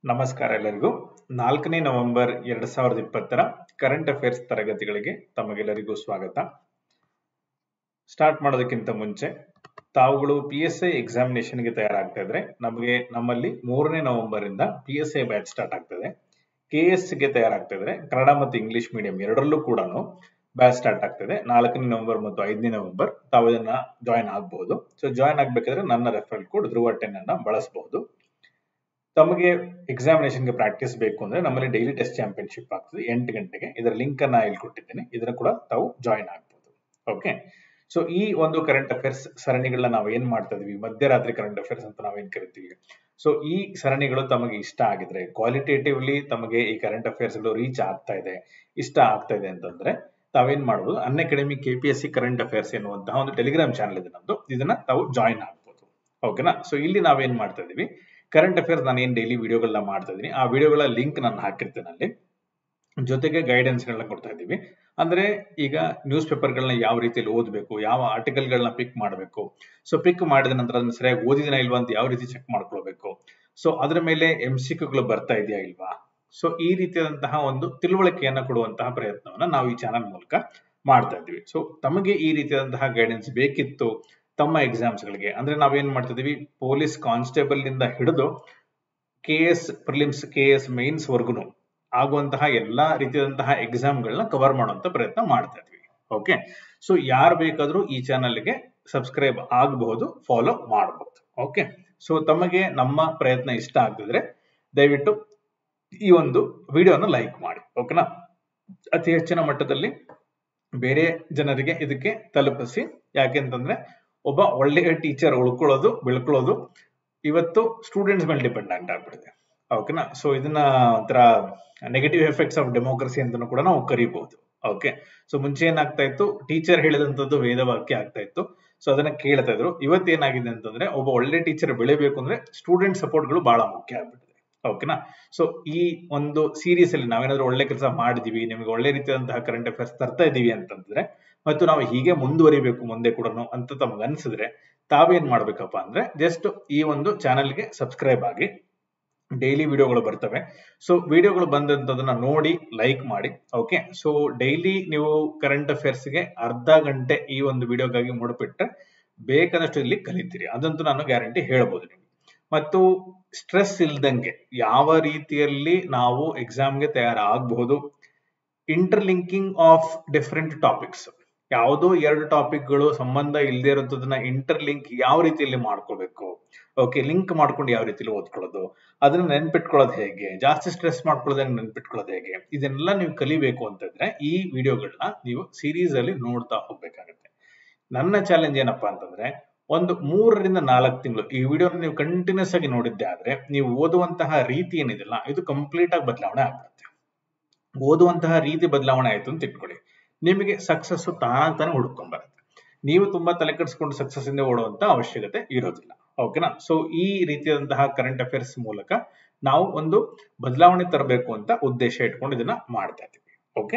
ನಮಸ್ಕಾರ ಎಲ್ಲರಿಗೂ ನಾಲ್ಕನೇ ನವೆಂಬರ್ ಎರಡ್ ಸಾವಿರದ ಇಪ್ಪತ್ತರ ಕರೆಂಟ್ ಅಫೇರ್ಸ್ ತರಗತಿಗಳಿಗೆ ತಮಗೆಲ್ಲರಿಗೂ ಸ್ವಾಗತ ಸ್ಟಾರ್ಟ್ ಮಾಡೋದಕ್ಕಿಂತ ಮುಂಚೆ ತಾವುಗಳು ಪಿ ಎಸ್ ಐ ಎಕ್ಸಾಮಿನೇಷನ್ಗೆ ತಯಾರಾಗ್ತಾ ಇದ್ರೆ ನಮಗೆ ನಮ್ಮಲ್ಲಿ ಮೂರನೇ ನವೆಂಬರ್ ಇಂದ P S I batch start ಆಗ್ತದೆ ಕೆ ಎಸ್ ಗೆ ತಯಾರಾಗ್ತಾ ಇದ್ರೆ ಕನ್ನಡ ಮತ್ತು ಇಂಗ್ಲಿಷ್ ಮೀಡಿಯಂ ಎರಡರಲ್ಲೂ ಕೂಡ ಬ್ಯಾಚ್ ಸ್ಟಾರ್ಟ್ ಆಗ್ತದೆ ನಾಲ್ಕನೇ ನವೆಂಬರ್ ಮತ್ತು ಐದನೇ ನವೆಂಬರ್ ತಾವು ಇದನ್ನ ಜಾಯಿನ್ ಆಗಬಹುದು ಸೊ ಜಾಯಿನ್ ಆಗ್ಬೇಕಾದ್ರೆ ನನ್ನ ರೆಫರಲ್ ಕೋಡ್ ಧ್ರುವ ಟೆನ್ ಅನ್ನ ಬಳಸಬಹುದು ತಮಗೆ ಎಕ್ಸಾಮಿನೇಷನ್ಗೆ ಪ್ರಾಕ್ಟೀಸ್ ಬೇಕು ಅಂದ್ರೆ ನಮ್ಮಲ್ಲಿ ಡೈಲಿ ಟೆಸ್ಟ್ ಚಾಂಪಿಯನ್ಶಿಪ್ ಆಗ್ತದೆ ಎಂಟು ಗಂಟೆಗೆ ಇದರ ಲಿಂಕ್ ಅನ್ನ ಇಲ್ಲಿ ಕೊಟ್ಟಿದ್ದೇನೆ ಇದನ್ನ ಕೂಡ ತಾವು ಜಾಯಿನ್ ಆಗ್ಬೋದು ಓಕೆ ಸೊ ಈ ಒಂದು ಕರೆಂಟ್ ಅಫೇರ್ಸ್ ಸರಣಿಗಳನ್ನ ನಾವು ಏನ್ ಮಾಡ್ತಾ ಇದೀವಿ ಮಧ್ಯರಾತ್ರಿ ಕರೆಂಟ್ ಅಫೇರ್ಸ್ ಅಂತ ನಾವೇನ್ ಕರಿತೀವಿ ಸೊ ಈ ಸರಣಿಗಳು ತಮಗೆ ಇಷ್ಟ ಆಗಿದ್ರೆ ಕ್ವಾಲಿಟೇಟಿವ್ಲಿ ತಮಗೆ ಈ ಕರೆಂಟ್ ಅಫೇರ್ಸ್ ಗಳು ರೀಚ್ ಆಗ್ತಾ ಇದೆ ಇಷ್ಟ ಆಗ್ತಾ ಇದೆ ಅಂತಂದ್ರೆ ತಾವೇನ್ ಮಾಡಬಹುದು Unacademy K P S C current affairs ಎನ್ನುವಂತಹ ಒಂದು ಟೆಲಿಗ್ರಾಮ್ ಚಾನಲ್ ಇದೆ ನಮ್ದು ಇದನ್ನ ತಾವು ಜಾಯಿನ್ ಆಗ್ಬೋದು ಓಕೆನಾ ಸೊ ಇಲ್ಲಿ ನಾವೇನ್ ಮಾಡ್ತಾ ಇದೀವಿ ಕರೆಂಟ್ ಅಫೇರ್ಸ್ ನಾನು ಏನ್ ಡೈಲಿ ವಿಡಿಯೋಗಳನ್ನ ಮಾಡ್ತಾ ಇದೀನಿ ಆ ವಿಡಿಯೋಗಳ ಲಿಂಕ್ ನಾನು ಹಾಕಿರ್ತೇನೆ ಅಲ್ಲಿ ಜೊತೆಗೆ ಗೈಡೆನ್ಸ್ ಗಳನ್ನ ಕೊಡ್ತಾ ಇದ್ದೀವಿ ಅಂದ್ರೆ ಈಗ ನ್ಯೂಸ್ ಪೇಪರ್ಗಳನ್ನ ಯಾವ ರೀತಿಯಲ್ಲಿ ಓದಬೇಕು ಯಾವ ಆರ್ಟಿಕಲ್ಗಳನ್ನ ಪಿಕ್ ಮಾಡಬೇಕು ಸೊ ಪಿಕ್ ಮಾಡಿದ ನಂತರ ಅದನ್ನ ಸರಿಯಾಗಿ ಓದಿದಿನ ಇಲ್ವಾ ಅಂತ ಯಾವ ರೀತಿ ಚೆಕ್ ಮಾಡ್ಕೊಳ್ಬೇಕು ಸೊ ಅದರ ಮೇಲೆ ಎಂ ಗಳು ಬರ್ತಾ ಇದೆಯಾ ಇಲ್ವಾ ಸೊ ಈ ರೀತಿಯಾದಂತಹ ಒಂದು ತಿಳುವಳಿಕೆಯನ್ನ ಕೊಡುವಂತಹ ಪ್ರಯತ್ನವನ್ನ ನಾವು ಈ ಚಾನಲ್ ಮೂಲಕ ಮಾಡ್ತಾ ಇದ್ದೀವಿ ಸೊ ತಮಗೆ ಈ ರೀತಿಯಾದಂತಹ ಗೈಡೆನ್ಸ್ ಬೇಕಿತ್ತು ತಮ್ಮ ಎಕ್ಸಾಮ್ಸ್ ಗಳಿಗೆ ಅಂದ್ರೆ ನಾವೇನ್ ಮಾಡ್ತಾ ಇದೀವಿ ಪೊಲೀಸ್ ಕಾನ್ಸ್ಟೇಬಲ್ ನಿಂದ ಹಿಡಿದು K S prelims K S mains ವರ್ಗುನು ಆಗುವಂತಹ ಎಲ್ಲಾ ರೀತಿಯಾದಂತಹ ಎಕ್ಸಾಮ್ಗಳನ್ನ ಕವರ್ ಮಾಡುವಂತ ಪ್ರಯತ್ನ ಮಾಡ್ತಾ ಇದ್ವಿ ಓಕೆ ಸೊ ಯಾರು ಬೇಕಾದ್ರೂ ಈ ಚಾನಲ್ಗೆ ಸಬ್ಸ್ಕ್ರೈಬ್ ಆಗಬಹುದು ಫಾಲೋ ಮಾಡಬಹುದು ಓಕೆ ಸೊ ತಮಗೆ ನಮ್ಮ ಪ್ರಯತ್ನ ಇಷ್ಟ ಆಗ್ತಿದ್ರೆ ದಯವಿಟ್ಟು ಈ ಒಂದು ವಿಡಿಯೋನ ಲೈಕ್ ಮಾಡಿ ಓಕೆನಾ ಅತಿ ಹೆಚ್ಚಿನ ಮಟ್ಟದಲ್ಲಿ ಬೇರೆ ಜನರಿಗೆ ಇದಕ್ಕೆ ತಲುಪಿಸಿ ಯಾಕೆಂತಂದ್ರೆ ಒಬ್ಬ ಒಳ್ಳೆಯ ಟೀಚರ್ ಉಳ್ಕೊಳ್ಳೋದು ಬೆಳ್ಕೊಳ್ಳೋದು ಇವತ್ತು ಸ್ಟೂಡೆಂಟ್ಸ್ ಮೇಲೆ ಡಿಪೆಂಡೆಂಟ್ ಆಗ್ಬಿಡಿದೆ ಓಕೆನಾ ಸೊ ಇದನ್ನ ಒಂಥರ ನೆಗೆಟಿವ್ ಎಫೆಕ್ಟ್ಸ್ ಆಫ್ ಡೆಮೋಕ್ರಸಿ ಅಂತಾನು ಕೂಡ ನಾವು ಕರಿಬಹುದು ಓಕೆ ಸೊ ಮುಂಚೆ ಏನಾಗ್ತಾ ಇತ್ತು ಟೀಚರ್ ಹೇಳಿದಂತದ್ದು ವೇದವಾಕ್ಯ ಆಗ್ತಾ ಇತ್ತು ಸೊ ಅದನ್ನ ಕೇಳ್ತಾ ಇದ್ರು ಇವತ್ತೇನಾಗಿದೆ ಅಂತಂದ್ರೆ ಒಬ್ಬ ಒಳ್ಳೆ ಟೀಚರ್ ಬೆಳಿಬೇಕು ಅಂದ್ರೆ ಸ್ಟೂಡೆಂಟ್ ಸಪೋರ್ಟ್ಗಳು ಬಹಳ ಮುಖ್ಯ ಆಗ್ಬಿಟ್ಟಿದೆ ಓಕೆನಾ ಸೊ ಈ ಒಂದು ಸೀರೀಸ್ ಅಲ್ಲಿ ನಾವೇನಾದ್ರೂ ಒಳ್ಳೆ ಕೆಲಸ ಮಾಡಿದೀವಿ ನಿಮಗೆ ಒಳ್ಳೆ ರೀತಿಯಾದಂತಹ ಕರೆಂಟ್ ಅಫೇರ್ಸ್ ತರ್ತಾ ಇದೀವಿ ಅಂತಂದ್ರೆ ಮತ್ತು ನಾವು ಹೀಗೆ ಮುಂದುವರಿಬೇಕು ಮುಂದೆ ಕೂಡ ಅಂತ ತಮಗೆ ಅನ್ಸಿದ್ರೆ ತಾವೇನ್ ಮಾಡ್ಬೇಕಪ್ಪ ಅಂದ್ರೆ ಜಸ್ಟ್ ಈ ಒಂದು ಚಾನೆಲ್ಗೆ ಸಬ್ಸ್ಕ್ರೈಬ್ ಆಗಿ ಡೈಲಿ ವಿಡಿಯೋಗಳು ಬರ್ತವೆ ಸೊ ವಿಡಿಯೋಗಳು ಬಂದಂತದನ್ನ ನೋಡಿ ಲೈಕ್ ಮಾಡಿ ಓಕೆ ಸೊ ಡೈಲಿ ನೀವು ಕರೆಂಟ್ ಅಫೇರ್ಸ್ಗೆ ಅರ್ಧ ಗಂಟೆ ಈ ಒಂದು ವಿಡಿಯೋಗಾಗಿ ಮುಡಿಪಿಟ್ರೆ ಬೇಕಾದಷ್ಟು ಇಲ್ಲಿ ಕಲಿತೀರಿ ಅದಂತೂ ನಾನು ಗ್ಯಾರಂಟಿ ಹೇಳ್ಬೋದು ನಿಮ್ಗೆ ಮತ್ತು ಸ್ಟ್ರೆಸ್ ಇಲ್ದಂಗೆ ಯಾವ ರೀತಿಯಲ್ಲಿ ನಾವು ಎಕ್ಸಾಮ್ಗೆ ತಯಾರಾಗಬಹುದು ಇಂಟರ್ಲಿಂಕಿಂಗ್ ಆಫ್ ಡಿಫರೆಂಟ್ ಟಾಪಿಕ್ಸ್ ಯಾವುದೋ ಎರಡು ಟಾಪಿಕ್ಗಳು ಸಂಬಂಧ ಇಲ್ಲದೆ ಇರೋದನ್ನ ಇಂಟರ್ಲಿಂಕ್ ಯಾವ ರೀತಿಯಲ್ಲಿ ಮಾಡ್ಕೋಬೇಕು ಓಕೆ ಲಿಂಕ್ ಮಾಡ್ಕೊಂಡು ಯಾವ ರೀತಿಯಲ್ಲಿ ಓದ್ಕೊಳ್ಳೋದು ಅದನ್ನ ನೆನ್ಪಿಟ್ಕೊಳ್ಳೋದು ಹೇಗೆ ಜಾಸ್ತಿ ಸ್ಟ್ರೆಸ್ ಮಾಡ್ಕೊಳ್ಳೋದಂಗೆ ನೆನ್ಪಿಟ್ಕೊಳ್ಳೋದು ಹೇಗೆ ಇದನ್ನೆಲ್ಲ ನೀವು ಕಲಿಬೇಕು ಅಂತಂದ್ರೆ ಈ ವಿಡಿಯೋಗಳನ್ನ ನೀವು ಸೀರೀಸ್ ಅಲ್ಲಿ ನೋಡ್ತಾ ಹೋಗ್ಬೇಕಾಗತ್ತೆ ನನ್ನ ಚಾಲೆಂಜ್ ಏನಪ್ಪಾ ಅಂತಂದ್ರೆ ಒಂದು ಮೂರರಿಂದ ನಾಲ್ಕು ತಿಂಗಳು ಈ ವಿಡಿಯೋನ ನೀವು ಕಂಟಿನ್ಯೂಸ್ ಆಗಿ ನೋಡಿದ್ದೆ ಆದ್ರೆ ನೀವು ಓದುವಂತಹ ರೀತಿ ಏನಿದೆಲ್ಲ ಇದು ಕಂಪ್ಲೀಟ್ ಆಗಿ ಬದಲಾವಣೆ ಆಗ್ಬಿಡುತ್ತೆ ಓದುವಂತಹ ರೀತಿ ಬದಲಾವಣೆ ಆಯ್ತು ಅಂತ ಇಟ್ಕೊಳ್ಳಿ ನಿಮಗೆ ಸಕ್ಸಸ್ ತಾನಾಗ್ತಾನೆ ಹುಡ್ಕೊಂಡ್ ಬರುತ್ತೆ ನೀವು ತುಂಬಾ ತಲೆ ಕೆಡಿಸ್ಕೊಂಡು ಸಕ್ಸಸ್ ಇಂದ ಓಡುವಂತ ಅವಶ್ಯಕತೆ ಇರೋದಿಲ್ಲ ಓಕೆನಾ ಸೊ ಈ ರೀತಿಯಾದಂತಹ ಕರೆಂಟ್ ಅಫೇರ್ಸ್ ಮೂಲಕ ನಾವು ಒಂದು ಬದಲಾವಣೆ ತರಬೇಕು ಅಂತ ಉದ್ದೇಶ ಇಟ್ಕೊಂಡು ಇದನ್ನ ಮಾಡ್ತಾ ಇದ್ದೀವಿ ಓಕೆ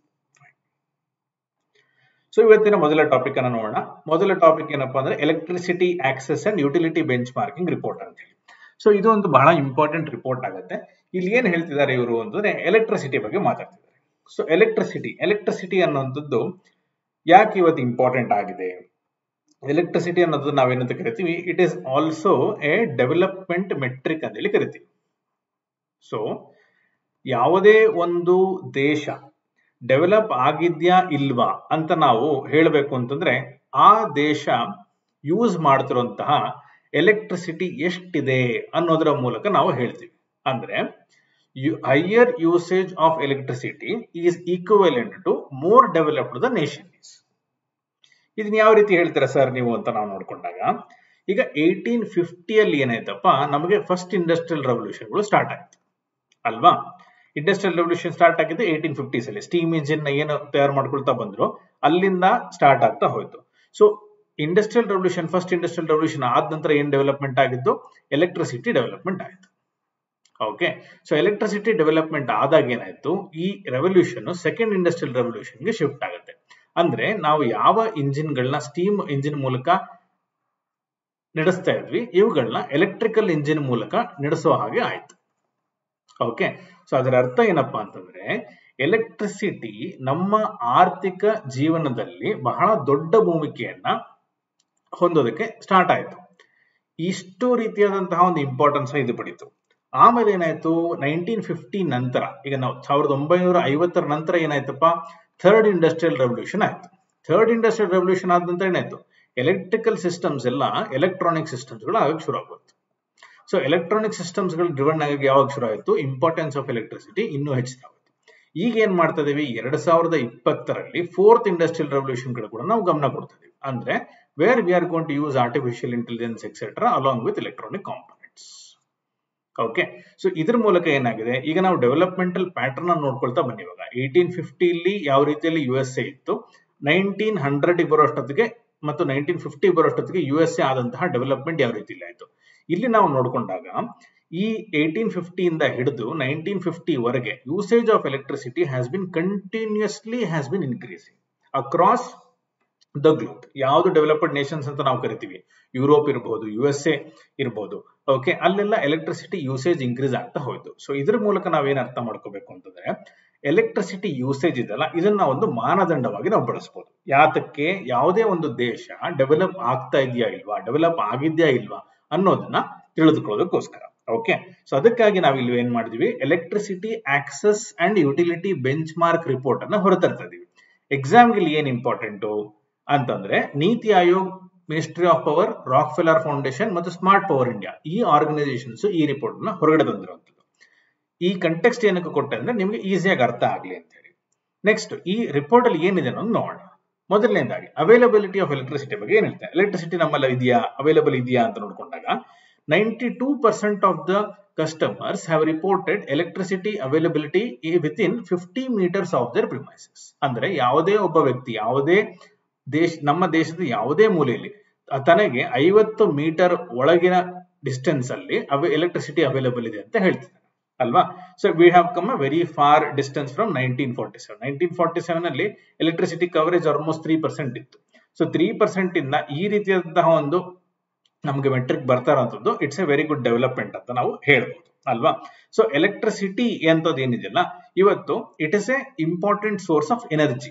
ಸೊ ಇವತ್ತಿನ ಮೊದಲ ಟಾಪಿಕ್ ಅನ್ನ ನೋಡೋಣ ಮೊದಲ ಟಾಪಿಕ್ ಏನಪ್ಪಾ ಅಂದ್ರೆ electricity access and utility benchmarking report ಅಂತ ಹೇಳಿ ಸೊ ಇದು ಒಂದು ಬಹಳ ಇಂಪಾರ್ಟೆಂಟ್ ರಿಪೋರ್ಟ್ ಆಗುತ್ತೆ ಇಲ್ಲಿ ಏನ್ ಹೇಳ್ತಿದ್ದಾರೆ ಇವರು ಅಂತಂದ್ರೆ ಎಲೆಕ್ಟ್ರಿಸಿಟಿ ಬಗ್ಗೆ ಮಾತಾಡ್ತಿದ್ದಾರೆ ಸೊ ಎಲೆಕ್ಟ್ರಿಸಿಟಿ ಎಲೆಕ್ಟ್ರಿಸಿಟಿ ಅನ್ನುವಂಥದ್ದು ಯಾಕೆ ಇವತ್ತು ಇಂಪಾರ್ಟೆಂಟ್ ಆಗಿದೆ ಎಲೆಕ್ಟ್ರಿಸಿಟಿ ಅನ್ನೋದು ನಾವೇನಂತ ಕರಿತೀವಿ it is also a development metric ಅಂತ ಹೇಳಿ ಕರಿತೀವಿ ಸೊ ಯಾವುದೇ ಒಂದು ದೇಶ ಡೆವಲಪ್ ಆಗಿದ್ಯಾ ಇಲ್ವಾ ಅಂತ ನಾವು ಹೇಳಬೇಕು ಅಂತಂದ್ರೆ ಆ ದೇಶ ಯೂಸ್ ಮಾಡ್ತಿರುವಂತಹ ಎಲೆಕ್ಟ್ರಿಸಿಟಿ ಎಷ್ಟಿದೆ ಅನ್ನೋದರ ಮೂಲಕ ನಾವು ಹೇಳ್ತೀವಿ ಅಂದ್ರೆ higher usage of electricity is equivalent to more developed the nation is ಇದನ್ನ ಯಾವ ರೀತಿ ಹೇಳ್ತೀರಾ ಸರ್ ನೀವು ಅಂತ ನಾವು ನೋಡ್ಕೊಂಡಾಗ ಈಗ ಏಯ್ಟೀನ್ ಫಿಫ್ಟಿಯಲ್ಲಿ ಏನಾಯ್ತಪ್ಪ ನಮಗೆ ಫಸ್ಟ್ ಇಂಡಸ್ಟ್ರಿಯಲ್ ರೆವಲ್ಯೂಷನ್ಗಳು ಸ್ಟಾರ್ಟ್ ಆಯ್ತು ಅಲ್ವಾ ಇಂಡಸ್ಟ್ರಿಯಲ್ ರೆವಲ್ಯೂಷನ್ ಸ್ಟಾರ್ಟ್ ಆಗಿದ್ದು ಏಯ್ಟೀನ್ ಫಿಫ್ಟೀಸ್ ಅಲ್ಲಿ ಸ್ಟೀಮ್ ಇಂಜಿನ್ ಏನು ತಯಾರು ಮಾಡ್ಕೊಳ್ತಾ ಬಂದ್ರು ಅಲ್ಲಿಂದ ಸ್ಟಾರ್ಟ್ ಆಗ್ತಾ ಹೋಯ್ತು so industrial revolution first industrial revolution ಆದ ನಂತರ ಏನ್ ಡೆವಲಪ್ಮೆಂಟ್ ಆಗಿದ್ದು ಎಲೆಕ್ಟ್ರಿಸಿಟಿ ಡೆವಲಪ್ಮೆಂಟ್ ಆಯ್ತು ಓಕೆ ಸೊ ಎಲೆಕ್ಟ್ರಿಸಿಟಿ ಡೆವಲಪ್ಮೆಂಟ್ ಆದಾಗ ಏನಾಯ್ತು ಈ ರೆವಲ್ಯೂಷನ್ ಸೆಕೆಂಡ್ ಇಂಡಸ್ಟ್ರಿಯಲ್ ರೆವಲ್ಯೂಷನ್ಗೆ ಶಿಫ್ಟ್ ಆಗುತ್ತೆ ಅಂದ್ರೆ ನಾವು ಯಾವ ಇಂಜಿನ್ಗಳನ್ನ ಸ್ಟೀಮ್ ಇಂಜಿನ್ ಮೂಲಕ ನಡೆಸ್ತಾ ಇದ್ವಿ ಇವುಗಳನ್ನ ಎಲೆಕ್ಟ್ರಿಕಲ್ ಇಂಜಿನ್ ಮೂಲಕ ನಡೆಸೋ ಹಾಗೆ ಆಯ್ತು ಓಕೆ ಸೊ ಅದರ ಅರ್ಥ ಏನಪ್ಪಾ ಅಂತಂದ್ರೆ ಎಲೆಕ್ಟ್ರಿಸಿಟಿ ನಮ್ಮ ಆರ್ಥಿಕ ಜೀವನದಲ್ಲಿ ಬಹಳ ದೊಡ್ಡ ಭೂಮಿಕೆಯನ್ನ ಹೊಂದೋದಕ್ಕೆ ಸ್ಟಾರ್ಟ್ ಆಯ್ತು ಇಷ್ಟು ರೀತಿಯಾದಂತಹ ಒಂದು ಇಂಪಾರ್ಟೆನ್ಸ್ ಇದು ಪಡೀತು ಆಮೇಲೆ ಏನಾಯ್ತು ನೈನ್ಟೀನ್ ಫಿಫ್ಟಿ ನಂತರ ಈಗ ನಾವು ಸಾವಿರದ ಒಂಬೈನೂರ ಐವತ್ತರ ನಂತರ ಏನಾಯ್ತಪ್ಪ ಥರ್ಡ್ ಇಂಡಸ್ಟ್ರಿಯಲ್ ರೆವಲ್ಯೂಷನ್ ಆಯ್ತು ಥರ್ಡ್ ಇಂಡಸ್ಟ್ರಿಯಲ್ ರೆವಲ್ಯೂಷನ್ ಆದ ನಂತರ ಏನಾಯ್ತು ಎಲೆಕ್ಟ್ರಿಕಲ್ ಸಿಸ್ಟಮ್ಸ್ ಎಲ್ಲ ಎಲೆಕ್ಟ್ರಾನಿಕ್ ಸಿಸ್ಟಮ್ಸ್ ಗಳು ಆಗಕ್ಕೆ ಶುರು ಆಗೋಯ್ತು ಸೊ ಎಲೆಕ್ಟ್ರಾನಿಕ್ ಸಿಸ್ಟಮ್ಸ್ ಗಳು ಡ್ರಿವನ್ ಆಗಿ ಯಾವಾಗ ಶುರು ಆಯ್ತು ಇಂಪಾರ್ಟೆನ್ಸ್ ಆಫ್ ಎಲೆಕ್ಟ್ರಿಸಿಟಿ ಇನ್ನೂ ಹೆಚ್ಚಾಗುತ್ತೆ ಈಗ ಏನ್ ಮಾಡ್ತಾ ಇದೀವಿ ಎರಡ್ ಸಾವಿರದ ಇಪ್ಪತ್ತರಲ್ಲಿ ಫೋರ್ತ್ ಇಂಡಸ್ಟ್ರಿಯಲ್ ರೆವಲ್ಯೂಷನ್ ಕಡೆ ಕೂಡ ನಾವು ಗಮನ ಕೊಡ್ತಾ ಇದೀವಿ ಅಂದ್ರೆ where we are gonna use artificial intelligence etcetera along with electronic components okay so ಇದ್ರ ಮೂಲಕ ಏನಾಗಿದೆ ಈಗ ನಾವು ಡೆವಲಪ್ಮೆಂಟಲ್ ಪ್ಯಾಟರ್ನ್ ಅನ್ನು ನೋಡ್ಕೊಳ್ತಾ ಬನ್ನಿ ಇವಾಗ ಏಯ್ಟೀನ್ ಫಿಫ್ಟಿಲಿ ಯಾವ ರೀತಿಯಲ್ಲಿ ಯು ಎಸ್ ಎ ಇತ್ತು ನೈನ್ಟೀನ್ ಹಂಡ್ರೆಡ್ ಬರೋಷ್ಟೊತ್ತಿಗೆ ಮತ್ತು ನೈನ್ಟೀನ್ ಫಿಫ್ಟಿ ಬರೋಷ್ಟೊತ್ತಿಗೆ ಯು ಎಸ್ ಎ ಆದಂತಹ ಡೆವಲಪ್ಮೆಂಟ್ ಯಾವ ರೀತಿಯಲ್ಲಿ ಆಯ್ತು ಇಲ್ಲಿ ನಾವು ನೋಡ್ಕೊಂಡಾಗ ಈ ಏಯ್ಟೀನ್ ಫಿಫ್ಟಿಯಿಂದ ಹಿಡಿದು ನೈನ್ಟೀನ್ ಫಿಫ್ಟಿ ವರೆಗೆ usage of electricity has been continuously has been increasing across the globe ಯಾವುದು ಡೆವಲಪ್ಡ್ ನೇಷನ್ಸ್ ಅಂತ ನಾವು ಕರಿತೀವಿ ಯುರೋಪ್ ಇರಬಹುದು ಯು ಎಸ್ ಎ ಇರಬಹುದು ಓಕೆ ಅಲ್ಲೆಲ್ಲ ಎಲೆಕ್ಟ್ರಿಸಿಟಿ ಯೂಸೇಜ್ ಇನ್ಕ್ರೀಸ್ ಆಗ್ತಾ ಹೋಯ್ತು ಸೊ ಇದ್ರ ಮೂಲಕ ನಾವೇನ್ ಅರ್ಥ ಮಾಡ್ಕೋಬೇಕು ಅಂತಂದ್ರೆ ಎಲೆಕ್ಟ್ರಿಸಿಟಿ ಯೂಸೇಜ್ ಇದೆಲ್ಲ ಇದನ್ನ ಒಂದು ಮಾನದಂಡವಾಗಿ ನಾವು ಬಳಸಬಹುದು ಯಾತಕ್ಕೆ ಯಾವುದೇ ಒಂದು ದೇಶ ಡೆವಲಪ್ ಆಗ್ತಾ ಇದೆಯಾ ಇಲ್ವಾ ಡೆವಲಪ್ ಆಗಿದ್ಯಾ ಇಲ್ವಾ ಅನ್ನೋದನ್ನ ತಿಳಿದುಕೊಳ್ಳೋದಕ್ಕೋಸ್ಕರ ಓಕೆ ಸೊ ಅದಕ್ಕಾಗಿ ನಾವು ಇಲ್ಲಿ ಏನ್ ಮಾಡಿದ್ವಿ electricity access and utility benchmark ಮಾರ್ಕ್ ರಿಪೋರ್ಟ್ ಅನ್ನ ಹೊರತರ್ತಾ ಇದೀವಿ ಎಕ್ಸಾಮ್ಗೆ ಇಲ್ಲಿ ಏನ್ ಇಂಪಾರ್ಟೆಂಟು ಅಂತಂದ್ರೆ NITI Aayog ministry of power Rockefeller foundation ಮತ್ತು ಸ್ಮಾರ್ಟ್ ಪವರ್ ಇಂಡಿಯಾ ಈ ಆರ್ಗನೈಸೇಷನ್ಸ್ ಈ ರಿಪೋರ್ಟ್ ನ ಹೊರಗಡೆ ತಂದಿರುವಂತದ್ದು ಈ ಕಂಟೆಕ್ಸ್ಟ್ ಏನಕ್ಕೆ ಕೊಟ್ಟೆ ಅಂದ್ರೆ ನಿಮ್ಗೆ ಈಸಿಯಾಗಿ ಅರ್ಥ ಆಗ್ಲಿ ಅಂತ ಹೇಳಿ ನೆಕ್ಸ್ಟ್ ಈ ರಿಪೋರ್ಟ್ ಅಲ್ಲಿ ಏನಿದೆ ಅನ್ನೋದು ನೋಡೋಣ ಮೊದಲನೇದಾಗಿ ಅವೈಲಬಿಲಿಟಿ ಆಫ್ ಎಲೆಕ್ಟ್ರಿಸಿಟಿ ಬಗ್ಗೆ ಏನ್ ಹೇಳ್ತಾರೆ ಎಲೆಕ್ಟ್ರಿಸಿಟಿ ನಮ್ಮಲ್ಲಿ ಇದೆಯಾ ಅವೈಲಬಲ್ ಇದೆಯಾ ಅಂತ ನೋಡ್ಕೊಂಡಾಗ ninety two percent of the customers have reported electricity availability within fifty metres of their premises ಅಂದ್ರೆ ಯಾವುದೇ ಒಬ್ಬ ವ್ಯಕ್ತಿ ಯಾವುದೇ ದೇಶ ನಮ್ಮ ದೇಶದ ಯಾವುದೇ ಮೂಲೆಯಲ್ಲಿ ತನಗೆ ಐವತ್ತು ಮೀಟರ್ ಒಳಗಿನ ಡಿಸ್ಟೆನ್ಸ್ ಅಲ್ಲಿ ಎಲೆಕ್ಟ್ರಿಸಿಟಿ ಅವೈಲಬಲ್ ಇದೆ ಅಂತ ಹೇಳ್ತಿದ್ದಾರೆ ಅಲ್ವಾ so we have come a very far distance from nineteen forty seven nineteen forty seven ಅಲ್ಲಿ electricity coverage almost three percent ಇತ್ತು ಸೊ ತ್ರೀ ಪರ್ಸೆಂಟ್ ಇಂದ ಈ ರೀತಿಯಾದಂತಹ ಒಂದು ನಮಗೆ ಮೆಟ್ರಿಕ್ ಬರ್ತಾ ಇರೋಂಥದ್ದು it's a very good development ಅಂತ ನಾವು ಹೇಳ್ಬೋದು ಅಲ್ವಾ ಸೊ ಎಲೆಕ್ಟ್ರಿಸಿಟಿ ಅಂತದ್ದು ಏನಿದೆಯಲ್ಲ ಇವತ್ತು it is a important source of energy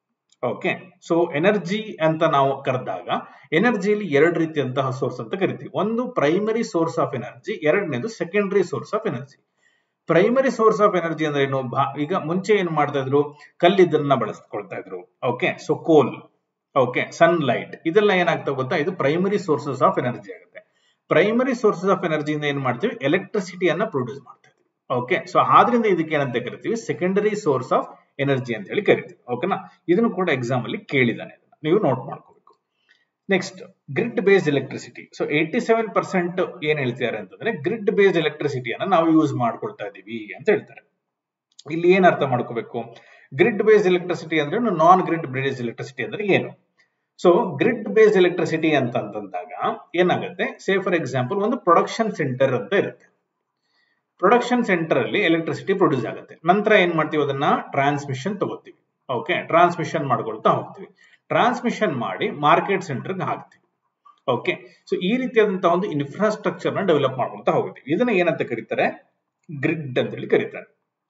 okay so energy ಅಂತ ನಾವು ಕರೆದಾಗ ಎನರ್ಜಿಯಲ್ಲಿ ಎರಡು ರೀತಿಯಂತಹ ಸೋರ್ಸ್ ಅಂತ ಕರಿತೀವಿ ಒಂದು ಪ್ರೈಮರಿ ಸೋರ್ಸ್ ಆಫ್ ಎನರ್ಜಿ ಎರಡನೇದು secondary source of energy primary source of energy ಅಂದ್ರೆ ಏನು ಈಗ ಮುಂಚೆ ಏನ್ ಮಾಡ್ತಾ ಇದ್ರು ಕಲ್ಲಿದ್ದನ್ನ ಬಳಸ್ಕೊಳ್ತಾ ಇದ್ರು okay so coal okay sunlight ಇದೆಲ್ಲ ಏನಾಗ್ತಾ ಗೊತ್ತಾ ಇದು ಪ್ರೈಮರಿ ಸೋರ್ಸಸ್ ಆಫ್ ಎನರ್ಜಿ ಆಗುತ್ತೆ ಪ್ರೈಮರಿ ಸೋರ್ಸಸ್ ಆಫ್ ಎನರ್ಜಿಯಿಂದ ಏನ್ ಮಾಡ್ತೀವಿ ಎಲೆಕ್ಟ್ರಿಸಿಟಿಯನ್ನ ಪ್ರೊಡ್ಯೂಸ್ ಮಾಡ್ತಾ ಇದ್ವಿ ಓಕೆ ಸೊ ಆದ್ರಿಂದ ಇದಕ್ಕೆ ಏನಂತ ಕರಿತೀವಿ ಸೆಕೆಂಡರಿ ಸೋರ್ಸ್ ಆಫ್ ಎನರ್ಜಿ ಅಂತ ಹೇಳಿ ಕರಿತೀವಿ ಓಕೆನಾ ಇದನ್ನು ಕೂಡ ಎಕ್ಸಾಮ್ ಅಲ್ಲಿ ಕೇಳಿದಾನೆ ನೀವು ನೋಟ್ ಮಾಡ್ಕೋಬೇಕು next grid based electricity so eighty seven percent ಏನ್ ಹೇಳ್ತಿದ್ದಾರೆ ಅಂತಂದ್ರೆ ಗ್ರಿಡ್ ಬೇಸ್ಡ್ ಎಲೆಕ್ಟ್ರಿಸಿಟಿಯನ್ನ ನಾವು ಯೂಸ್ ಮಾಡ್ಕೊಳ್ತಾ ಇದೀವಿ ಅಂತ ಹೇಳ್ತಾರೆ ಇಲ್ಲಿ ಏನ್ ಅರ್ಥ ಮಾಡ್ಕೋಬೇಕು ಗ್ರಿಡ್ ಬೇಸ್ಡ್ ಎಲೆಕ್ಟ್ರಿಸಿಟಿ ಅಂದ್ರೆ ನಾನ್ ಗ್ರಿಡ್ ಬೇಸ್ಡ್ ಎಲೆಕ್ಟ್ರಿಸಿಟಿ ಅಂದ್ರೆ ಏನು ಸೊ ಗ್ರಿಡ್ ಬೇಸ್ಡ್ ಎಲೆಕ್ಟ್ರಿಸಿಟಿ ಅಂತಂದಾಗ ಏನಾಗುತ್ತೆ ಸೇ ಫಾರ್ ಎಕ್ಸಾಂಪಲ್ ಒಂದು ಪ್ರೊಡಕ್ಷನ್ ಸೆಂಟರ್ ಅಂತ ಇರುತ್ತೆ ಪ್ರೊಡಕ್ಷನ್ ಸೆಂಟರ್ ಅಲ್ಲಿ ಎಲೆಕ್ಟ್ರಿಸಿಟಿ ಪ್ರೊಡ್ಯೂಸ್ ಆಗುತ್ತೆ ನಂತರ ಏನ್ ಮಾಡ್ತೀವಿ ಅದನ್ನ ಟ್ರಾನ್ಸ್ಮಿಷನ್ ತಗೋತೀವಿ ಓಕೆ ಟ್ರಾನ್ಸ್ಮಿಷನ್ ಮಾಡ್ಕೊಳ್ತಾ ಹೋಗ್ತೀವಿ ಟ್ರಾನ್ಸ್ಮಿಷನ್ ಮಾಡಿ ಮಾರ್ಕೆಟ್ ಸೆಂಟರ್ಗೆ ಹಾಕ್ತೀವಿ ಓಕೆ ಸೊ ಈ ರೀತಿಯಾದಂತಹ ಒಂದು ಇನ್ಫ್ರಾಸ್ಟ್ರಕ್ಚರ್ ನ ಡೆವಲಪ್ ಮಾಡ್ಕೊಳ್ತಾ ಹೋಗ್ತೀವಿ ಇದನ್ನ ಏನಂತ ಕರೀತಾರೆ ಗ್ರಿಡ್ ಅಂತ ಹೇಳಿ ಕರೀತಾರೆ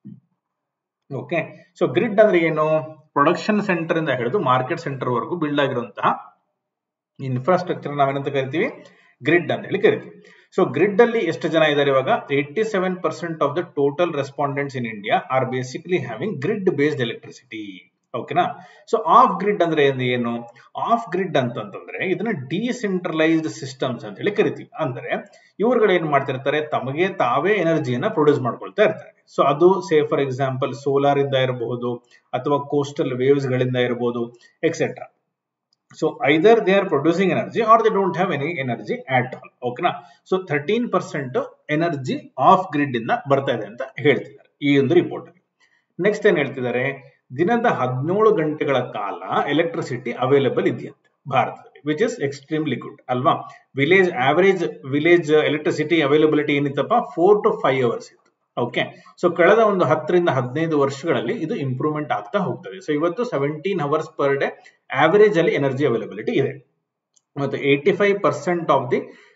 ಓಕೆ ಸೊ ಗ್ರಿಡ್ ಅಂದ್ರೆ ಏನು ಪ್ರೊಡಕ್ಷನ್ ಸೆಂಟರ್ ಇಂದ ಹಿಡಿದು ಮಾರ್ಕೆಟ್ ಸೆಂಟರ್ ವರೆಗೂ ಬಿಲ್ಡ್ ಆಗಿರುವಂತಹ ಇನ್ಫ್ರಾಸ್ಟ್ರಕ್ಚರ್ ನಾವೇನಂತ ಕರಿತೀವಿ ಗ್ರಿಡ್ ಅಂತ ಹೇಳಿ ಕರಿತೀವಿ ಸೊ ಗ್ರಿಡ್ ಅಲ್ಲಿ ಎಷ್ಟು ಜನ ಇದ್ದಾರೆ ಇವಾಗ eighty seven percent of the total respondents in India are basically having grid based electricity ಓಕೆನಾ ಸೊ ಆಫ್ ಗ್ರಿಡ್ ಅಂದ್ರೆ ಏನು ಆಫ್ ಗ್ರಿಡ್ ಅಂತಂತಂದ್ರೆ ಇದನ್ನ ಡಿಸೆಂಟ್ರಲೈಸ್ಡ್ ಸಿಸ್ಟಮ್ಸ್ ಅಂತ ಹೇಳಿ ಕರಿತೀವಿ ಅಂದ್ರೆ ಇವ್ರುಗಳು ಏನ್ ಮಾಡ್ತಿರ್ತಾರೆ ತಮಗೆ ತಾವೇ ಎನರ್ಜಿಯನ್ನ ಪ್ರೊಡ್ಯೂಸ್ ಮಾಡ್ಕೊಳ್ತಾ ಇರ್ತಾರೆ ಸೊ ಅದು ಸೇ ಫಾರ್ ಎಕ್ಸಾಂಪಲ್ ಸೋಲಾರ್ ಇಂದ ಇರಬಹುದು ಅಥವಾ ಕೋಸ್ಟಲ್ ವೇವ್ಸ್ ಗಳಿಂದ ಇರಬಹುದು etcetera so either they are producing energy or they don't have any energy at all ಓಕೆನಾ so thirteen percent energy off grid ಇಂದ ಬರ್ತಾ ಇದೆ ಅಂತ ಹೇಳ್ತಿದ್ದಾರೆ ಈ ಒಂದು ರಿಪೋರ್ಟ್ ನೆಕ್ಸ್ಟ್ ಏನ್ ಹೇಳ್ತಿದ್ದಾರೆ ದಿನದ ಹದಿನೇಳು ಗಂಟೆಗಳ ಕಾಲ ಎಲೆಕ್ಟ್ರಿಸಿಟಿ ಅವೈಲೇಬಲ್ ಇದೆಯಂತೆ ಭಾರತದಲ್ಲಿ ವಿಚ್ ಇಸ್ ಎಕ್ಸ್ಟ್ರೀಮ್ಲಿ ಗುಡ್ ಅಲ್ವಾ village average village electricity availability ಏನಿತ್ತಪ್ಪ ಫೋರ್ ಟು ಫೈವ್ ಅವರ್ಸ್ ಇತ್ತು ಓಕೆ ಸೊ ಕಳೆದ ಒಂದು ಹತ್ತರಿಂದ ಹದಿನೈದು ವರ್ಷಗಳಲ್ಲಿ ಇದು ಇಂಪ್ರೂವ್ಮೆಂಟ್ ಆಗ್ತಾ ಹೋಗ್ತದೆ ಸೊ ಇವತ್ತು seventeen hours per day average ಅಲ್ಲಿ ಎನರ್ಜಿ ಅವೈಲಬಿಲಿಟಿ ಇದೆ ಮತ್ತು eighty five percent of the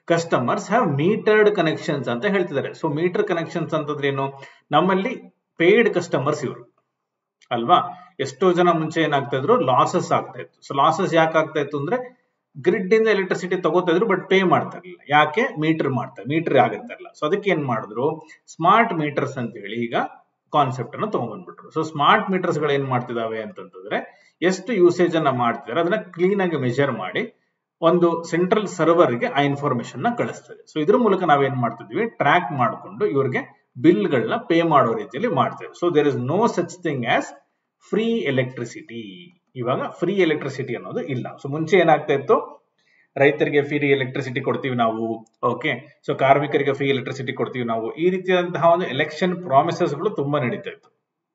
customers have metered connections ಅಂತ ಹೇಳ್ತಿದ್ದಾರೆ ಸೊ ಮೀಟರ್ ಕನೆಕ್ಷನ್ಸ್ ಅಂತಂದ್ರೆ ಏನು ನಮ್ಮಲ್ಲಿ ಪೇಯ್ಡ್ ಕಸ್ಟಮರ್ಸ್ ಇವರು ಅಲ್ವಾ ಎಷ್ಟೋ ಜನ ಮುಂಚೆ ಏನಾಗ್ತಾ ಇದ್ರು ಲಾಸಸ್ ಆಗ್ತಾ ಇತ್ತು ಸೊ ಲಾಸಸ್ ಯಾಕೆ ಆಗ್ತಾ ಇತ್ತು ಅಂದ್ರೆ ಗ್ರಿಡ್ ಇಂದ ಎಲೆಕ್ಟ್ರಿಸಿಟಿ ತಗೋತಾ ಇದ್ರು ಬಟ್ ಪೇ ಮಾಡ್ತಾ ಇರ್ಲಿಲ್ಲ ಯಾಕೆ ಮೀಟರ್ ಮಾಡ್ತಾರೆ ಮೀಟರ್ ಆಗುತ್ತೆ ಇಲ್ಲ ಸೊ ಅದಕ್ಕೆ ಏನ್ ಮಾಡಿದ್ರು ಸ್ಮಾರ್ಟ್ ಮೀಟರ್ಸ್ ಅಂತ ಹೇಳಿ ಈಗ ಕಾನ್ಸೆಪ್ಟ್ ಅನ್ನು ತಗೊಂಡ್ಬಂದ್ಬಿಟ್ರು ಸೊ ಸ್ಮಾರ್ಟ್ ಮೀಟರ್ಸ್ ಗಳು ಏನ್ ಮಾಡ್ತಿದಾವೆ ಅಂತಂತಂದ್ರೆ ಎಷ್ಟು ಯೂಸೇಜ್ ಅನ್ನ ಮಾಡ್ತಿದ್ದಾರೆ ಅದನ್ನ ಕ್ಲೀನ್ ಆಗಿ ಮೆಜರ್ ಮಾಡಿ ಒಂದು ಸೆಂಟ್ರಲ್ ಸರ್ವರ್ ಗೆ ಆ ಇನ್ಫಾರ್ಮೇಶನ್ ನ ಕಳಿಸ್ತದೆ ಸೊ ಇದ್ರ ಮೂಲಕ ನಾವೇನ್ ಮಾಡ್ತಿದ್ವಿ ಟ್ರ್ಯಾಕ್ ಮಾಡಿಕೊಂಡು ಇವ್ರಿಗೆ ಬಿಲ್ ಗಳನ್ನ ಪೇ ಮಾಡೋ ರೀತಿಯಲ್ಲಿ ಮಾಡ್ತೇವೆ so there is no such thing as free electricity ಇವಾಗ ಫ್ರೀ ಎಲೆಕ್ಟ್ರಿಸಿಟಿ ಅನ್ನೋದು ಇಲ್ಲ ಸೊ ಮುಂಚೆ ಏನಾಗ್ತಾ ಇತ್ತು ರೈತರಿಗೆ ಫ್ರೀ ಎಲೆಕ್ಟ್ರಿಸಿಟಿ ಕೊಡ್ತೀವಿ ನಾವು ಓಕೆ ಸೊ ಕಾರ್ಮಿಕರಿಗೆ ಫ್ರೀ ಎಲೆಕ್ಟ್ರಿಸಿಟಿ ಕೊಡ್ತೀವಿ ನಾವು ಈ ರೀತಿಯಾದಂತಹ ಒಂದು ಎಲೆಕ್ಷನ್ ಪ್ರಾಮಿಸಸ್ ಗಳು ತುಂಬಾ ನಡೀತಾ ಇತ್ತು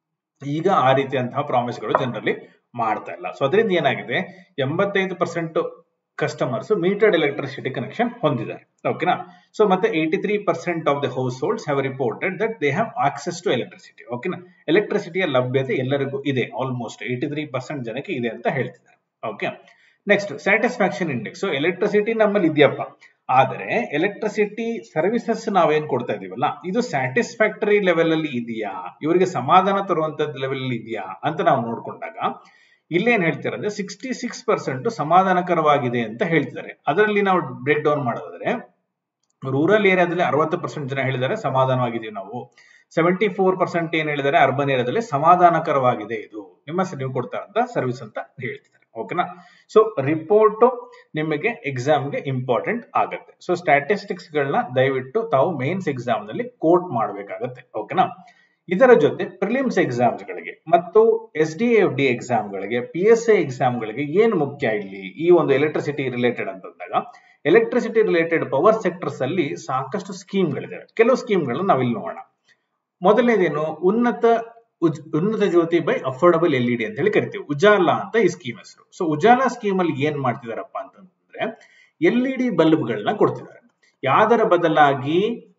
ಈಗ ಆ ರೀತಿಯಂತಹ ಪ್ರಾಮಿಸ್ ಗಳು ಜನರಲ್ಲಿ ಮಾಡ್ತಾ ಇಲ್ಲ ಸೊ ಅದರಿಂದ ಏನಾಗಿದೆ ಎಂಬತ್ತೈದು percent customers metered electricity connection ಹೊಂದಿದ್ದಾರೆ ಓಕೆನಾ ಸೊ ಮತ್ತೆ eighty three percent of the households have reported that they have access to electricity ಓಕೆನಾ ಎಲೆಕ್ಟ್ರಿಸಿಟಿಯ ಲಭ್ಯತೆ ಎಲ್ಲರಿಗೂ ಇದೆ ಆಲ್ಮೋಸ್ಟ್ ಏಯ್ಟಿ ತ್ರೀ ಪರ್ಸೆಂಟ್ ಜನಕ್ಕೆ ಇದೆ ಅಂತ ಹೇಳ್ತಿದ್ದಾರೆ okay next satisfaction index so electricity ನಮ್ಮಲ್ಲಿ ಇದೆಯಪ್ಪ ಆದರೆ ಎಲೆಕ್ಟ್ರಿಸಿಟಿ ಸರ್ವಿಸಸ್ ನಾವೇನ್ ಕೊಡ್ತಾ ಇದೀವಲ್ಲ ಇದು ಸ್ಯಾಟಿಸ್ಫ್ಯಾಕ್ಟರಿ ಲೆವೆಲ್ ಅಲ್ಲಿ ಇದೆಯಾ ಇವರಿಗೆ ಸಮಾಧಾನ ತರುವಂತದ್ದು ಲೆವೆಲ್ ಅಲ್ಲಿ ಇದೆಯಾ ಅಂತ ನಾವು ನೋಡ್ಕೊಂಡಾಗ ಇಲ್ಲೇನ್ ಹೇಳ್ತಾರೆ ಅಂದ್ರೆ ಸಿಕ್ಸ್ಟಿ ಸಿಕ್ಸ್ ಪರ್ಸೆಂಟ್ ಸಮಾಧಾನಕರವಾಗಿದೆ ಅಂತ ಹೇಳ್ತಿದ್ದಾರೆ ಅದರಲ್ಲಿ ನಾವು ಬ್ರೇಕ್ ಡೌನ್ ಮಾಡೋದಾದ್ರೆ ರೂರಲ್ ಏರಿಯಾದಲ್ಲಿ ಅರವತ್ತು ಪರ್ಸೆಂಟ್ ಜನ ಹೇಳಿದ್ದಾರೆ ಸಮಾಧಾನವಾಗಿದ್ದೀವಿ ನಾವು ಸೆವೆಂಟಿ ಫೋರ್ ಪರ್ಸೆಂಟ್ ಏನ್ ಹೇಳಿದ್ದಾರೆ ಅರ್ಬನ್ ಏರಿಯಾದಲ್ಲಿ ಸಮಾಧಾನಕರವಾಗಿದೆ ಇದು ನಿಮ್ಮ ನೀವು ಕೊಡ್ತಾರಂತ ಸರ್ವಿಸ್ ಅಂತ ಹೇಳ್ತಿದ್ದಾರೆ ಓಕೆನಾ ಸೊ ರಿಪೋರ್ಟ್ ನಿಮಗೆ ಎಕ್ಸಾಮ್ಗೆ ಇಂಪಾರ್ಟೆಂಟ್ ಆಗುತ್ತೆ ಸೊ ಸ್ಟ್ಯಾಟಿಸ್ಟಿಕ್ಸ್ ಗಳನ್ನ ದಯವಿಟ್ಟು ತಾವು ಮೇನ್ಸ್ ಎಕ್ಸಾಮ್ ನಲ್ಲಿ ಕೋಟ್ ಮಾಡಬೇಕಾಗತ್ತೆ ಓಕೆನಾ ಇದರ ಜೊತೆ ಪ್ರಿಲಿಮ್ಸ್ ಎಕ್ಸಾಮ್ಸ್ ಗಳಿಗೆ ಮತ್ತು S D F D exam ಗಳಿಗೆ ಪಿ ಎಸ್ ಐ ಎಕ್ಸಾಮ್ ಗಳಿಗೆ ಏನು ಮುಖ್ಯ ಇಲ್ಲಿ ಈ ಒಂದು ಎಲೆಕ್ಟ್ರಿಸಿಟಿ ರಿಲೇಟೆಡ್ ಅಂತಂದಾಗ ಎಲೆಕ್ಟ್ರಿಸಿಟಿ ರಿಲೇಟೆಡ್ ಪವರ್ ಸೆಕ್ಟರ್ಸ್ ಅಲ್ಲಿ ಸಾಕಷ್ಟು ಸ್ಕೀಮ್ಗಳಿದ್ದಾವೆ ಕೆಲವು ಸ್ಕೀಮ್ಗಳನ್ನ ನಾವಿಲ್ಲಿ ನೋಡೋಣ ಮೊದಲನೇದೇನು Unnat Unnat Jyoti by affordable L E D ಅಂತ ಹೇಳಿ ಕರಿತೀವಿ ಉಜಾಲ ಅಂತ ಈ ಸ್ಕೀಮ್ ಹೆಸರು ಸೊ ಉಜಾಲ ಸ್ಕೀಮ್ ಅಲ್ಲಿ ಏನ್ ಮಾಡ್ತಿದಾರಪ್ಪ ಅಂತಂದ್ರೆ ಎಲ್ ಇ ಡಿ ಬಲ್ಬ್ಗಳನ್ನ ಕೊಡ್ತಿದ್ದಾರೆ ಯಾವ್ದರ ಬದಲಾಗಿ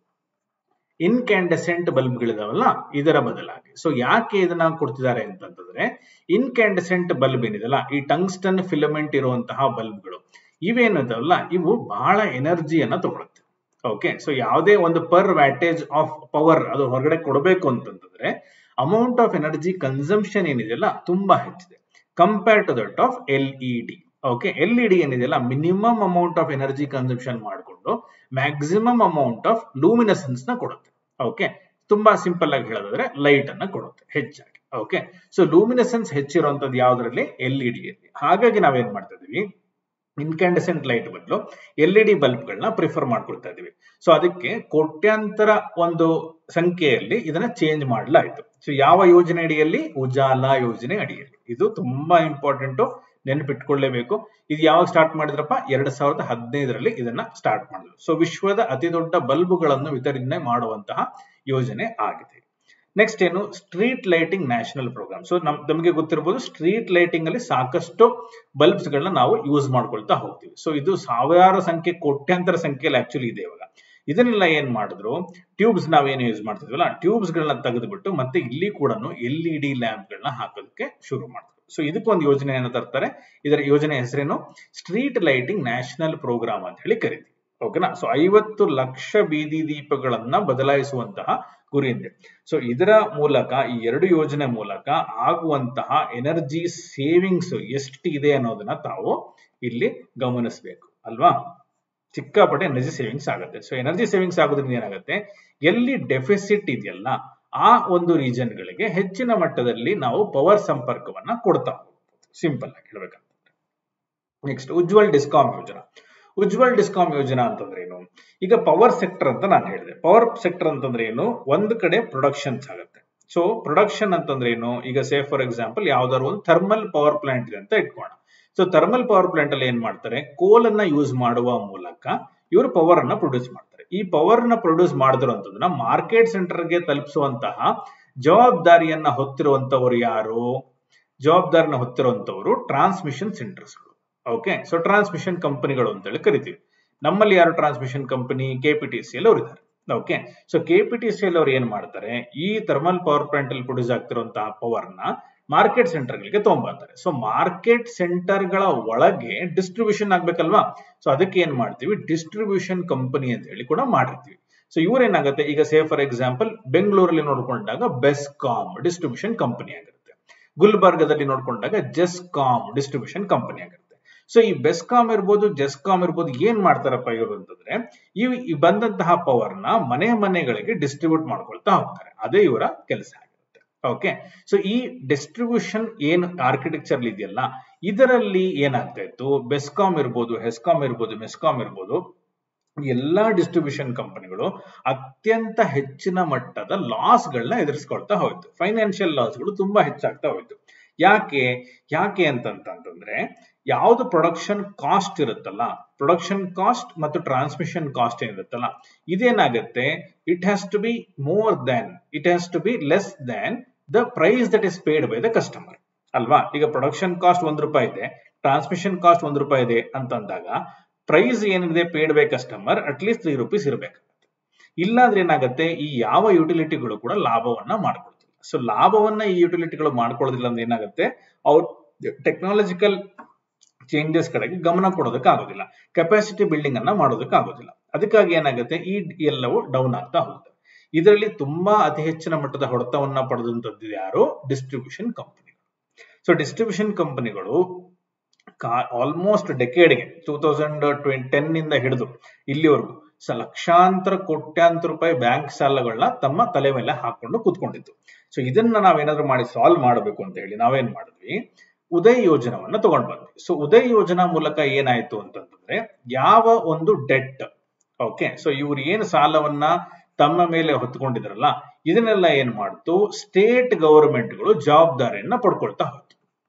ಇನ್ಕ್ಯಾಂಡೆಸೆಂಟ್ ಬಲ್ಬ್ಗಳಿದಾವಲ್ಲ ಇದರ ಬದಲಾಗಿ ಸೊ ಯಾಕೆ ಇದನ್ನ ಕೊಡ್ತಿದ್ದಾರೆ ಅಂತಂತಂದ್ರೆ ಇನ್ಕ್ಯಾಂಡೆಸೆಂಟ್ ಬಲ್ಬ್ ಏನಿದೆಲ್ಲ ಈ ಟಂಗ್ಸ್ಟನ್ ಫಿಲಮೆಂಟ್ ಇರುವಂತಹ ಬಲ್ಬ್ಗಳು ಇವೇನಿದಾವಲ್ಲ ಇವು ಬಹಳ ಎನರ್ಜಿಯನ್ನ ತಗೊಳುತ್ತೆ ಓಕೆ ಸೊ ಯಾವುದೇ ಒಂದು ಪರ್ ವ್ಯಾಟೇಜ್ ಆಫ್ ಪವರ್ ಅದು ಹೊರಗಡೆ ಕೊಡಬೇಕು ಅಂತಂತಂದ್ರೆ ಅಮೌಂಟ್ ಆಫ್ ಎನರ್ಜಿ ಕನ್ಸಂಪ್ಷನ್ ಏನಿದೆಯಲ್ಲ ತುಂಬಾ ಹೆಚ್ಚಿದೆ compare to that of L E D okay L E D ಏನಿದೆಯಲ್ಲ minimum amount of energy consumption ಮಾಡಿಕೊಂಡು ಮ್ಯಾಕ್ಸಿಮಮ್ ಅಮೌಂಟ್ ಆಫ್ ಲೂಮಿನಸೆನ್ಸ್ ನ ಕೊಡುತ್ತೆ ಓಕೆ ತುಂಬಾ ಸಿಂಪಲ್ ಆಗಿ ಹೇಳೋದಾದ್ರೆ ಲೈಟ್ ಅನ್ನ ಕೊಡುತ್ತೆ ಹೆಚ್ಚಾಗಿ ಓಕೆ ಸೊ ಲೂಮಿನಸೆನ್ಸ್ ಹೆಚ್ಚಿರುವಂತದ್ದು ಯಾವ್ದ್ರಲ್ಲಿ ಎಲ್ ಇ ಡಿ ಅಲ್ಲಿ ಹಾಗಾಗಿ ನಾವೇನ್ ಮಾಡ್ತಾ ಇದೀವಿ ಇನ್ಕ್ಯಾಂಡೆಸೆಂಟ್ ಲೈಟ್ ಬದಲು ಎಲ್ ಇ ಡಿ ಬಲ್ಬ್ಗಳನ್ನ ಪ್ರಿಫರ್ ಮಾಡ್ಕೊಳ್ತಾ ಇದೀವಿ ಸೊ ಅದಕ್ಕೆ ಕೋಟ್ಯಾಂತರ ಒಂದು ಸಂಖ್ಯೆಯಲ್ಲಿ ಇದನ್ನ ಚೇಂಜ್ ಮಾಡಲಾಯಿತು ಸೊ ಯಾವ ಯೋಜನೆ ಅಡಿಯಲ್ಲಿ ಉಜಾಲ ಯೋಜನೆ ಅಡಿಯಲ್ಲಿ ಇದು ತುಂಬಾ ಇಂಪಾರ್ಟೆಂಟ್ ನೆನಪಿಟ್ಕೊಳ್ಳೇಬೇಕು ಇದು ಯಾವಾಗ ಸ್ಟಾರ್ಟ್ ಮಾಡಿದ್ರಪ್ಪ ಎರಡ್ ಸಾವಿರದ ಹದಿನೈದರಲ್ಲಿ ಇದನ್ನ ಸ್ಟಾರ್ಟ್ ಮಾಡಿದ್ರು ಸೊ ವಿಶ್ವದ ಅತಿ ದೊಡ್ಡ ಬಲ್ಬ್ಗಳನ್ನು ವಿತರಣೆ ಮಾಡುವಂತಹ ಯೋಜನೆ ಆಗಿದೆ ನೆಕ್ಸ್ಟ್ ಏನು street lighting national programme so ನಮ್ ನಮಗೆ ಗೊತ್ತಿರಬಹುದು ಸ್ಟ್ರೀಟ್ ಲೈಟಿಂಗ್ ಅಲ್ಲಿ ಸಾಕಷ್ಟು ಬಲ್ಬ್ಸ್ ಗಳನ್ನ ನಾವು ಯೂಸ್ ಮಾಡ್ಕೊಳ್ತಾ ಹೋಗ್ತೀವಿ ಸೊ ಇದು ಸಾವಿರಾರು ಸಂಖ್ಯೆ ಕೋಟ್ಯಾಂತರ ಸಂಖ್ಯೆಯಲ್ಲಿ ಆಕ್ಚುಲಿ ಇದೆ ಇವಾಗ ಇದನ್ನೆಲ್ಲ ಏನ್ ಮಾಡಿದ್ರು ಟ್ಯೂಬ್ಸ್ ನಾವೇನು ಯೂಸ್ ಮಾಡ್ತಿದ್ವಲ್ಲ ಟ್ಯೂಬ್ಸ್ ಗಳನ್ನ ತೆಗೆದುಬಿಟ್ಟು ಮತ್ತೆ ಇಲ್ಲಿ ಕೂಡ ಎಲ್ ಇ ಡಿ ಲ್ಯಾಂಪ್ ಗಳನ್ನ ಹಾಕೋದಕ್ಕೆ ಶುರು ಮಾಡಿದ್ರು ಸೊ ಇದಕ್ಕೊಂದು ಯೋಜನೆಯನ್ನು ತರ್ತಾರೆ ಇದರ ಯೋಜನೆ ಹೆಸರೇನು ಸ್ಟ್ರೀಟ್ ಲೈಟಿಂಗ್ ನ್ಯಾಷನಲ್ ಪ್ರೋಗ್ರಾಮ್ ಅಂತ ಹೇಳಿ ಕರಿತೀವಿ ಓಕೆನಾ ಸೊ ಐವತ್ತು ಲಕ್ಷ ಬೀದಿ ದೀಪಗಳನ್ನ ಬದಲಾಯಿಸುವಂತಹ ಗುರಿ ಇದೆ ಸೊ ಇದರ ಮೂಲಕ ಈ ಎರಡು ಯೋಜನೆ ಮೂಲಕ ಆಗುವಂತಹ ಎನರ್ಜಿ ಸೇವಿಂಗ್ಸ್ ಎಷ್ಟಿದೆ ಅನ್ನೋದನ್ನ ತಾವು ಇಲ್ಲಿ ಗಮನಿಸಬೇಕು ಅಲ್ವಾ ಸಿಕ್ಕಾಪಟ್ಟೆ ಎನರ್ಜಿ ಸೇವಿಂಗ್ಸ್ ಆಗುತ್ತೆ ಸೊ ಎನರ್ಜಿ ಸೇವಿಂಗ್ಸ್ ಆಗೋದ್ರಿಂದ ಏನಾಗುತ್ತೆ ಎಲ್ಲಿ ಡೆಫಿಸಿಟ್ ಇದೆಯಲ್ಲ ಆ ಒಂದು ರೀಜನ್ ಗಳಿಗೆ ಹೆಚ್ಚಿನ ಮಟ್ಟದಲ್ಲಿ ನಾವು ಪವರ್ ಸಂಪರ್ಕವನ್ನ ಕೊಡ್ತಾ ಹೋಗ್ಬೋದು ಸಿಂಪಲ್ ಆಗಿ ಹೇಳ್ಬೇಕಂತಂದ್ರೆ ನೆಕ್ಸ್ಟ್ ಉಜ್ವಲ್ ಡಿಸ್ಕಾಮ್ ಯೋಜನಾ ಉಜ್ವಲ್ ಡಿಸ್ಕಾಮ್ ಯೋಜನಾ ಅಂತಂದ್ರೆ ಏನು ಈಗ ಪವರ್ ಸೆಕ್ಟರ್ ಅಂತ ನಾನು ಹೇಳಿದೆ ಪವರ್ ಸೆಕ್ಟರ್ ಅಂತಂದ್ರೆ ಏನು ಒಂದು ಕಡೆ ಪ್ರೊಡಕ್ಷನ್ಸ್ ಆಗುತ್ತೆ ಸೊ ಪ್ರೊಡಕ್ಷನ್ ಅಂತಂದ್ರೆ ಏನು ಈಗ ಸೇ ಫಾರ್ ಎಕ್ಸಾಂಪಲ್ ಯಾವ್ದಾದ್ರು ಒಂದು ಥರ್ಮಲ್ ಪವರ್ ಪ್ಲಾಂಟ್ ಇದೆ ಅಂತ ಇಟ್ಕೋಣ ಸೊ ಥರ್ಮಲ್ ಪವರ್ ಪ್ಲಾಂಟ್ ಅಲ್ಲಿ ಏನ್ ಮಾಡ್ತಾರೆ ಕೋಲ್ ಅನ್ನ ಯೂಸ್ ಮಾಡುವ ಮೂಲಕ ಇವರು ಪವರ್ ಅನ್ನ ಪ್ರೊಡ್ಯೂಸ್ ಮಾಡ್ತಾರೆ ಈ ಪವರ್ ನ ಪ್ರೊಡ್ಯೂಸ್ ಮಾಡಿದಿರುವಂತದನ್ನ ಮಾರ್ಕೆಟ್ ಸೆಂಟರ್ ಗೆ ತಲುಪಿಸುವಂತಹ ಜವಾಬ್ದಾರಿಯನ್ನ ಹೊತ್ತಿರುವಂತವರು ಯಾರು ಜವಾಬ್ದಾರಿನ ಹೊತ್ತಿರುವಂತವರು ಟ್ರಾನ್ಸ್ಮಿಷನ್ ಸೆಂಟರ್ಸ್ಗಳು ಓಕೆ ಸೊ ಟ್ರಾನ್ಸ್ಮಿಷನ್ ಕಂಪನಿಗಳು ಅಂತೇಳಿ ಕರಿತೀವಿ ನಮ್ಮಲ್ಲಿ ಯಾರು transmission company K P T C L ಅವರು ಇದ್ದಾರೆ okay so K P T C L ಅವ್ರು ಏನ್ ಮಾಡ್ತಾರೆ ಈ ಥರ್ಮಲ್ ಪವರ್ ಪ್ಲಾಂಟ್ ಅಲ್ಲಿ ಪ್ರೊಡ್ಯೂಸ್ ಆಗ್ತಿರುವಂತಹ ಪವರ್ ನ ಮಾರ್ಕೆಟ್ ಸೆಂಟರ್ಗಳಿಗೆ ತಗೊಂಡ್ಬರ್ತಾರೆ ಸೊ ಮಾರ್ಕೆಟ್ ಸೆಂಟರ್ಗಳ ಒಳಗೆ ಡಿಸ್ಟ್ರಿಬ್ಯೂಷನ್ ಆಗ್ಬೇಕಲ್ವಾ ಸೊ ಅದಕ್ಕೆ ಏನ್ ಮಾಡ್ತೀವಿ ಡಿಸ್ಟ್ರಿಬ್ಯೂಷನ್ ಕಂಪನಿ ಅಂತ ಹೇಳಿ ಕೂಡ ಮಾಡಿರ್ತೀವಿ ಸೊ ಇವ್ರೇನಾಗುತ್ತೆ ಈಗ ಸೇ ಫಾರ್ ಎಕ್ಸಾಂಪಲ್ ಬೆಂಗಳೂರಲ್ಲಿ ನೋಡ್ಕೊಂಡಾಗ ಬೆಸ್ಕಾಮ್ ಡಿಸ್ಟ್ರಿಬ್ಯೂಷನ್ ಕಂಪನಿ ಆಗಿರುತ್ತೆ ಗುಲ್ಬರ್ಗದಲ್ಲಿ ನೋಡ್ಕೊಂಡಾಗ ಜೆಸ್ಕಾಮ್ ಡಿಸ್ಟ್ರಿಬ್ಯೂಷನ್ ಕಂಪನಿ ಆಗಿರುತ್ತೆ ಸೊ ಈ ಬೆಸ್ಕಾಮ್ ಇರ್ಬೋದು ಜೆಸ್ಕಾಮ್ ಇರ್ಬೋದು ಏನ್ ಮಾಡ್ತಾರಪ್ಪ ಇವರು ಅಂತಂದ್ರೆ ಇವ್ ಈ ಬಂದಂತಹ ಪವರ್ ನ ಮನೆ ಮನೆಗಳಿಗೆ ಡಿಸ್ಟ್ರಿಬ್ಯೂಟ್ ಮಾಡ್ಕೊಳ್ತಾ ಹೋಗ್ತಾರೆ ಅದೇ ಇವರ ಕೆಲಸ ಆಗಿರುತ್ತೆ ಓಕೆ ಸೊ ಈ ಡಿಸ್ಟ್ರಿಬ್ಯೂಷನ್ ಏನ್ ಆರ್ಕಿಟೆಕ್ಚರ್ ಇದೆಯಲ್ಲ ಇದರಲ್ಲಿ ಏನಾಗ್ತಾ ಇತ್ತು ಬೆಸ್ಕಾಮ್ ಇರ್ಬೋದು ಹೆಸ್ಕಾಮ್ ಇರ್ಬೋದು ಮೆಸ್ಕಾಮ್ ಇರ್ಬೋದು ಎಲ್ಲಾ ಡಿಸ್ಟ್ರಿಬ್ಯೂಷನ್ ಕಂಪನಿಗಳು ಅತ್ಯಂತ ಹೆಚ್ಚಿನ ಮಟ್ಟದ ಲಾಸ್ ಗಳನ್ನ ಎದುರಿಸ್ಕೊಳ್ತಾ ಹೋಯ್ತು ಫೈನಾನ್ಷಿಯಲ್ ಲಾಸ್ಗಳು ತುಂಬಾ ಹೆಚ್ಚಾಗ್ತಾ ಹೋಯ್ತು ಯಾಕೆ ಯಾಕೆ ಅಂತಂತಂದ್ರೆ ಯಾವ್ದು ಪ್ರೊಡಕ್ಷನ್ ಕಾಸ್ಟ್ ಇರುತ್ತಲ್ಲ ಪ್ರೊಡಕ್ಷನ್ ಕಾಸ್ಟ್ ಮತ್ತು ಟ್ರಾನ್ಸ್ಮಿಷನ್ ಕಾಸ್ಟ್ ಏನಿರುತ್ತಲ್ಲ ಇದೇನಾಗುತ್ತೆ it has to be more than it has to be less than the price that is paid by the customer ಅಲ್ವಾ ಈಗ ಪ್ರೊಡಕ್ಷನ್ ಕಾಸ್ಟ್ ಒಂದ್ ರೂಪಾಯಿ ಇದೆ ಟ್ರಾನ್ಸ್ಮಿಷನ್ ಕಾಸ್ಟ್ ಒಂದ್ ರೂಪಾಯಿ ಇದೆ ಅಂತಂದಾಗ ಪ್ರೈಸ್ ಏನಿದೆ paid by customer at least three rupees ಇರಬೇಕಾಗುತ್ತೆ ಇಲ್ಲಾಂದ್ರೆ ಏನಾಗುತ್ತೆ ಈ ಯಾವ ಯುಟಿಲಿಟಿಗಳು ಕೂಡ ಲಾಭವನ್ನ ಮಾಡ್ಕೊಳ್ತಿಲ್ಲ ಸೊ ಲಾಭವನ್ನ ಈ ಯುಟಿಲಿಟಿಗಳು ಮಾಡ್ಕೊಳ್ಳೋದಿಲ್ಲ ಅಂದ್ರೆ ಏನಾಗುತ್ತೆ ಅವ್ರ ಟೆಕ್ನಾಲಜಿಕಲ್ ಚೇಂಜಸ್ ಕಡೆಗೆ ಗಮನ ಕೊಡೋದಕ್ಕೆ ಆಗೋದಿಲ್ಲ ಕೆಪಾಸಿಟಿ ಬಿಲ್ಡಿಂಗ್ ಅನ್ನ ಮಾಡೋದಕ್ಕೆ ಆಗೋದಿಲ್ಲ ಅದಕ್ಕಾಗಿ ಏನಾಗುತ್ತೆ ಈ ಎಲ್ಲವೂ ಡೌನ್ ಆಗ್ತಾ ಹೋಗುತ್ತೆ ಇದರಲ್ಲಿ ತುಂಬಾ ಅತಿ ಹೆಚ್ಚಿನ ಮಟ್ಟದ ಹೊಡೆತವನ್ನ ಪಡೆದಂತದ್ದು ಯಾರು ಡಿಸ್ಟ್ರಿಬ್ಯೂಷನ್ ಕಂಪನಿಗಳು ಸೊ ಡಿಸ್ಟ್ರಿಬ್ಯೂಷನ್ ಕಂಪನಿಗಳು ಆಲ್ಮೋಸ್ಟ್ ಡೆಕೇಡ್ಗೆ ಟೂ ತೌಸಂಡ್ ಟ್ವೆಂಟಿ ಟೆನ್ ಇಂದ ಹಿಡಿದು ಇಲ್ಲಿವರೆಗೂ ಲಕ್ಷಾಂತರ ಕೋಟ್ಯಾಂತರ ರೂಪಾಯಿ ಬ್ಯಾಂಕ್ ಸಾಲಗಳನ್ನ ತಮ್ಮ ತಲೆ ಮೇಲೆ ಹಾಕೊಂಡು ಕೂತ್ಕೊಂಡಿತ್ತು ಸೊ ಇದನ್ನ ನಾವೇನಾದ್ರೂ ಮಾಡಿ ಸಾಲ್ವ್ ಮಾಡಬೇಕು ಅಂತ ಹೇಳಿ ನಾವೇನ್ ಮಾಡಿದ್ವಿ ಉದಯ್ ಯೋಜನವನ್ನ ತಗೊಂಡ್ ಬಂದ್ವಿ ಸೊ ಉದಯ್ ಯೋಜನಾ ಮೂಲಕ ಏನಾಯ್ತು ಅಂತಂದ್ರೆ ಯಾವ ಒಂದು ಡೆಟ್ ಓಕೆ ಸೊ ಇವ್ರು ಏನ್ ಸಾಲವನ್ನ ತಮ್ಮ ಮೇಲೆ ಹೊತ್ಕೊಂಡಿದ್ರಲ್ಲ ಇದನ್ನೆಲ್ಲ ಏನ್ ಮಾಡ್ತು ಸ್ಟೇಟ್ ಗವರ್ಮೆಂಟ್ಗಳು ಜವಾಬ್ದಾರಿಯನ್ನ ಪಡ್ಕೊಳ್ತಾ ಹೋಯ್ತು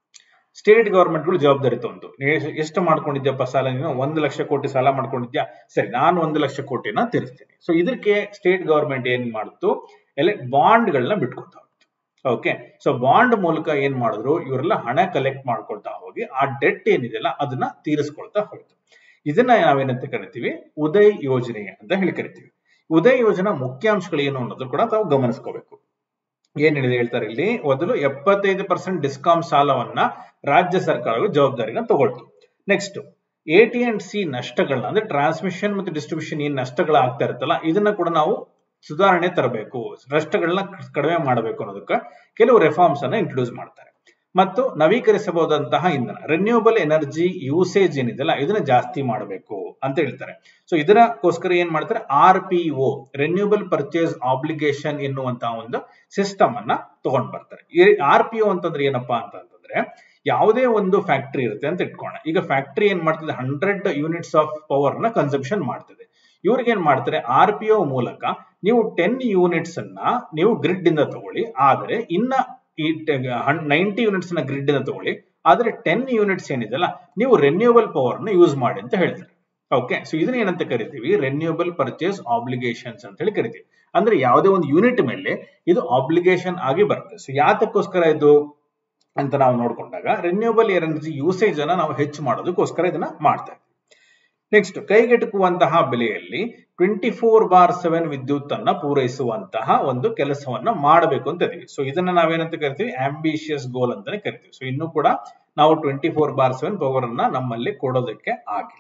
ಸ್ಟೇಟ್ ಗವರ್ಮೆಂಟ್ಗಳು ಜವಾಬ್ದಾರಿ ತಗೊಂಡು ಎಷ್ಟು ಮಾಡ್ಕೊಂಡಿದ್ಯಪ್ಪ ಸಾಲ ನೀನು ಒಂದು ಲಕ್ಷ ಕೋಟಿ ಸಾಲ ಮಾಡ್ಕೊಂಡಿದ್ಯಾ ಸರಿ ನಾನು ಒಂದು ಲಕ್ಷ ಕೋಟಿನ ತೀರಿಸ್ತೀನಿ ಸೊ ಇದಕ್ಕೆ ಸ್ಟೇಟ್ ಗವರ್ಮೆಂಟ್ ಏನ್ ಮಾಡ್ತು ಎಲ್ಲ ಬಾಂಡ್ಗಳನ್ನ ಬಿಟ್ಕೊತಾ ಹೋಯ್ತು ಓಕೆ ಸೊ ಬಾಂಡ್ ಮೂಲಕ ಏನ್ ಮಾಡಿದ್ರು ಇವರೆಲ್ಲ ಹಣ ಕಲೆಕ್ಟ್ ಮಾಡ್ಕೊಳ್ತಾ ಹೋಗಿ ಆ ಡೆಟ್ ಏನಿದೆಯಲ್ಲ ಅದನ್ನ ತೀರಿಸ್ಕೊಳ್ತಾ ಹೋಯ್ತು ಇದನ್ನ ನಾವೇನಂತ ಕರಿತೀವಿ ಉದಯ್ ಯೋಜನೆ ಅಂತ ಹೇಳಿ ಕರಿತೀವಿ ಉದಯ್ ಯೋಜನಾ ಮುಖ್ಯಾಂಶಗಳು ಏನು ಅನ್ನೋದು ಕೂಡ ತಾವು ಗಮನಿಸ್ಕೋಬೇಕು ಏನ್ ಹೇಳಿದೆ ಹೇಳ್ತಾರೆ ಇಲ್ಲಿ ಮೊದಲು ಎಪ್ಪತ್ತೈದು ಪರ್ಸೆಂಟ್ ಡಿಸ್ಕಾಮ್ ಸಾಲವನ್ನ ರಾಜ್ಯ ಸರ್ಕಾರಗಳು ಜವಾಬ್ದಾರಿನ ತಗೊಳ್ತು next A T and C ನಷ್ಟಗಳನ್ನ ಅಂದ್ರೆ ಟ್ರಾನ್ಸ್ಮಿಷನ್ ಮತ್ತು ಡಿಸ್ಟ್ರಿಬ್ಯೂಷನ್ ಏನ್ ನಷ್ಟಗಳು ಆಗ್ತಾ ಇರುತ್ತಲ್ಲ ಇದನ್ನ ಕೂಡ ನಾವು ಸುಧಾರಣೆ ತರಬೇಕು ನಷ್ಟಗಳನ್ನ ಕಡಿಮೆ ಮಾಡಬೇಕು ಅನ್ನೋದಕ್ಕೆ ಕೆಲವು ರೆಫಾರ್ಮ್ಸ್ ಅನ್ನ ಇಂಟ್ರೊಡ್ಯೂಸ್ ಮಾಡ್ತಾರೆ ಮತ್ತು ನವೀಕರಿಸಬಹುದಂತಹ ಇಂಧನ ರೆನ್ಯೂಬಲ್ ಎನರ್ಜಿ ಯೂಸೇಜ್ ಏನಿದೆಲ್ಲ ಇದನ್ನ ಜಾಸ್ತಿ ಮಾಡಬೇಕು ಅಂತ ಹೇಳ್ತಾರೆ ಸೊ ಇದಕ್ಕೋಸ್ಕರ ಏನ್ ಮಾಡ್ತಾರೆ R P O renewable purchase obligation ಎನ್ನುವಂತಹ ಒಂದು ಸಿಸ್ಟಮ್ ಅನ್ನ ತಗೊಂಡ್ ಬರ್ತಾರೆ ಆರ್ ಪಿ ಒ ಅಂತಂದ್ರೆ ಏನಪ್ಪಾ ಅಂತಂದ್ರೆ ಯಾವುದೇ ಒಂದು ಫ್ಯಾಕ್ಟರಿ ಇರುತ್ತೆ ಅಂತ ಇಟ್ಕೋಣ ಈಗ ಫ್ಯಾಕ್ಟರಿ ಏನ್ ಮಾಡ್ತದೆ ಹಂಡ್ರೆಡ್ ಯೂನಿಟ್ಸ್ ಆಫ್ ಪವರ್ ನ ಕನ್ಸಂಪ್ಷನ್ ಮಾಡ್ತದೆ ಇವ್ರಿಗೆ ಏನ್ ಮಾಡ್ತಾರೆ ಆರ್ ಪಿ ಒ ಮೂಲಕ ನೀವು ಟೆನ್ ಯೂನಿಟ್ಸ್ ಅನ್ನ ನೀವು ಗ್ರಿಡ್ ಇಂದ ತಗೊಳ್ಳಿ ಆದರೆ ಇನ್ನ ಈ ನೈಂಟಿ ಯೂನಿಟ್ಸ್ ನ ಗ್ರಿಡ್ ಇಂದ ತಗೊಳ್ಳಿ ಆದ್ರೆ ಟೆನ್ ಯೂನಿಟ್ಸ್ ಏನಿದೆಲ್ಲ ನೀವು ರೆನ್ಯೂಬಲ್ ಪವರ್ ನ ಯೂಸ್ ಮಾಡಿ ಅಂತ ಹೇಳ್ತಾರೆ ಓಕೆ ಸೊ ಇದನ್ನ ಏನಂತ ಕರಿತೀವಿ ರೆನ್ಯೂಬಲ್ ಪರ್ಚೇಸ್ ಆಬ್ಲಿಗೇಷನ್ಸ್ ಅಂತ ಹೇಳಿ ಕರಿತೀವಿ ಅಂದ್ರೆ ಯಾವುದೇ ಒಂದು ಯೂನಿಟ್ ಮೇಲೆ ಇದು ಆಬ್ಲಿಗೇಷನ್ ಆಗಿ ಬರುತ್ತೆ ಸೊ ಯಾತಕ್ಕೋಸ್ಕರ ಇದು ಅಂತ ನಾವು ನೋಡ್ಕೊಂಡಾಗ ರೆನ್ಯೂಬಲ್ ಎನರ್ಜಿ ಯೂಸೇಜ್ ಅನ್ನ ನಾವು ಹೆಚ್ಚು ಮಾಡೋದಕ್ಕೋಸ್ಕರ ಇದನ್ನ ಮಾಡ್ತಾ ಇದ್ದೀವಿ ನೆಕ್ಸ್ಟ್ ಕೈಗೆಟುಕುವಂತಹ ಬೆಲೆಯಲ್ಲಿ ಟ್ವೆಂಟಿ ಫೋರ್ ಬಾರ್ ಸೆವೆನ್ ವಿದ್ಯುತ್ ಅನ್ನ ಪೂರೈಸುವಂತಹ ಒಂದು ಕೆಲಸವನ್ನ ಮಾಡಬೇಕು ಅಂತ ಇದೀವಿ ಸೊ ಇದನ್ನ ನಾವೇನಂತ ಕರಿತೀವಿ ಆಂಬಿಷಿಯಸ್ ಗೋಲ್ ಅಂತಾನೆ ಕರಿತೀವಿ ಸೊ ಇನ್ನು ಕೂಡ ನಾವು twenty four bar seven power ಅನ್ನ ನಮ್ಮಲ್ಲಿ ಕೊಡೋದಕ್ಕೆ ಆಗಿಲ್ಲ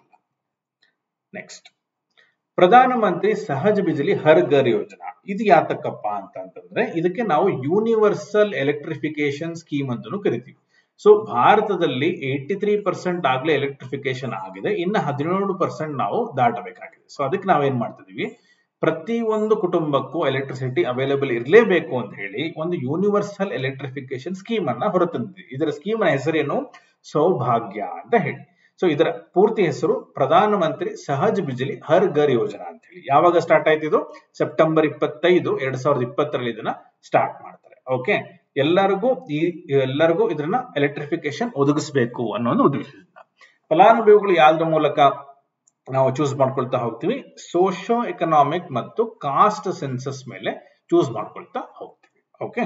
ನೆಕ್ಸ್ಟ್ ಪ್ರಧಾನ ಮಂತ್ರಿ ಸಹಜ ಬಿಜಲಿ ಹರ್ ಘರ್ ಯೋಜನಾ ಇದು ಯಾತಕ್ಕಪ್ಪ ಅಂತ ಅಂತಂದ್ರೆ ಇದಕ್ಕೆ ನಾವು ಯೂನಿವರ್ಸಲ್ ಎಲೆಕ್ಟ್ರಿಫಿಕೇಶನ್ ಸ್ಕೀಮ್ ಅಂತಾನು ಕರಿತೀವಿ ಸೊ ಭಾರತದಲ್ಲಿ ಏಯ್ಟಿ ತ್ರೀ ಪರ್ಸೆಂಟ್ ಆಗ್ಲೇ ಎಲೆಕ್ಟ್ರಿಫಿಕೇಶನ್ ಆಗಿದೆ ಇನ್ನು ಹದಿನೇಳು ಪರ್ಸೆಂಟ್ ನಾವು ದಾಟಬೇಕಾಗಿದೆ ಸೊ ಅದಕ್ಕೆ ನಾವೇನ್ ಮಾಡ್ತಿದೀವಿ ಪ್ರತಿ ಒಂದು ಕುಟುಂಬಕ್ಕೂ ಎಲೆಕ್ಟ್ರಿಸಿಟಿ ಅವೈಲೇಬಲ್ ಇರಲೇಬೇಕು ಅಂತ ಹೇಳಿ ಒಂದು ಯೂನಿವರ್ಸಲ್ ಎಲೆಕ್ಟ್ರಿಫಿಕೇಶನ್ ಸ್ಕೀಮ್ ಅನ್ನ ಹೊರತಂದಿದ್ವಿ ಇದರ ಸ್ಕೀಮ್ ನ ಹೆಸರೇನು ಸೌಭಾಗ್ಯ ಅಂತ ಹೇಳಿ ಸೊ ಇದರ ಪೂರ್ತಿ ಹೆಸರು ಪ್ರಧಾನ ಮಂತ್ರಿ ಸಹಜ್ ಬಿಜಲಿ ಹರ್ ಘರ್ ಯೋಜನಾ ಅಂತ ಹೇಳಿ ಯಾವಾಗ ಸ್ಟಾರ್ಟ್ ಆಯ್ತು ಇದು ಸೆಪ್ಟೆಂಬರ್ ಇಪ್ಪತ್ತೈದು ಎರಡ್ ಸಾವಿರದ ಇಪ್ಪತ್ತರಲ್ಲಿ ಇದನ್ನ ಸ್ಟಾರ್ಟ್ ಮಾಡ್ತಾರೆ ಓಕೆ ಎಲ್ಲರಿಗೂ ಈ ಎಲ್ಲರಿಗೂ ಇದನ್ನ ಎಲೆಕ್ಟ್ರಿಫಿಕೇಶನ್ ಒದಗಿಸಬೇಕು ಅನ್ನೋ ಒಂದು ಉದ್ದೇಶದಿಂದ ಫಲಾನುಭವಿಗಳು ಯಾವ್ದ್ರ ಮೂಲಕ ನಾವು ಚೂಸ್ ಮಾಡ್ಕೊಳ್ತಾ ಹೋಗ್ತೀವಿ ಸೋಶೋ ಎಕನಾಮಿಕ್ ಮತ್ತು ಕಾಸ್ಟ್ ಸೆನ್ಸಸ್ ಮೇಲೆ ಚೂಸ್ ಮಾಡ್ಕೊಳ್ತಾ ಹೋಗ್ತೀವಿ ಓಕೆ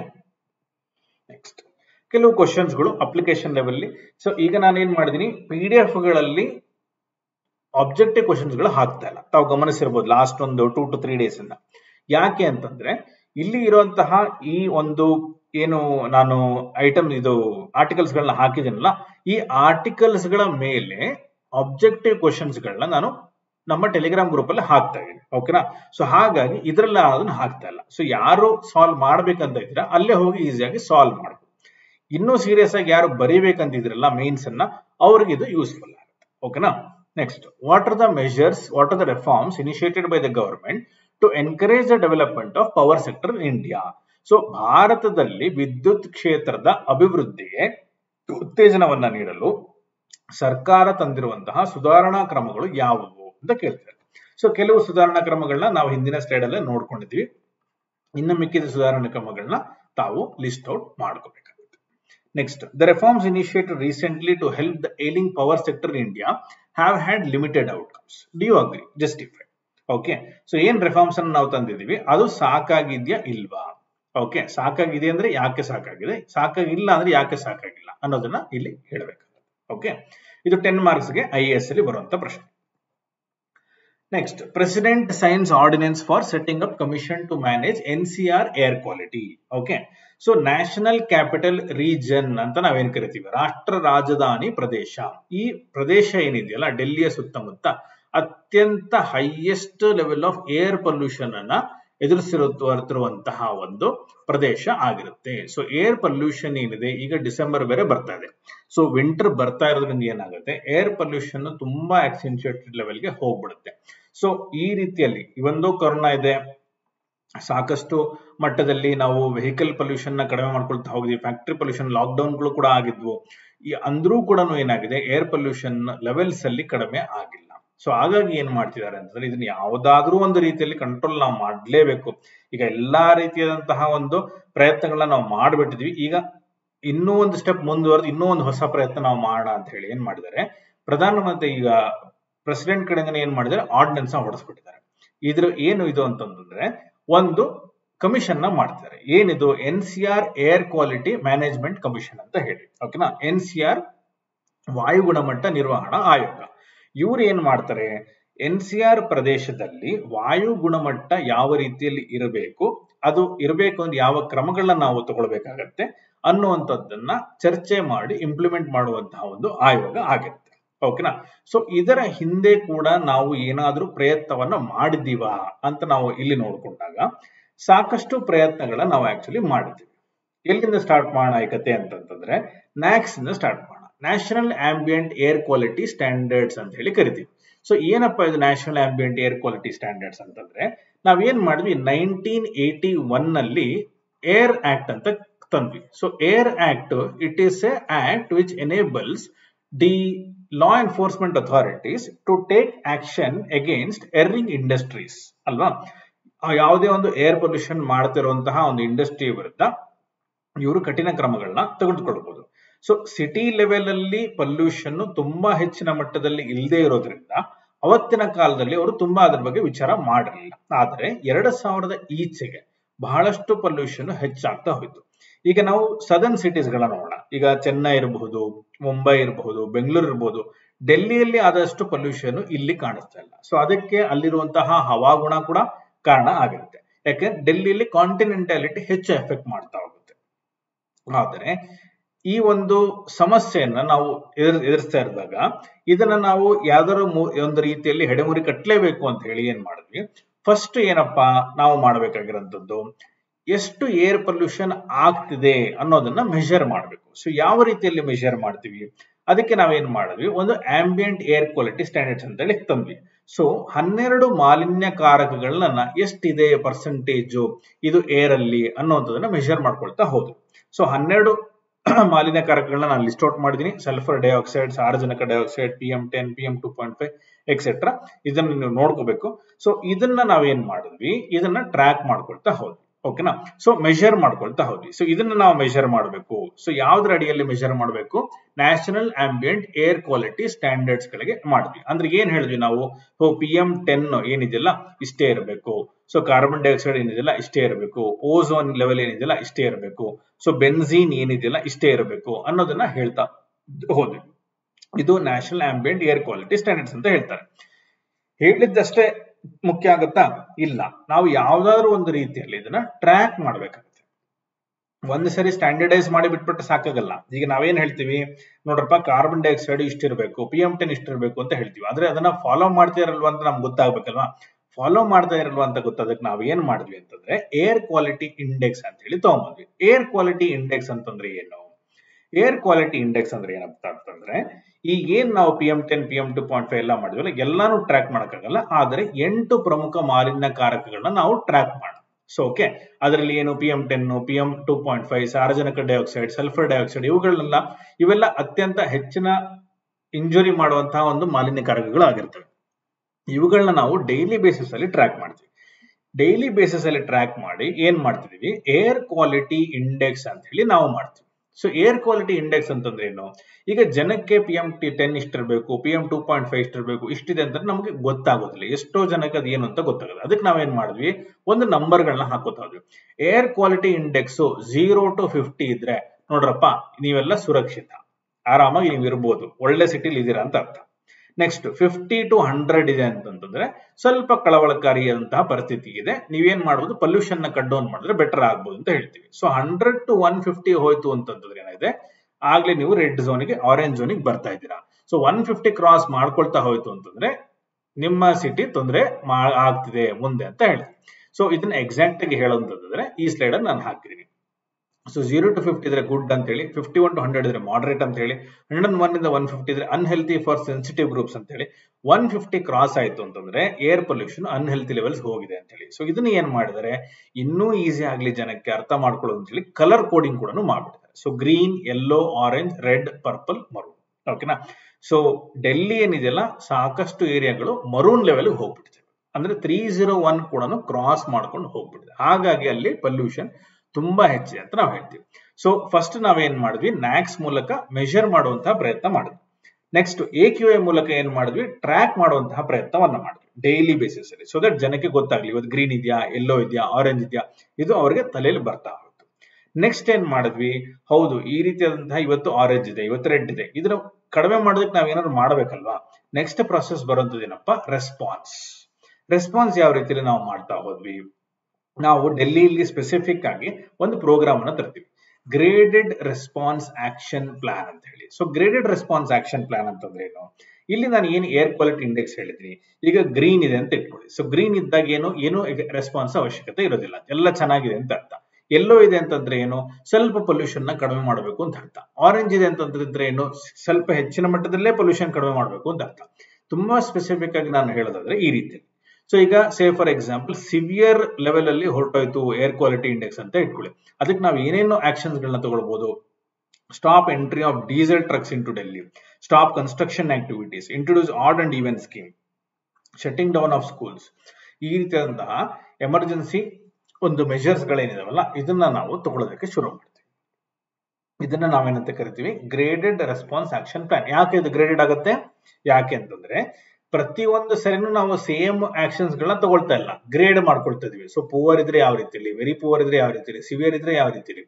ನೆಕ್ಸ್ಟ್ ಕೆಲವು ಕ್ವಶನ್ಸ್ಗಳು ಅಪ್ಲಿಕೇಶನ್ ಲೆವೆಲ್ ಸೊ ಈಗ ನಾನು ಏನ್ ಮಾಡಿದೀನಿ ಪಿ ಡಿ ಎಫ್ ಗಳಲ್ಲಿ ಆಬ್ಜೆಕ್ಟಿವ್ ಕ್ವಶನ್ಸ್ ಗಳು ಹಾಕ್ತಾ ಇಲ್ಲ ತಾವು ಗಮನಿಸಿರ್ಬೋದು ಲಾಸ್ಟ್ ಒಂದು ಟೂ ಟು ತ್ರೀ ಡೇಸ್ ಇಂದ ಯಾಕೆ ಅಂತಂದ್ರೆ ಇಲ್ಲಿ ಇರುವಂತಹ ಈ ಒಂದು ಏನು ನಾನು ಐಟಮ್ ಇದು ಆರ್ಟಿಕಲ್ಸ್ ಗಳನ್ನ ಹಾಕಿದ್ದೀನಲ್ಲ ಈ ಆರ್ಟಿಕಲ್ಸ್ ಗಳ ಮೇಲೆ ಆಬ್ಜೆಕ್ಟಿವ್ ಕ್ವಶನ್ಸ್ ಗಳನ್ನ ನಾನು ನಮ್ಮ ಟೆಲಿಗ್ರಾಮ್ ಗ್ರೂಪ್ ಅಲ್ಲಿ ಹಾಕ್ತಾ ಇದ್ದೀನಿ ಓಕೆನಾ ಸೊ ಹಾಗಾಗಿ ಇದ್ರಲ್ಲಿ ಅದನ್ನ ಹಾಕ್ತಾ ಇಲ್ಲ ಸೊ ಯಾರು ಸಾಲ್ವ್ ಮಾಡ್ಬೇಕಂತ ಇದ್ದೀರಾ ಅಲ್ಲೇ ಹೋಗಿ ಈಸಿಯಾಗಿ ಸಾಲ್ವ್ ಮಾಡ್ಬೋದು ಇನ್ನೂ ಸೀರಿಯಸ್ ಆಗಿ ಯಾರು ಬರೀಬೇಕಂತಿದ್ರಲ್ಲ ಮೇನ್ಸ್ ಅನ್ನ ಅವ್ರಿಗೆ ಇದು ಯೂಸ್ಫುಲ್ ಆಗುತ್ತೆ ಓಕೆನಾ next what are the measures what are the reforms initiated by the government to encourage the development of power sector in India so ಭಾರತದಲ್ಲಿ ವಿದ್ಯುತ್ ಕ್ಷೇತ್ರದ ಅಭಿವೃದ್ಧಿಗೆ ಉತ್ತೇಜನವನ್ನ ನೀಡಲು ಸರ್ಕಾರ ತಂದಿರುವಂತಹ ಸುಧಾರಣಾ ಕ್ರಮಗಳು ಯಾವುವು ಅಂತ ಕೇಳ್ತಾರೆ ಸೊ ಕೆಲವು ಸುಧಾರಣಾ ಕ್ರಮಗಳನ್ನ ನಾವು ಹಿಂದಿನ ಸ್ಲೈಡ್ ಅಲ್ಲೇ ನೋಡ್ಕೊಂಡಿದ್ವಿ ಇನ್ನು ಮಿಕ್ಕಿದ ಸುಧಾರಣಾ ಕ್ರಮಗಳನ್ನ ತಾವು ಲಿಸ್ಟ್ ಔಟ್ ಮಾಡ್ಕೋಬೇಕಾಗುತ್ತೆ next the reforms initiated recently to help the ailing power sector in India have had limited outcomes do you agree justify okay so ಏನ್ ರಿಫಾರ್ಮ್ಸ್ ಅನ್ನು ನಾವು ತಂದಿದೀವಿ ಅದು ಸಾಕಾಗಿದ್ಯಾ ಇಲ್ವಾ ಓಕೆ ಸಾಕಾಗಿದೆ ಅಂದ್ರೆ ಯಾಕೆ ಸಾಕಾಗಿದೆ ಸಾಕಾಗಿಲ್ಲ ಅಂದ್ರೆ ಯಾಕೆ ಸಾಕಾಗಿಲ್ಲ ಅನ್ನೋದನ್ನ ಇಲ್ಲಿ ಹೇಳಬೇಕಾಗುತ್ತೆ ಓಕೆ ಇದು ಟೆನ್ ಮಾರ್ಕ್ಸ್ ಗೆ ಐ ಎಸ್ ಅಲ್ಲಿ ಬರುವಂತ ಪ್ರಶ್ನೆ next president signs ordinance for setting up commission to manage N C R air quality okay so national capital region ಅಂತ ನಾವೇನ್ ಕರಿತೀವಿ ರಾಷ್ಟ್ರ ರಾಜಧಾನಿ ಪ್ರದೇಶ ಈ ಪ್ರದೇಶ ಏನಿದೆಯಲ್ಲ ಡೆಲ್ಲಿಯ ಸುತ್ತಮುತ್ತ ಅತ್ಯಂತ highest level of air pollution ಅನ್ನ ಎದುರಿಸಿರುತ್ತಿರುವಂತಹ ಒಂದು ಪ್ರದೇಶ ಆಗಿರುತ್ತೆ ಸೊ ಏರ್ ಪೊಲ್ಯೂಷನ್ ಏನಿದೆ ಈಗ ಡಿಸೆಂಬರ್ ಬೇರೆ ಬರ್ತಾ ಇದೆ ಸೊ ವಿಂಟರ್ ಬರ್ತಾ ಇರೋದ್ರಿಂದ ಏನಾಗುತ್ತೆ ಏರ್ ಪೊಲ್ಯೂಷನ್ ತುಂಬಾ ಆಕ್ಸೆಂಚುಯೇಟೆಡ್ ಲೆವೆಲ್ಗೆ ಹೋಗ್ಬಿಡುತ್ತೆ ಸೊ ಈ ರೀತಿಯಲ್ಲಿ ಇವೊಂದು ಕೊರೋನಾ ಇದೆ ಸಾಕಷ್ಟು ಮಟ್ಟದಲ್ಲಿ ನಾವು ವೆಹಿಕಲ್ ಪೊಲ್ಯೂಷನ್ ನ ಕಡಿಮೆ ಮಾಡ್ಕೊಳ್ತಾ ಹೋಗಿದ್ವಿ ಫ್ಯಾಕ್ಟರಿ ಪೊಲ್ಯೂಷನ್ ಗಳು ಕೂಡ ಆಗಿದ್ವು ಈ ಅಂದ್ರೂ ಕೂಡ ಏನಾಗಿದೆ ಏರ್ ಪೊಲ್ಯೂಷನ್ ಲೆವೆಲ್ಸ್ ಅಲ್ಲಿ ಕಡಿಮೆ ಆಗಿಲ್ಲ ಸೊ ಹಾಗಾಗಿ ಏನ್ ಮಾಡ್ತಿದ್ದಾರೆ ಅಂತಂದ್ರೆ ಇದನ್ನ ಯಾವ್ದಾದ್ರೂ ಒಂದು ರೀತಿಯಲ್ಲಿ ಕಂಟ್ರೋಲ್ ನಾವು ಮಾಡ್ಲೇಬೇಕು ಈಗ ಎಲ್ಲಾ ರೀತಿಯಾದಂತಹ ಒಂದು ಪ್ರಯತ್ನಗಳನ್ನ ನಾವು ಮಾಡ್ಬಿಟ್ಟಿದ್ವಿ ಈಗ ಇನ್ನೂ ಒಂದು ಸ್ಟೆಪ್ ಮುಂದುವರೆದು ಇನ್ನೂ ಒಂದು ಹೊಸ ಪ್ರಯತ್ನ ನಾವು ಮಾಡೋಣ ಅಂತ ಹೇಳಿ ಏನ್ ಮಾಡಿದ್ದಾರೆ ಪ್ರಧಾನಮಂತ್ರಿ ಈಗ ಪ್ರೆಸಿಡೆಂಟ್ ಕಡೆಯಿಂದ ಏನ್ ಮಾಡಿದ್ದಾರೆ ಆರ್ಡಿನೆನ್ಸ್ ಹೊಡೆಸ್ಬಿಟ್ಟಿದ್ದಾರೆ ಇದ್ರ ಏನು ಇದು ಅಂತಂದ್ರೆ ಒಂದು ಕಮಿಷನ್ ನ ಮಾಡ್ತಾರೆ ಏನಿದು N C R air quality management commission ಅಂತ ಹೇಳಿ ಓಕೆನಾ ಎನ್ ಸಿ ಆರ್ ವಾಯು ಗುಣಮಟ್ಟ ನಿರ್ವಹಣಾ ಆಯೋಗ ಇವ್ರು ಏನ್ ಮಾಡ್ತಾರೆ ಎನ್ ಸಿ ಆರ್ ಪ್ರದೇಶದಲ್ಲಿ ವಾಯು ಗುಣಮಟ್ಟ ಯಾವ ರೀತಿಯಲ್ಲಿ ಇರಬೇಕು ಅದು ಇರಬೇಕು ಅಂದ್ರೆ ಯಾವ ಕ್ರಮಗಳನ್ನ ನಾವು ತಗೊಳ್ಬೇಕಾಗತ್ತೆ ಅನ್ನುವಂಥದ್ದನ್ನ ಚರ್ಚೆ ಮಾಡಿ ಇಂಪ್ಲಿಮೆಂಟ್ ಮಾಡುವಂತಹ ಒಂದು ಆಯೋಗ ಆಗಿರುತ್ತೆ ಓಕೆನಾ ಸೊ ಇದರ ಹಿಂದೆ ಕೂಡ ನಾವು ಏನಾದ್ರೂ ಪ್ರಯತ್ನವನ್ನ ಮಾಡಿದೀವಾ ಅಂತ ನಾವು ಇಲ್ಲಿ ನೋಡ್ಕೊಂಡಾಗ ಸಾಕಷ್ಟು ಪ್ರಯತ್ನಗಳನ್ನ ನಾವು ಆಕ್ಚುಲಿ ಮಾಡಿದ್ದೀವಿ ಎಲ್ಲಿಂದ ಸ್ಟಾರ್ಟ್ ಮಾಡೋಣ ಈ ಕತೆ ಅಂತಂತಂದ್ರೆ ನ್ಯಾಕ್ಸ್ ಇಂದ ಸ್ಟಾರ್ಟ್ ಮಾಡೋಣ national ambient air quality standards ಅಂತ ಹೇಳಿ ಕರಿತೀವಿ ಸೊ ಏನಪ್ಪಾ ಇದು national ambient air quality standards ಅಂತಂದ್ರೆ ನಾವೇನ್ ಮಾಡಿದ್ವಿ ನೈನ್ಟೀನ್ ಏಟಿ ಒನ್ ನಲ್ಲಿ ಏರ್ ಆಕ್ಟ್ ಅಂತ ತಂದ್ವಿ so air act it is a act which enables the law enforcement authorities to take action against erring industries ಅಲ್ವಾ ಯಾವುದೇ ಒಂದು ಏರ್ ಪೊಲ್ಯೂಷನ್ ಮಾಡ್ತಿರುವಂತಹ ಒಂದು ಇಂಡಸ್ಟ್ರಿ ವಿರುದ್ಧ ಇವರು ಕಠಿಣ ಕ್ರಮಗಳನ್ನ ತೆಗೆದುಕೊಳ್ಬಹುದು ಸೊ ಸಿಟಿ ಲೆವೆಲ್ ಅಲ್ಲಿ ಪೊಲ್ಯೂಷನ್ ತುಂಬಾ ಹೆಚ್ಚಿನ ಮಟ್ಟದಲ್ಲಿ ಇಲ್ಲದೆ ಇರೋದ್ರಿಂದ ಅವತ್ತಿನ ಕಾಲದಲ್ಲಿ ಅವರು ತುಂಬಾ ಅದ್ರ ಬಗ್ಗೆ ವಿಚಾರ ಮಾಡಿರಲಿಲ್ಲ ಆದ್ರೆ ಎರಡ್ ಸಾವಿರದ ಈಚೆಗೆ ಬಹಳಷ್ಟು ಪೊಲ್ಯೂಷನ್ ಹೆಚ್ಚಾಗ್ತಾ ಹೋಯ್ತು ಈಗ ನಾವು ಸದರ್ನ್ ಸಿಟೀಸ್ ಗಳ ನೋಡೋಣ ಈಗ ಚೆನ್ನೈ ಇರಬಹುದು ಮುಂಬೈ ಇರಬಹುದು ಬೆಂಗಳೂರು ಇರಬಹುದು ಡೆಲ್ಲಿಯಲ್ಲಿ ಆದಷ್ಟು ಪೊಲ್ಯೂಷನ್ ಇಲ್ಲಿ ಕಾಣಿಸ್ತಾ ಇಲ್ಲ ಸೊ ಅದಕ್ಕೆ ಅಲ್ಲಿರುವಂತಹ ಹವಾಗುಣ ಕೂಡ ಕಾರಣ ಆಗಿರುತ್ತೆ ಯಾಕೆ ಡೆಲ್ಲಿಯಲ್ಲಿ ಕಾಂಟಿನೆಂಟಾಲಿಟಿ ಹೆಚ್ಚು ಎಫೆಕ್ಟ್ ಮಾಡ್ತಾ ಹೋಗುತ್ತೆ ಆದರೆ ಈ ಒಂದು ಸಮಸ್ಯೆಯನ್ನ ನಾವು ಎದುರ್ ಎದುರಿಸ್ತಾ ಇರಿದಾಗ ಇದನ್ನ ನಾವು ಯಾವ್ದಾದ್ರು ಒಂದು ರೀತಿಯಲ್ಲಿ ಹೆಡೆಮುರಿ ಕಟ್ಟಲೇಬೇಕು ಅಂತ ಹೇಳಿ ಏನ್ ಮಾಡಿದ್ವಿ ಫಸ್ಟ್ ಏನಪ್ಪಾ ನಾವು ಮಾಡಬೇಕಾಗಿರೋಂಥದ್ದು ಎಷ್ಟು ಏರ್ ಪೊಲ್ಯೂಷನ್ ಆಗ್ತಿದೆ ಅನ್ನೋದನ್ನ ಮೆಷರ್ ಮಾಡಬೇಕು ಸೊ ಯಾವ ರೀತಿಯಲ್ಲಿ ಮೆಷರ್ ಮಾಡ್ತೀವಿ ಅದಕ್ಕೆ ನಾವೇನ್ ಮಾಡಿದ್ವಿ ಒಂದು ಆಂಬಿಯಂಟ್ ಏರ್ ಕ್ವಾಲಿಟಿ ಸ್ಟ್ಯಾಂಡರ್ಡ್ಸ್ ಅಂತ ಹೇಳಿ ತಂದ್ವಿ ಸೊ ಹನ್ನೆರಡು ಮಾಲಿನ್ಯ ಕಾರಕಗಳನ್ನ ಎಷ್ಟಿದೆ ಪರ್ಸೆಂಟೇಜು ಇದು ಏರ್ ಅಲ್ಲಿ ಅನ್ನುವಂಥದ್ದನ್ನ ಮೆಷರ್ ಮಾಡ್ಕೊಳ್ತಾ ಹೋದ್ವಿ ಸೊ ಹನ್ನೆರಡು ಮಾಲಿನ್ಯ ಕಾರಕಗಳನ್ನ ನಾನು ಲಿಸ್ಟ್ ಔಟ್ ಮಾಡಿದೀನಿ ಸಲ್ಫರ್ ಡೈಆಕ್ಸೈಡ್ ಸಾರ್ವಜನಿಕ dioxide P M ten P M two point five etcetera ಇದನ್ನ ನೀವು ನೋಡ್ಕೋಬೇಕು ಸೊ ಇದನ್ನ ನಾವೇನ್ ಮಾಡಿದ್ವಿ ಇದನ್ನ ಟ್ರ್ಯಾಕ್ ಮಾಡ್ಕೊಳ್ತಾ ಹೋದ್ವಿ ಓಕೆನಾ ಸೊ ಮೆಷರ್ ಮಾಡ್ಕೊಳ್ತಾ ಹೋದ್ವಿ ಸೊ ಇದನ್ನ ನಾವು ಮೆಷರ್ ಮಾಡಬೇಕು ಸೊ ಯಾವ್ದ್ರ ಅಡಿಯಲ್ಲಿ ಮೆಷರ್ ಮಾಡಬೇಕು national ambient air quality standards ಗಳಿಗೆ ಮಾಡಿದ್ವಿ ಅಂದ್ರೆ ಏನ್ ಹೇಳಿದ್ವಿ ನಾವು ಪಿ ಎಂ ಟೆನ್ ಏನಿದೆಯಲ್ಲ ಇಷ್ಟೇ ಇರಬೇಕು ಸೊ ಕಾರ್ಬನ್ ಡೈಆಕ್ಸೈಡ್ ಏನಿದೆಯಲ್ಲ ಇಷ್ಟೇ ಇರಬೇಕು ಓಝೋನ್ ಲೆವೆಲ್ ಏನಿದೆಯಲ್ಲ ಇಷ್ಟೇ ಇರಬೇಕು ಸೊ ಬೆನ್ಝೀನ್ ಏನಿದೆಯಲ್ಲ ಇಷ್ಟೇ ಇರಬೇಕು ಅನ್ನೋದನ್ನ ಹೇಳ್ತಾ ಹೋದ್ವಿ ಇದು national ambient air quality standards ಅಂತ ಹೇಳ್ತಾರೆ ಹೇಳಿದ್ದಷ್ಟೇ ಮುಖ್ಯ ಆಗುತ್ತಾ ಇಲ್ಲ ನಾವು ಯಾವ್ದಾದ್ರು ಒಂದು ರೀತಿಯಲ್ಲಿ ಇದನ್ನ ಟ್ರ್ಯಾಕ್ ಮಾಡ್ಬೇಕಾಗುತ್ತೆ ಒಂದ್ ಸರಿ ಸ್ಟ್ಯಾಂಡರ್ಡೈಸ್ ಮಾಡಿ ಬಿಟ್ಬಿಟ್ರೆ ಸಾಕಾಗಲ್ಲ ಈಗ ನಾವೇನ್ ಹೇಳ್ತೀವಿ ನೋಡ್ರಪ್ಪ ಕಾರ್ಬನ್ ಡೈಆಕ್ಸೈಡ್ ಇಷ್ಟಿರ್ಬೇಕು ಪಿ ಎಂ ಟೆನ್ ಇಷ್ಟಿರ್ಬೇಕು ಅಂತ ಹೇಳ್ತೀವಿ ಆದ್ರೆ ಅದನ್ನ ಫಾಲೋ ಮಾಡ್ತಾ ಇರಲ್ವಾ ಅಂತ ನಮ್ಗೆ ಗೊತ್ತಾಗ್ಬೇಕಲ್ವಾ ಫಾಲೋ ಮಾಡ್ತಾ ಇರಲ್ವಾ ಅಂತ ಗೊತ್ತಾದಕ್ಕೆ ನಾವ್ ಏನ್ ಮಾಡಿದ್ವಿ ಅಂತಂದ್ರೆ ಏರ್ ಕ್ವಾಲಿಟಿ ಇಂಡೆಕ್ಸ್ ಅಂತ ಹೇಳಿ ತಗೊಂಬಂದ್ವಿ ಏರ್ ಕ್ವಾಲಿಟಿ ಇಂಡೆಕ್ಸ್ ಅಂತಂದ್ರೆ ಏನು ಏರ್ ಕ್ವಾಲಿಟಿ ಇಂಡೆಕ್ಸ್ ಅಂದ್ರೆ ಏನಪ್ಪ ಅಂತಂದ್ರೆ ಈಗ ಏನ್ ನಾವು P M ten P M two point five ಎಲ್ಲ ಮಾಡಿದ್ವಲ್ಲ ಎಲ್ಲಾನು ಟ್ರ್ಯಾಕ್ ಮಾಡಕ್ಕಾಗಲ್ಲ ಆದ್ರೆ ಎಂಟು ಪ್ರಮುಖ ಮಾಲಿನ್ಯ ಕಾರಕಗಳನ್ನ ನಾವು ಟ್ರ್ಯಾಕ್ ಮಾಡೋಣ ಸೊ ಓಕೆ ಅದರಲ್ಲಿ ಏನು P M ten P M two point five ಸಾರಜನಕ ಡೈಆಕ್ಸೈಡ್ ಸಲ್ಫರ್ ಡೈಆಕ್ಸೈಡ್ ಇವುಗಳನ್ನೆಲ್ಲ ಇವೆಲ್ಲ ಅತ್ಯಂತ ಹೆಚ್ಚಿನ ಇಂಜುರಿ ಮಾಡುವಂತಹ ಒಂದು ಮಾಲಿನ್ಯಕಾರಕಗಳು ಆಗಿರ್ತವೆ ಇವುಗಳನ್ನ ನಾವು ಡೈಲಿ ಬೇಸಿಸ್ ಅಲ್ಲಿ ಟ್ರ್ಯಾಕ್ ಮಾಡ್ತೀವಿ ಡೈಲಿ ಬೇಸಿಸ್ ಅಲ್ಲಿ ಟ್ರ್ಯಾಕ್ ಮಾಡಿ ಏನ್ ಮಾಡ್ತಿದೀವಿ ಏರ್ ಕ್ವಾಲಿಟಿ ಇಂಡೆಕ್ಸ್ ಅಂತ ಹೇಳಿ ನಾವು ಮಾಡ್ತೀವಿ ಸೊ ಏರ್ ಕ್ವಾಲಿಟಿ ಇಂಡೆಕ್ಸ್ ಅಂತಂದ್ರೆ ಏನು ಈಗ ಜನಕ್ಕೆ ಪಿ ಎಂ ಟಿ ಟೆನ್ ಇಷ್ಟಿರ್ಬೇಕು P M two point five ಇಷ್ಟಿರ್ಬೇಕು ಇಷ್ಟಿದೆ ಅಂತ ನಮಗೆ ಗೊತ್ತಾಗೋದಿಲ್ಲ ಎಷ್ಟೋ ಜನಕ್ಕೆ ಅದು ಏನು ಅಂತ ಗೊತ್ತಾಗಲ್ಲ ಅದಕ್ಕೆ ನಾವೇನ್ ಮಾಡಿದ್ವಿ ಒಂದು ನಂಬರ್ಗಳನ್ನ ಹಾಕೋತಾ ಹೋದ್ವಿ air quality index zero to fifty ಇದ್ರೆ ನೋಡ್ರಪ್ಪ ನೀವೆಲ್ಲ ಸುರಕ್ಷಿತ ಆರಾಮಾಗಿ ನೀವು ಇರ್ಬೋದು ಒಳ್ಳೆ ಸಿಟಿಲಿ ಇದೀರಾ ಅಂತ ಅರ್ಥ ನೆಕ್ಸ್ಟ್ ಫಿಫ್ಟಿ ಟು ಹಂಡ್ರೆಡ್ ಇದೆ ಅಂತಂದ್ರೆ ಸ್ವಲ್ಪ ಕಳವಳಕಾರಿಯಾದಂತಹ ಪರಿಸ್ಥಿತಿ ಇದೆ ನೀವೇನ್ ಮಾಡಬಹುದು ಪೊಲ್ಯೂಷನ್ ನ ಕಟ್ ಡೌನ್ ಮಾಡಿದ್ರೆ ಬೆಟರ್ ಆಗ್ಬೋದು ಅಂತ ಹೇಳ್ತೀವಿ so hundred to one fifty ಹೋಯ್ತು ಅಂತಂದ್ರೆ ಏನಿದೆ ಆಗ್ಲೇ ನೀವು ರೆಡ್ ಝೋನ್ಗೆ ಆರೆಂಜ್ ಝೋನಿಗೆ ಬರ್ತಾ ಇದ್ದೀರಾ ಸೊ ಒನ್ ಫಿಫ್ಟಿ ಕ್ರಾಸ್ ಮಾಡ್ಕೊಳ್ತಾ ಹೋಯ್ತು ಅಂತಂದ್ರೆ ನಿಮ್ಮ ಸಿಟಿ ತೊಂದರೆ ಆಗ್ತಿದೆ ಮುಂದೆ ಅಂತ ಹೇಳಿ ಸೊ ಇದನ್ನ ಎಕ್ಸಾಕ್ಟ್ ಆಗಿ ಹೇಳೋದಂತಂದ್ರೆ ಈ ಸ್ಲೈಡ್ ಅನ್ನು ನಾನು ಹಾಕಿದೀನಿ ಸೊ ಜೀರೋ ಟು ಫಿಫ್ಟಿ ಇದ್ರೆ ಗುಡ್ ಅಂತ ಹೇಳಿ ಫಿಫ್ಟಿ ಒನ್ ಟು ಹಂಡ್ರೆಡ್ ಇದ್ರೆ ಮಾಡರೇಟ್ ಅಂತ ಹೇಳಿ ಹಂಡ್ರೆಡ್ ಒನ್ ಇಂದ ಒನ್ ಫಿಫ್ಟಿ ಇದ್ರೆ ಅನ್ಹೆಲ್ತಿ ಫಾರ್ ಸೆನ್ಸಿಟಿವ್ ಗ್ರೂಪ್ಸ್ ಅಂತ ಹೇಳಿ ಒನ್ ಫಿಫ್ಟಿ ಕ್ರಾಸ್ ಆಯ್ತು ಅಂತಂದ್ರೆ ಏರ್ ಪೊಲ್ಯೂಷನ್ ಅನ್ಹೆಲ್ತಿ ಲೆವೆಲ್ಸ್ ಹೋಗಿದೆ ಅಂತ ಹೇಳಿ ಸೊ ಇದನ್ನ ಏನ್ ಮಾಡಿದರೆ ಇನ್ನೂ ಈಸಿ ಆಗ್ಲಿ ಜನಕ್ಕೆ ಅರ್ಥ ಮಾಡ್ಕೊಳ್ಳೋದು ಅಂತ ಹೇಳಿ ಕಲರ್ ಕೋಡಿಂಗ್ ಕೂಡ ಮಾಡ್ಬಿಟ್ಟಿದ್ದಾರೆ so green yellow orange red purple maroon ಓಕೆನಾ ಸೊ ಡೆಲ್ಲಿ ಏನಿದೆಯಲ್ಲ ಸಾಕಷ್ಟು ಏರಿಯಾಗಳು ಮರೂನ್ ಲೆವೆಲ್ ಹೋಗ್ಬಿಟ್ಟಿದೆ ಅಂದ್ರೆ ತ್ರೀ ಜೀರೋ ಒನ್ ಕೂಡ ಕ್ರಾಸ್ ಮಾಡ್ಕೊಂಡು ಹೋಗ್ಬಿಟ್ಟಿದೆ ಹಾಗಾಗಿ ಅಲ್ಲಿ ಪೊಲ್ಯೂಷನ್ ತುಂಬಾ ಹೆಚ್ಚಿದೆ ಅಂತ ನಾವು ಹೇಳ್ತೀವಿ ಸೊ ಫಸ್ಟ್ ನಾವೇನ್ ಮಾಡಿದ್ವಿ ನ್ಯಾಕ್ಸ್ ಮೂಲಕ ಮೆಷರ್ ಮಾಡುವಂತಹ ಪ್ರಯತ್ನ ಮಾಡಿದ್ವಿ ನೆಕ್ಸ್ಟ್ ಎ ಕ್ಯೂ ಎ ಮೂಲಕ ಏನ್ ಮಾಡಿದ್ವಿ ಟ್ರ್ಯಾಕ್ ಮಾಡುವಂತಹ ಪ್ರಯತ್ನವನ್ನ ಮಾಡಿದ್ವಿ ಡೈಲಿ ಬೇಸಿಸ್ ಅಲ್ಲಿ ಸೊ ದಟ್ ಜನಕ್ಕೆ ಗೊತ್ತಾಗ್ಲಿ ಇವತ್ತು ಗ್ರೀನ್ ಇದೆಯಾ ಎಲ್ಲೋ ಇದೆಯಾ ಆರೆಂಜ್ ಇದೆಯಾ ಇದು ಅವರಿಗೆ ತಲೆಯಲ್ಲಿ ಬರ್ತಾ ಹೋಯ್ತು ನೆಕ್ಸ್ಟ್ ಏನ್ ಮಾಡಿದ್ವಿ ಹೌದು ಈ ರೀತಿಯಾದಂತಹ ಇವತ್ತು ಆರೆಂಜ್ ಇದೆ ಇವತ್ತು ರೆಡ್ ಇದೆ ಇದನ್ನ ಕಡಿಮೆ ಮಾಡೋದಕ್ಕೆ ನಾವ್ ಏನಾದ್ರು ಮಾಡಬೇಕಲ್ವಾ ನೆಕ್ಸ್ಟ್ ಪ್ರೊಸೆಸ್ ಬರುವಂತದ್ದು ಏನಪ್ಪಾ ರೆಸ್ಪಾನ್ಸ್ ರೆಸ್ಪಾನ್ಸ್ ಯಾವ ರೀತಿಯಲ್ಲಿ ನಾವು ಮಾಡ್ತಾ ಹೋದ್ವಿ ನಾವು ಡೆಲ್ಲಿಯಲ್ಲಿ ಸ್ಪೆಸಿಫಿಕ್ ಆಗಿ ಒಂದು ಪ್ರೋಗ್ರಾಮ್ ಅನ್ನ ತರ್ತೀವಿ ಗ್ರೇಡೆಡ್ ರೆಸ್ಪಾನ್ಸ್ ಆಕ್ಷನ್ ಪ್ಲಾನ್ ಅಂತ ಹೇಳಿ so graded response action plan ಅಂತಂದ್ರೆ ಏನು ಇಲ್ಲಿ ನಾನು ಏನು ಏರ್ ಕ್ವಾಲಿಟಿ ಇಂಡೆಕ್ಸ್ ಹೇಳಿದ್ರಿ ಈಗ ಗ್ರೀನ್ ಇದೆ ಅಂತ ಇಟ್ಕೊಳ್ಳಿ ಸೊ ಗ್ರೀನ್ ಇದ್ದಾಗ ಏನು ಏನು ರೆಸ್ಪಾನ್ಸ್ ಅವಶ್ಯಕತೆ ಇರೋದಿಲ್ಲ ಎಲ್ಲ ಚೆನ್ನಾಗಿದೆ ಅಂತ ಅರ್ಥ ಎಲ್ಲೋ ಇದೆ ಅಂತಂದ್ರೆ ಏನು ಸ್ವಲ್ಪ ಪೊಲ್ಯೂಷನ್ ನ ಕಡಿಮೆ ಮಾಡಬೇಕು ಅಂತ ಅರ್ಥ ಆರೆಂಜ್ ಇದೆ ಅಂತಂದ್ರೆ ಏನು ಸ್ವಲ್ಪ ಹೆಚ್ಚಿನ ಮಟ್ಟದಲ್ಲೇ ಪೊಲ್ಯೂಷನ್ ಕಡಿಮೆ ಮಾಡಬೇಕು ಅಂತ ಅರ್ಥ ತುಂಬಾ ಸ್ಪೆಸಿಫಿಕ್ ಆಗಿ ನಾನು ಹೇಳೋದಾದ್ರೆ ಈ ರೀತಿ ಸೊ ಈಗ say for example severe level ಅಲ್ಲಿ ಹೊರಟೋಯ್ತು ಏರ್ ಕ್ವಾಲಿಟಿ ಇಂಡೆಕ್ಸ್ ಅಂತ ಇಟ್ಕೊಳ್ಳಿ ಅದಕ್ಕೆ ನಾವು ಏನೇನು ಆಕ್ಷನ್ಸ್ ಗಳನ್ನ ತಗೊಳ್ಬಹುದು stop entry of diesel trucks into Delhi stop construction activities introduce odd and even scheme shutting down of schools ಈ ರೀತಿಯಾದಂತಹ ಎಮರ್ಜೆನ್ಸಿ ಒಂದು ಮೆಷರ್ಸ್ ಗಳೇನಿದಾವಲ್ಲ ಇದನ್ನ ನಾವು ತಗೊಳ್ಳೋದಕ್ಕೆ ಶುರು ಮಾಡ್ತೀವಿ ಇದನ್ನ ನಾವೇನಂತ ಕರಿತೀವಿ ಗ್ರೇಡೆಡ್ ರೆಸ್ಪಾನ್ಸ್ ಆಕ್ಷನ್ ಪ್ಲಾನ್ ಯಾಕೆ ಇದು ಗ್ರೇಡೆಡ್ ಆಗುತ್ತೆ ಯಾಕೆ ಅಂತಂದ್ರೆ ಪ್ರತಿಯೊಂದು ಸರಿನೂ ನಾವು ಸೇಮ್ ಆಕ್ಷನ್ಸ್ ಗಳನ್ನ ತಗೊಳ್ತಾ ಇಲ್ಲ ಗ್ರೇಡ್ ಮಾಡ್ಕೊಳ್ತಾ ಇದೀವಿ ಸೊ ಪೂವರ್ ಇದ್ರೆ ಯಾವ ರೀತಿಲಿ ವೆರಿ ಪೂವರ್ ಇದ್ರೆ ಯಾವ ರೀತಿಲಿ ಸಿವಿಯರ್ ಇದ್ರೆ ಯಾವ ರೀತಿಲಿ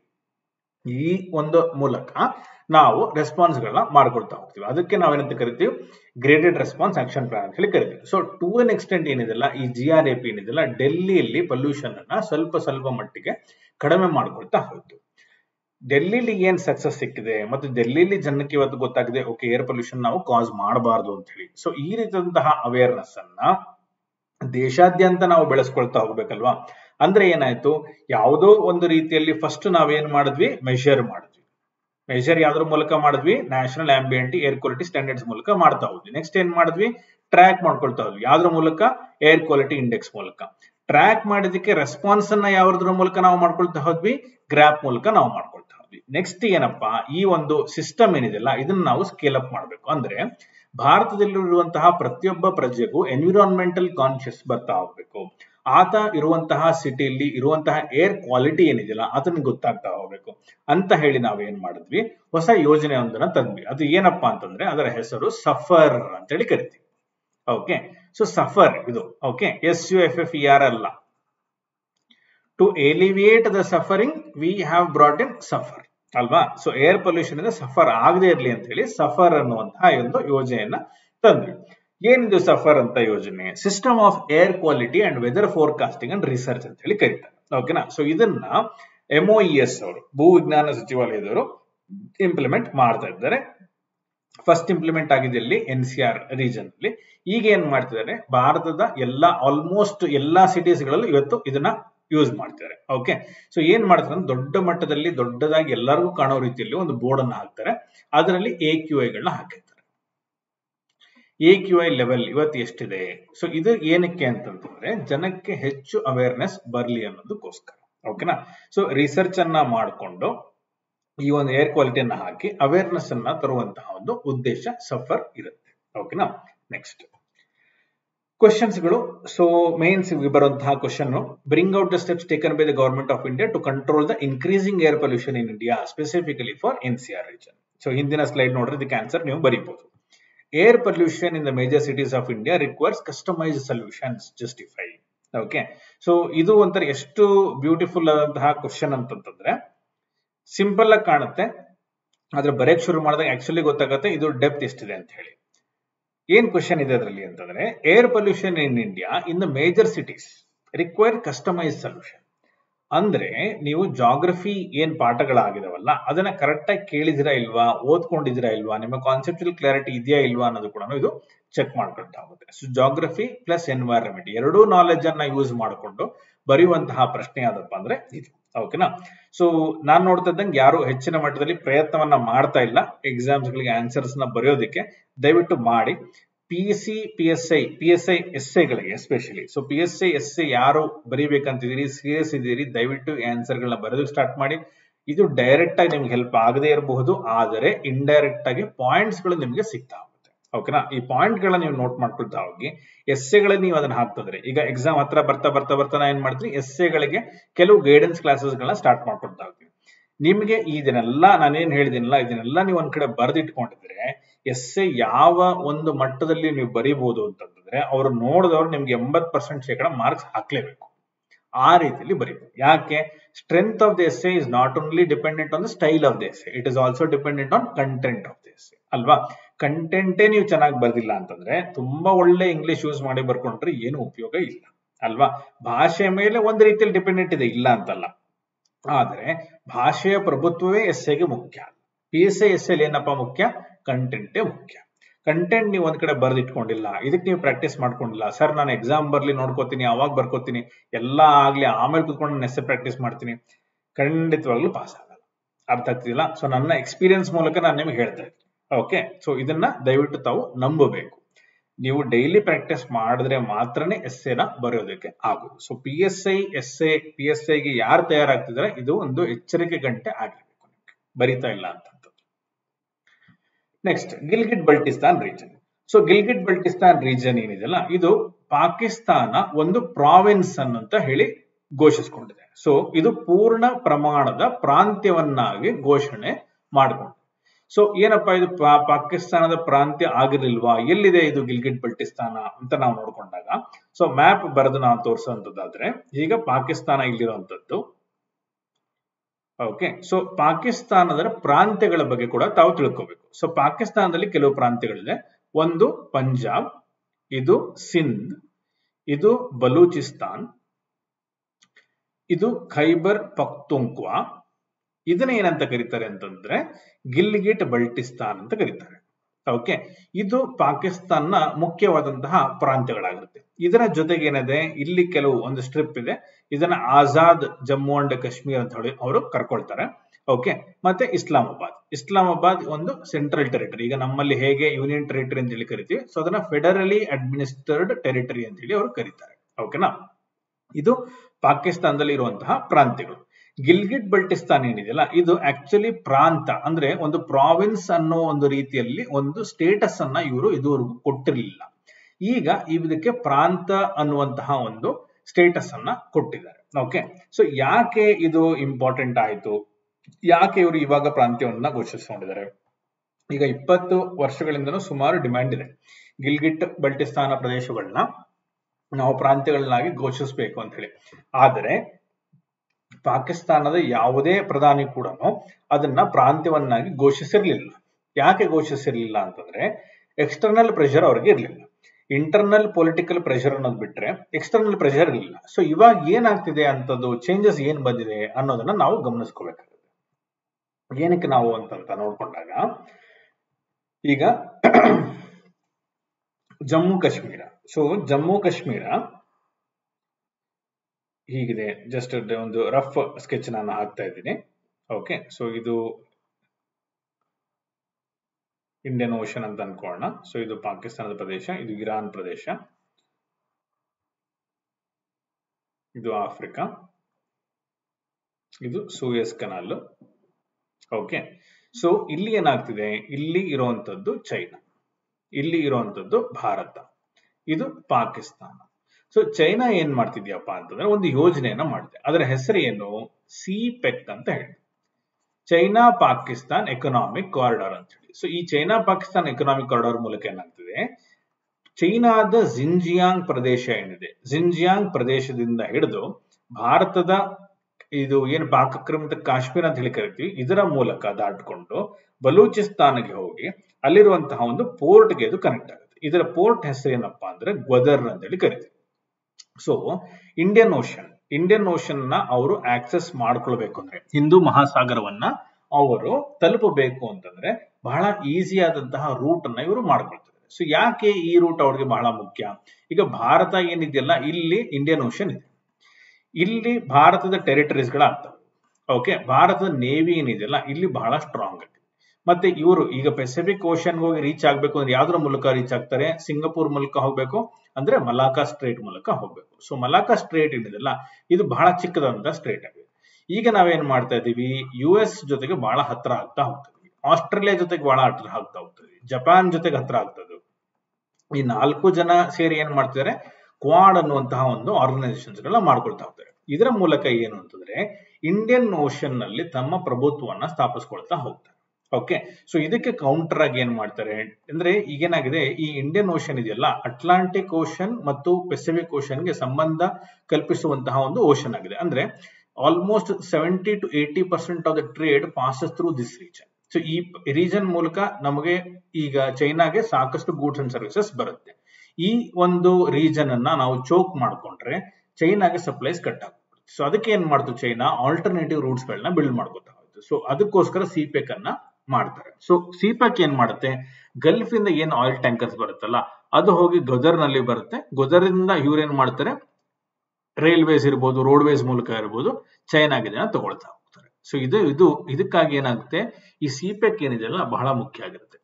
ಈ ಒಂದು ಮೂಲಕ ನಾವು ರೆಸ್ಪಾನ್ಸ್ ಗಳನ್ನ ಮಾಡ್ಕೊಳ್ತಾ ಹೋಗ್ತೀವಿ ಅದಕ್ಕೆ ನಾವೇನಂತ ಕರಿತೀವಿ ಗ್ರೇಡೆಡ್ ರೆಸ್ಪಾನ್ಸ್ ಆಕ್ಷನ್ ಪ್ಲಾನ್ ಅಂತ ಹೇಳಿ ಕರಿತೀವಿ ಸೊ ಟು ಅನ್ ಎಕ್ಸ್ಟೆಂಟ್ ಏನಿದೆಲ್ಲ ಈ ಜಿ ಆರ್ ಎ ಪಿ ಏನಿದೆಲ್ಲ ಡೆಲ್ಲಿಯಲ್ಲಿ ಪೊಲ್ಯೂಷನ್ ಅನ್ನ ಸ್ವಲ್ಪ ಸ್ವಲ್ಪ ಮಟ್ಟಿಗೆ ಕಡಿಮೆ ಮಾಡ್ಕೊಳ್ತಾ ಹೋಯ್ತು ಡೆಲ್ಲಿಲಿ ಏನ್ ಸಕ್ಸಸ್ ಸಿಕ್ಕಿದೆ ಮತ್ತು ಡೆಲ್ಲಿಲಿ ಜನಕ್ಕೆ ಇವತ್ತು ಗೊತ್ತಾಗಿದೆ ಓಕೆ ಏರ್ ಪೊಲ್ಯೂಷನ್ ನಾವು ಕಾಸ್ ಮಾಡಬಾರ್ದು ಅಂತ ಹೇಳಿ ಸೊ ಈ ರೀತಿಯಾದಂತಹ ಅವೇರ್ನೆಸ್ ಅನ್ನ ದೇಶಾದ್ಯಂತ ನಾವು ಬೆಳೆಸ್ಕೊಳ್ತಾ ಹೋಗ್ಬೇಕಲ್ವಾ ಅಂದ್ರೆ ಏನಾಯ್ತು ಯಾವುದೋ ಒಂದು ರೀತಿಯಲ್ಲಿ ಫಸ್ಟ್ ನಾವೇನ್ ಮಾಡಿದ್ವಿ ಮೆಷರ್ ಮಾಡಿದ್ವಿ ಮೆಷರ್ ಯಾವ್ದ್ರ ಮೂಲಕ ಮಾಡಿದ್ವಿ national ambient air quality standards ಮೂಲಕ ಮಾಡ್ತಾ ಹೋದ್ವಿ ನೆಕ್ಸ್ಟ್ ಏನ್ ಮಾಡಿದ್ವಿ ಟ್ರ್ಯಾಕ್ ಮಾಡ್ಕೊಳ್ತಾ ಹೋದ್ವಿ ಯಾವ್ದ್ರ ಮೂಲಕ ಏರ್ ಕ್ವಾಲಿಟಿ ಇಂಡೆಕ್ಸ್ ಮೂಲಕ ಟ್ರ್ಯಾಕ್ ಮಾಡಿದಕ್ಕೆ ರೆಸ್ಪಾನ್ಸ್ ಅನ್ನ ಯಾವ್ದ್ರ ಮೂಲಕ ನಾವು ಮಾಡ್ಕೊಳ್ತಾ ಹೋದ್ವಿ ಗ್ರಾಪ್ ಮೂಲಕ ನಾವು ಮಾಡ್ಕೊಳ್ತಾ ಹೋದ್ವಿ ನೆಕ್ಸ್ಟ್ ಏನಪ್ಪಾ ಈ ಒಂದು ಸಿಸ್ಟಮ್ ಏನಿದೆಲ್ಲ ಇದನ್ನ ನಾವು ಸ್ಕೇಲ್ ಅಪ್ ಮಾಡಬೇಕು ಅಂದ್ರೆ ಭಾರತದಲ್ಲಿರುವಂತಹ ಪ್ರತಿಯೊಬ್ಬ ಪ್ರಜೆಗೂ ಎನ್ವಿರಾನ್ಮೆಂಟಲ್ ಕಾನ್ಶಿಯಸ್ ಬರ್ತಾ ಹೋಗ್ಬೇಕು ಆತ ಇರುವಂತಹ ಸಿಟಿಯಲ್ಲಿ ಇರುವಂತಹ ಏರ್ ಕ್ವಾಲಿಟಿ ಏನಿದೆಯಲ್ಲ ಅದನ್ನ ಗೊತ್ತಾಗ್ತಾ ಹೋಗ್ಬೇಕು ಅಂತ ಹೇಳಿ ನಾವೇನ್ ಮಾಡಿದ್ವಿ ಹೊಸ ಯೋಜನೆ ಒಂದನ್ನ ತಂದ್ವಿ ಅದು ಏನಪ್ಪಾ ಅಂತಂದ್ರೆ ಅದರ ಹೆಸರು ಸಫರ್ ಅಂತ ಹೇಳಿ ಕರಿತೀವಿ ಓಕೆ ಸೊ ಸಫರ್ ಇದು okay S U F F E R ಅಲ್ಲ to alleviate the suffering we have brought in SAFAR ಅಲ್ವಾ ಸೊ ಏರ್ ಪೊಲ್ಯೂಷನ್ ಇಂದ ಸಫರ್ ಆಗದೆ ಇರಲಿ ಅಂತ ಹೇಳಿ ಸಫರ್ ಅನ್ನುವಂತಹ ಒಂದು ಯೋಜನೆಯನ್ನ ತಂದ್ವಿ ಏನಿದು ಸಫರ್ ಅಂತ ಯೋಜನೆ system of air quality and weather forecasting and research ಅಂತ ಹೇಳಿ ಕರೀತಾರೆ ಓಕೆನಾ ಸೊ ಇದನ್ನ ಎಂಒಇಎಸ್ ಅವರು ಭೂ ವಿಜ್ಞಾನ ಸಚಿವಾಲಯದವರು ಇಂಪ್ಲಿಮೆಂಟ್ ಮಾಡ್ತಾ ಇದ್ದಾರೆ ಫಸ್ಟ್ ಇಂಪ್ಲಿಮೆಂಟ್ ಆಗಿದೆ ಇಲ್ಲಿ ಎನ್ ಸಿ ಆರ್ ರೀಜನ್ ಅಲ್ಲಿ ಈಗ ಏನ್ ಮಾಡ್ತಿದ್ದಾರೆ ಭಾರತದ ಎಲ್ಲಾ ಆಲ್ಮೋಸ್ಟ್ ಎಲ್ಲಾ ಸಿಟೀಸ್ ಗಳಲ್ಲೂ ಇವತ್ತು ಇದನ್ನ ಯೂಸ್ ಮಾಡ್ತಿದ್ದಾರೆ ಓಕೆ ಸೊ ಏನ್ ಮಾಡ್ತಾರೆ ಅಂದ್ರೆ ದೊಡ್ಡ ಮಟ್ಟದಲ್ಲಿ ದೊಡ್ಡದಾಗಿ ಎಲ್ಲರಿಗೂ ಕಾಣೋ ರೀತಿಯಲ್ಲಿ ಒಂದು ಬೋರ್ಡ್ ಅನ್ನ ಹಾಕ್ತಾರೆ ಅದರಲ್ಲಿ ಎ ಕ್ಯೂ ಐಗಳನ್ನ ಹಾಕಿರ್ತಾರೆ ಎ ಕ್ಯೂ ಐ ಲೆವೆಲ್ ಇವತ್ತು ಎಷ್ಟಿದೆ ಸೊ ಇದು ಏನಕ್ಕೆ ಅಂತಂತಂದ್ರೆ ಜನಕ್ಕೆ ಹೆಚ್ಚು ಅವೇರ್ನೆಸ್ ಬರ್ಲಿ ಅನ್ನೋದಕ್ಕೋಸ್ಕರ ಓಕೆನಾ ಸೊ ರಿಸರ್ಚ್ ಅನ್ನ ಮಾಡಿಕೊಂಡು ಈ ಒಂದು ಏರ್ ಕ್ವಾಲಿಟಿಯನ್ನ ಹಾಕಿ ಅವೇರ್ನೆಸ್ ಅನ್ನ ತರುವಂತಹ ಒಂದು ಉದ್ದೇಶ ಸಫರ್ ಇರುತ್ತೆ ಓಕೆನಾ ನೆಕ್ಸ್ಟ್ ಕ್ವಶನ್ಸ್ಗಳು ಸೊ ಮೇನ್ಸ್ ಬರುವಂತಹ question bring out the steps taken by the government of India to control the increasing air pollution in India specifically for N C R region so ಹಿಂದಿನ slide ನೋಡ್ರಿ ಇದಕ್ಕೆ ಆನ್ಸರ್ ನೀವು ಬರೀಬಹುದು air pollution in the major cities of India requires customize solutions justify okay so ಇದು ಒಂಥರ ಎಷ್ಟು beautiful ಆದಂತಹ question ಅಂತಂತಂದ್ರೆ ಸಿಂಪಲ್ ಆಗಿ ಕಾಣುತ್ತೆ ಆದ್ರೆ ಬರೆಯಕ್ ಶುರು ಮಾಡಿದಾಗ ಆಕ್ಚುಲಿ ಗೊತ್ತಾಗುತ್ತೆ ಇದು ಡೆಪ್ತ್ ಎಷ್ಟಿದೆ ಅಂತ ಹೇಳಿ ಏನ್ ಕ್ವಶನ್ ಇದೆ ಅದರಲ್ಲಿ ಅಂತಂದ್ರೆ air pollution in India in the major cities require customize solution ಅಂದ್ರೆ ನೀವು ಜಾಗ್ರಫಿ ಏನ್ ಪಾಠಗಳಾಗಿದಾವಲ್ಲ ಅದನ್ನ ಕರೆಕ್ಟ್ ಆಗಿ ಕೇಳಿದಿರಾ ಇಲ್ವಾ ಓದ್ಕೊಂಡಿದಿರಾ ಇಲ್ವಾ ನಿಮ್ಮ ಕಾನ್ಸೆಪ್ಟಲ್ ಕ್ಲಾರಿಟಿ ಇದೆಯಾ ಇಲ್ವಾ ಅನ್ನೋದು ಕೂಡ ಇದು ಚೆಕ್ ಮಾಡ್ಕೊಂಡಾಗುತ್ತೆ ಸೊ ಜಾಗ್ರಫಿ ಪ್ಲಸ್ ಎನ್ವೈರನ್ಮೆಂಟ್ ಎರಡೂ ನಾಲೆಜ್ ಅನ್ನ ಯೂಸ್ ಮಾಡಿಕೊಂಡು ಬರೆಯುವಂತಹ ಪ್ರಶ್ನೆ ಯಾವ್ದಪ್ಪ ಅಂದ್ರೆ ಇದು ಓಕೆನಾ ಸೊ ನಾನ್ ನೋಡ್ತಾ ಇದ್ದಂಗೆ ಯಾರು ಹೆಚ್ಚಿನ ಮಟ್ಟದಲ್ಲಿ ಪ್ರಯತ್ನವನ್ನ ಮಾಡ್ತಾ ಇಲ್ಲ ಎಕ್ಸಾಮ್ಸ್ ಗಳಿಗೆ ಆನ್ಸರ್ಸ್ ನ ಬರೆಯೋದಕ್ಕೆ ದಯವಿಟ್ಟು ಮಾಡಿ P S C P S I P S I S ಐಗಳಿಗೆ especially so P S I S I ಯಾರು ಬರೀಬೇಕಂತಿದ್ದೀರಿ ಸೀರಿಯಸ್ ಇದ್ದೀರಿ ದಯವಿಟ್ಟು ಆನ್ಸರ್ ಗಳನ್ನ ಬರೆಯೋದಕ್ಕೆ ಸ್ಟಾರ್ಟ್ ಮಾಡಿ ಇದು ಡೈರೆಕ್ಟ್ ಆಗಿ ನಿಮ್ಗೆ ಹೆಲ್ಪ್ ಆಗದೇ ಇರಬಹುದು ಆದರೆ ಇಂಡೈರೆಕ್ಟ್ ಆಗಿ ಪಾಯಿಂಟ್ಸ್ ಗಳು ನಿಮ್ಗೆ ಸಿಗ್ತಾ ಹೋಗುತ್ತೆ ಓಕೆನಾ ಈ ಪಾಯಿಂಟ್ ಗಳನ್ನ ನೀವು ನೋಟ್ ಮಾಡ್ಕೊಳ್ತಾ ಹೋಗಿ ಎಸ್ ಎಗಳಲ್ಲಿ ನೀವು ಅದನ್ನ ಹಾಕ್ತಿದ್ರೆ ಈಗ ಎಕ್ಸಾಮ್ ಹತ್ರ ಬರ್ತಾ ಬರ್ತಾ ಬರ್ತಾ ನಾ ಏನ್ ಮಾಡ್ತೀನಿ ಎಸ್ ಎಗಳಿಗೆ ಕೆಲವು ಗೈಡೆನ್ಸ್ ಕ್ಲಾಸಸ್ ಗಳನ್ನ ಸ್ಟಾರ್ಟ್ ಮಾಡ್ಕೊಳ್ತಾ ಹೋಗ್ತೀನಿ ನಿಮ್ಗೆ ಇದನ್ನೆಲ್ಲ ನಾನೇನ್ ಹೇಳಿದಿನಲ್ಲ ಇದನ್ನೆಲ್ಲ ನೀವು ಒಂದ್ ಕಡೆ ಬರೆದಿಟ್ಕೊಂಡಿದ್ರೆ ಎಸ್ ಎ ಯಾವ ಒಂದು ಮಟ್ಟದಲ್ಲಿ ನೀವು ಬರೀಬಹುದು ಅಂತಂದ್ರೆ ಅವ್ರು ನೋಡಿದವ್ರು ನಿಮ್ಗೆ ಎಂಬತ್ ಪರ್ಸೆಂಟ್ ಶೇಕಡ ಮಾರ್ಕ್ಸ್ ಹಾಕ್ಲೇಬೇಕು ಆ ರೀತಿಯಲ್ಲಿ ಬರೀಬೇಕು ಯಾಕೆ strength of the essay is not only dependent on the style of the essay it is also dependent on content of the essay ಅಲ್ವಾ ಕಂಟೆಂಟೇ ನೀವು ಚೆನ್ನಾಗಿ ಬರ್ದಿಲ್ಲ ಅಂತಂದ್ರೆ ತುಂಬಾ ಒಳ್ಳೆ ಇಂಗ್ಲಿಷ್ ಯೂಸ್ ಮಾಡಿ ಬರ್ಕೊಂಡ್ರೆ ಏನು ಉಪಯೋಗ ಇಲ್ಲ ಅಲ್ವಾ ಭಾಷೆ ಮೇಲೆ ಒಂದ್ ರೀತಿಯಲ್ಲಿ ಡಿಪೆಂಡೆಂಟ್ ಇದೆ ಇಲ್ಲ ಅಂತಲ್ಲ ಆದ್ರೆ ಭಾಷೆಯ ಪ್ರಭುತ್ವವೇ ಎಸ್ ಎಗೆ ಮುಖ್ಯ P S I S L ಏನಪ್ಪ ಮುಖ್ಯ ಕಂಟೆಂಟೇ ಮುಖ್ಯ ಕಂಟೆಂಟ್ ನೀವು ಒಂದ್ ಕಡೆ ಬರ್ದಿಟ್ಕೊಂಡಿಲ್ಲ ಇದಕ್ಕೆ ನೀವು ಪ್ರಾಕ್ಟೀಸ್ ಮಾಡ್ಕೊಂಡಿಲ್ಲ ಸರ್ ನಾನು ಎಕ್ಸಾಮ್ ಬರ್ಲಿ ನೋಡ್ಕೋತೀನಿ ಅವಾಗ ಬರ್ಕೋತೀನಿ ಎಲ್ಲ ಆಗ್ಲಿ ಆಮೇಲೆ ಕುತ್ಕೊಂಡು ನಾನು ಎಸ್ಸೆ ಪ್ರಾಕ್ಟೀಸ್ ಮಾಡ್ತೀನಿ ಖಂಡಿತವಾಗ್ಲೂ ಪಾಸ್ ಆಗಲ್ಲ ಅರ್ಥ ಆಗ್ತಿಲ್ಲ ಸೊ ನನ್ನ ಎಕ್ಸ್ಪೀರಿಯನ್ಸ್ ಮೂಲಕ ನಾನು ನಿಮ್ಗೆ ಹೇಳ್ತಾ ಇದ್ದೀನಿ ಓಕೆ ಸೊ ಇದನ್ನ ದಯವಿಟ್ಟು ತಾವು ನಂಬಬೇಕು ನೀವು ಡೈಲಿ ಪ್ರಾಕ್ಟೀಸ್ ಮಾಡಿದ್ರೆ ಮಾತ್ರನೇ ಎಸ್ ಎನ ಬರೆಯೋದಕ್ಕೆ ಆಗುದು so P S I S A P S ಐಗೆ ಯಾರು ತಯಾರಾಗ್ತಿದ್ರೆ ಇದು ಒಂದು ಎಚ್ಚರಿಕೆ ಗಂಟೆ ಆಗಿರ್ಬೇಕು ನಿಮ್ಗೆ ಬರಿತಾ ಇಲ್ಲ ಅಂತ next Gilgit Baltistan region so Gilgit Baltistan region ಏನಿದೆಯಲ್ಲ ಇದು ಪಾಕಿಸ್ತಾನ ಒಂದು ಪ್ರಾವಿನ್ಸ್ ಅನ್ನಂತ ಹೇಳಿ ಘೋಷಿಸಿಕೊಂಡಿದೆ ಸೊ ಇದು ಪೂರ್ಣ ಪ್ರಮಾಣದ ಪ್ರಾಂತ್ಯವನ್ನಾಗಿ ಘೋಷಣೆ ಮಾಡಿಕೊಂಡು ಸೊ ಏನಪ್ಪಾ ಇದು ಪಾಕಿಸ್ತಾನದ ಪ್ರಾಂತ್ಯ ಆಗಿರ್ಲಿಲ್ವಾ ಎಲ್ಲಿದೆ ಇದು ಗಿಲ್ಗಿಟ್ ಬಲ್ಟಿಸ್ತಾನ ಅಂತ ನಾವು ನೋಡ್ಕೊಂಡಾಗ ಸೊ ಮ್ಯಾಪ್ ಬರೆದು ನಾವು ತೋರಿಸುವಂತದ್ದಾದ್ರೆ ಈಗ ಪಾಕಿಸ್ತಾನ ಇಲ್ಲಿರುವಂತದ್ದು ಓಕೆ ಸೊ ಪಾಕಿಸ್ತಾನದ ಪ್ರಾಂತ್ಯಗಳ ಬಗ್ಗೆ ಕೂಡ ತಾವು ತಿಳ್ಕೋಬೇಕು ಸೊ ಪಾಕಿಸ್ತಾನದಲ್ಲಿ ಕೆಲವು ಪ್ರಾಂತ್ಯಗಳಿದೆ ಒಂದು ಪಂಜಾಬ್ ಇದು ಸಿಂಧ್ ಇದು ಬಲೂಚಿಸ್ತಾನ್ ಇದು ಖೈಬರ್ ಪಖ್ತೂನ್ಕ್ವಾ ಇದನ್ನ ಏನಂತ ಕರೀತಾರೆ ಅಂತಂದ್ರೆ ಗಿಲ್ಗಿಟ್ ಬಲ್ಟಿಸ್ತಾನ್ ಅಂತ ಕರೀತಾರೆ ಓಕೆ ಇದು ಪಾಕಿಸ್ತಾನ್ನ ಮುಖ್ಯವಾದಂತಹ ಪ್ರಾಂತ್ಯಗಳಾಗಿರುತ್ತೆ ಇದರ ಜೊತೆಗೆ ಏನಿದೆ ಇಲ್ಲಿ ಕೆಲವು ಒಂದು ಸ್ಟ್ರಿಪ್ ಇದೆ ಇದನ್ನ ಆಜಾದ್ ಜಮ್ಮು ಅಂಡ್ ಕಾಶ್ಮೀರ್ ಅಂತ ಹೇಳಿ ಅವರು ಕರ್ಕೊಳ್ತಾರೆ ಓಕೆ ಮತ್ತೆ ಇಸ್ಲಾಮಾಬಾದ್ ಇಸ್ಲಾಮಾಬಾದ್ ಒಂದು ಸೆಂಟ್ರಲ್ ಟೆರಿಟರಿ ಈಗ ನಮ್ಮಲ್ಲಿ ಹೇಗೆ ಯೂನಿಯನ್ ಟೆರಿಟರಿ ಅಂತ ಹೇಳಿ ಕರಿತೀವಿ ಸೊ ಅದನ್ನ ಫೆಡರಲಿ ಅಡ್ಮಿನಿಸ್ಟರ್ಡ್ ಟೆರಿಟರಿ ಅಂತ ಹೇಳಿ ಅವರು ಕರೀತಾರೆ ಓಕೆನಾ ಇದು ಪಾಕಿಸ್ತಾನದಲ್ಲಿ ಇರುವಂತಹ ಪ್ರಾಂತ್ಯಗಳು ಗಿಲ್ಗಿಟ್ ಬಲ್ಟಿಸ್ತಾನ್ ಏನಿದೆಯಲ್ಲ ಇದು ಆಕ್ಚುಲಿ ಪ್ರಾಂತ ಅಂದ್ರೆ ಒಂದು ಪ್ರಾವಿನ್ಸ್ ಅನ್ನೋ ಒಂದು ರೀತಿಯಲ್ಲಿ ಒಂದು ಸ್ಟೇಟಸ್ ಅನ್ನ ಇವರು ಇದುವರೆಗೂ ಕೊಟ್ಟಿರಲಿಲ್ಲ ಈಗ ಇದಕ್ಕೆ ಪ್ರಾಂತ ಅನ್ನುವಂತಹ ಒಂದು ಸ್ಟೇಟಸ್ ಅನ್ನ ಕೊಟ್ಟಿದ್ದಾರೆ ಓಕೆ ಸೊ ಯಾಕೆ ಇದು ಇಂಪಾರ್ಟೆಂಟ್ ಆಯ್ತು ಯಾಕೆ ಇವರು ಇವಾಗ ಪ್ರಾಂತ್ಯವನ್ನ ಘೋಷಿಸಿಕೊಂಡಿದ್ದಾರೆ ಈಗ ಇಪ್ಪತ್ತು ವರ್ಷಗಳಿಂದನೂ ಸುಮಾರು ಡಿಮ್ಯಾಂಡ್ ಇದೆ ಗಿಲ್ಗಿಟ್ ಬಲ್ಟಿಸ್ತಾನ ಪ್ರದೇಶಗಳನ್ನ ನಾವು ಪ್ರಾಂತ್ಯಗಳನ್ನಾಗಿ ಘೋಷಿಸಬೇಕು ಅಂತ ಹೇಳಿ ಆದರೆ ಪಾಕಿಸ್ತಾನದ ಯಾವುದೇ ಪ್ರಧಾನಿ ಕೂಡ ಅದನ್ನ ಪ್ರಾಂತ್ಯವನ್ನಾಗಿ ಘೋಷಿಸಿರ್ಲಿಲ್ಲ ಯಾಕೆ ಘೋಷಿಸಿರ್ಲಿಲ್ಲ ಅಂತಂದ್ರೆ ಎಕ್ಸ್ಟರ್ನಲ್ ಪ್ರೆಷರ್ ಅವ್ರಿಗೆ ಇರಲಿಲ್ಲ ಇಂಟರ್ನಲ್ ಪೊಲಿಟಿಕಲ್ ಪ್ರೆಷರ್ ಅನ್ನೋದು ಬಿಟ್ರೆ ಎಕ್ಸ್ಟರ್ನಲ್ ಪ್ರೆಷರ್ ಇಲ್ಲ ಸೊ ಇವಾಗ ಏನಾಗ್ತಿದೆ ಅಂತದ್ದು ಚೇಂಜಸ್ ಏನ್ ಬಂದಿದೆ ಅನ್ನೋದನ್ನ ನಾವು ಗಮನಿಸ್ಕೋಬೇಕಾಗುತ್ತೆ ಏನಕ್ಕೆ ನಾವು ಅಂತಂತ ನೋಡ್ಕೊಂಡಾಗ ಈಗ ಜಮ್ಮು ಕಾಶ್ಮೀರ ಸೊ ಜಮ್ಮು ಕಾಶ್ಮೀರ ಹೀಗಿದೆ ಜಸ್ಟ್ ಒಂದು ರಫ್ ಸ್ಕೆಚ್ ನಾನು ಹಾಕ್ತಾ ಇದ್ದೀನಿ ಓಕೆ ಸೊ ಇದು ಇಂಡಿಯನ್ ಓಷನ್ ಅಂತ ಅನ್ಕೊಳ್ಳೋಣ ಸೊ ಇದು ಪಾಕಿಸ್ತಾನದ ಪ್ರದೇಶ ಇದು ಇರಾನ್ ಪ್ರದೇಶ ಇದು ಆಫ್ರಿಕಾ ಇದು ಸೂಯಸ್ ಕೆನಾಲ್ ಓಕೆ ಸೊ ಇಲ್ಲಿ ಏನಾಗ್ತಿದೆ ಇಲ್ಲಿ ಇರುವಂತದ್ದು ಚೈನಾ ಇಲ್ಲಿ ಇರುವಂತದ್ದು ಭಾರತ ಇದು ಪಾಕಿಸ್ತಾನ ಸೊ ಚೈನಾ ಏನ್ ಮಾಡ್ತಿದ್ಯಪ್ಪ ಅಂತಂದ್ರೆ ಒಂದು ಯೋಜನೆಯನ್ನ ಮಾಡಿದೆ ಅದರ ಹೆಸರು ಏನು ಸಿ ಪೆಕ್ ಅಂತ ಹೇಳಿ ಚೈನಾ ಪಾಕಿಸ್ತಾನ್ ಎಕನಾಮಿಕ್ ಕಾರಿಡಾರ್ ಅಂತ ಹೇಳಿ ಸೊ ಈ ಚೈನಾ ಪಾಕಿಸ್ತಾನ್ ಎಕನಾಮಿಕ್ ಕಾರಿಡಾರ್ ಮೂಲಕ ಏನಾಗ್ತಿದೆ ಚೈನಾದ ಜಿಂಜಿಯಾಂಗ್ ಪ್ರದೇಶ ಏನಿದೆ ಜಿಂಜಿಯಾಂಗ್ ಪ್ರದೇಶದಿಂದ ಹಿಡಿದು ಭಾರತದ ಇದು ಏನು ಪಾಕಕ್ರಮಿತ ಕಾಶ್ಮೀರ ಅಂತ ಹೇಳಿ ಕರಿತೀವಿ ಇದರ ಮೂಲಕ ದಾಟಿಕೊಂಡು ಬಲೂಚಿಸ್ತಾನ್ಗೆ ಹೋಗಿ ಅಲ್ಲಿರುವಂತಹ ಒಂದು ಪೋರ್ಟ್ಗೆ ಇದು ಕನೆಕ್ಟ್ ಆಗುತ್ತೆ ಇದರ ಪೋರ್ಟ್ ಹೆಸರು ಏನಪ್ಪಾ ಅಂದ್ರೆ ಗ್ವದರ್ ಅಂತ ಹೇಳಿ ಕರಿತೀವಿ so Indian ocean Indian ocean ನ ಅವರು ಆಕ್ಸೆಸ್ ಮಾಡ್ಕೊಳ್ಬೇಕು ಅಂದ್ರೆ ಹಿಂದೂ ಮಹಾಸಾಗರವನ್ನ ಅವರು ತಲುಪಬೇಕು ಅಂತಂದ್ರೆ ಬಹಳ ಈಸಿ ಆದಂತಹ ರೂಟ್ ಅನ್ನ ಇವರು ಮಾಡ್ಕೊಳ್ತಾರೆ ಸೊ ಯಾಕೆ ಈ ರೂಟ್ ಅವ್ರಿಗೆ ಬಹಳ ಮುಖ್ಯ ಈಗ ಭಾರತ ಏನಿದೆಯಲ್ಲ ಇಲ್ಲಿ ಇಂಡಿಯನ್ ಓಷನ್ ಇದೆ ಇಲ್ಲಿ ಭಾರತದ ಟೆರಿಟರೀಸ್ ಗಳಾಗ್ತವೆ ಓಕೆ ಭಾರತದ ನೇವಿ ಏನಿದೆಯಲ್ಲ ಇಲ್ಲಿ ಬಹಳ ಸ್ಟ್ರಾಂಗ್ ಆಗಿದೆ ಮತ್ತೆ ಇವರು ಈಗ ಪೆಸಿಫಿಕ್ ಓಷನ್ ಹೋಗಿ ರೀಚ್ ಆಗ್ಬೇಕು ಅಂದ್ರೆ ಯಾವ್ದ್ರ ಮೂಲಕ ರೀಚ್ ಆಗ್ತಾರೆ ಸಿಂಗಪುರ್ ಮೂಲಕ ಹೋಗ್ಬೇಕು ಅಂದ್ರೆ ಮಲಾಕಾ ಸ್ಟ್ರೇಟ್ ಮೂಲಕ ಹೋಗ್ಬೇಕು ಸೊ ಮಲಾಕಾ ಸ್ಟ್ರೇಟ್ ಏನಿದೆಲ್ಲ ಇದು ಬಹಳ ಚಿಕ್ಕದಾದಂತಹ ಸ್ಟ್ರೇಟ್ ಆಗಿದೆ ಈಗ ನಾವೇನ್ ಮಾಡ್ತಾ ಇದೀವಿ ಯು ಎಸ್ ಜೊತೆಗೆ ಬಹಳ ಹತ್ರ ಆಗ್ತಾ ಹೋಗ್ತೀವಿ ಆಸ್ಟ್ರೇಲಿಯಾ ಜೊತೆಗೆ ಬಹಳ ಹತ್ರ ಆಗ್ತಾ ಹೋಗ್ತೀವಿ ಜಪಾನ್ ಜೊತೆಗೆ ಹತ್ರ ಆಗ್ತದೆ ಈ ನಾಲ್ಕು ಜನ ಸೇರಿ ಏನ್ ಮಾಡ್ತಿದ್ದಾರೆ ಕ್ವಾಡ್ ಅನ್ನುವಂತಹ ಒಂದು ಆರ್ಗನೈಸೇಷನ್ಸ್ ಗಳನ್ನ ಮಾಡ್ಕೊಳ್ತಾ ಹೋಗ್ತಾರೆ ಇದರ ಮೂಲಕ ಏನು ಅಂತಂದ್ರೆ ಇಂಡಿಯನ್ ಓಷನ್ ನಲ್ಲಿ ತಮ್ಮ ಪ್ರಭುತ್ವವನ್ನ ಸ್ಥಾಪಿಸ್ಕೊಳ್ತಾ ಹೋಗ್ತಾರೆ ಓಕೆ ಸೊ ಇದಕ್ಕೆ ಕೌಂಟರ್ ಆಗಿ ಏನ್ ಮಾಡ್ತಾರೆ ಅಂದ್ರೆ ಈಗೇನಾಗಿದೆ ಈ ಇಂಡಿಯನ್ ಓಷನ್ ಇದೆಯಲ್ಲ ಅಟ್ಲಾಂಟಿಕ್ ಓಷನ್ ಮತ್ತು ಪೆಸಿಫಿಕ್ ಓಷನ್ಗೆ ಸಂಬಂಧ ಕಲ್ಪಿಸುವಂತಹ ಒಂದು ಓಷನ್ ಆಗಿದೆ ಅಂದ್ರೆ almost seventy to eighty percent of the trade passes through this region so ಈ ರೀಜನ್ ಮೂಲಕ ನಮಗೆ ಈಗ ಚೈನಾಗೆ ಸಾಕಷ್ಟು ಗೂಡ್ಸ್ ಅಂಡ್ ಸರ್ವಿಸಸ್ ಬರುತ್ತೆ ಈ ಒಂದು ರೀಜನ್ ಅನ್ನ ನಾವು ಚೋಕ್ ಮಾಡ್ಕೊಂಡ್ರೆ ಚೈನಾಗೆ ಸಪ್ಲೈಸ್ ಕಟ್ ಆಗುತ್ತೆ ಸೊ ಅದಕ್ಕೆ ಏನ್ ಮಾಡ್ತು ಚೈನಾ ಆಲ್ಟರ್ನೇಟಿವ್ ರೂಟ್ಸ್ ಗಳನ್ನ ಬಿಲ್ಡ್ ಮಾಡ್ಕೊತಾ ಹೋಯ್ತು ಸೊ ಅದಕ್ಕೋಸ್ಕರ ಸಿಪೆಕ್ ಅನ್ನ ಮಾಡ್ತಾರೆ ಸೊ ಸಿಪೆಕ್ ಏನ್ ಮಾಡುತ್ತೆ ಗಲ್ಫ್ ಇಂದ ಏನ್ ಆಯಿಲ್ ಟ್ಯಾಂಕರ್ಸ್ ಬರುತ್ತಲ್ಲ ಅದು ಹೋಗಿ ಗದರ್ ನಲ್ಲಿ ಬರುತ್ತೆ ಗದರಿಂದ ಇವ್ರು ಏನ್ ಮಾಡ್ತಾರೆ ರೈಲ್ವೇಸ್ ಇರ್ಬೋದು ರೋಡ್ವೇಸ್ ಮೂಲಕ ಇರ್ಬೋದು ಚೈನಾಗೆ ಇದನ್ನ ತಗೊಳ್ತಾ ಹೋಗ್ತಾರೆ ಸೊ ಇದು ಇದು ಇದಕ್ಕಾಗಿ ಏನಾಗುತ್ತೆ ಈ ಸಿಪೆಕ್ ಏನಿದೆಯಲ್ಲ ಬಹಳ ಮುಖ್ಯ ಆಗಿರುತ್ತೆ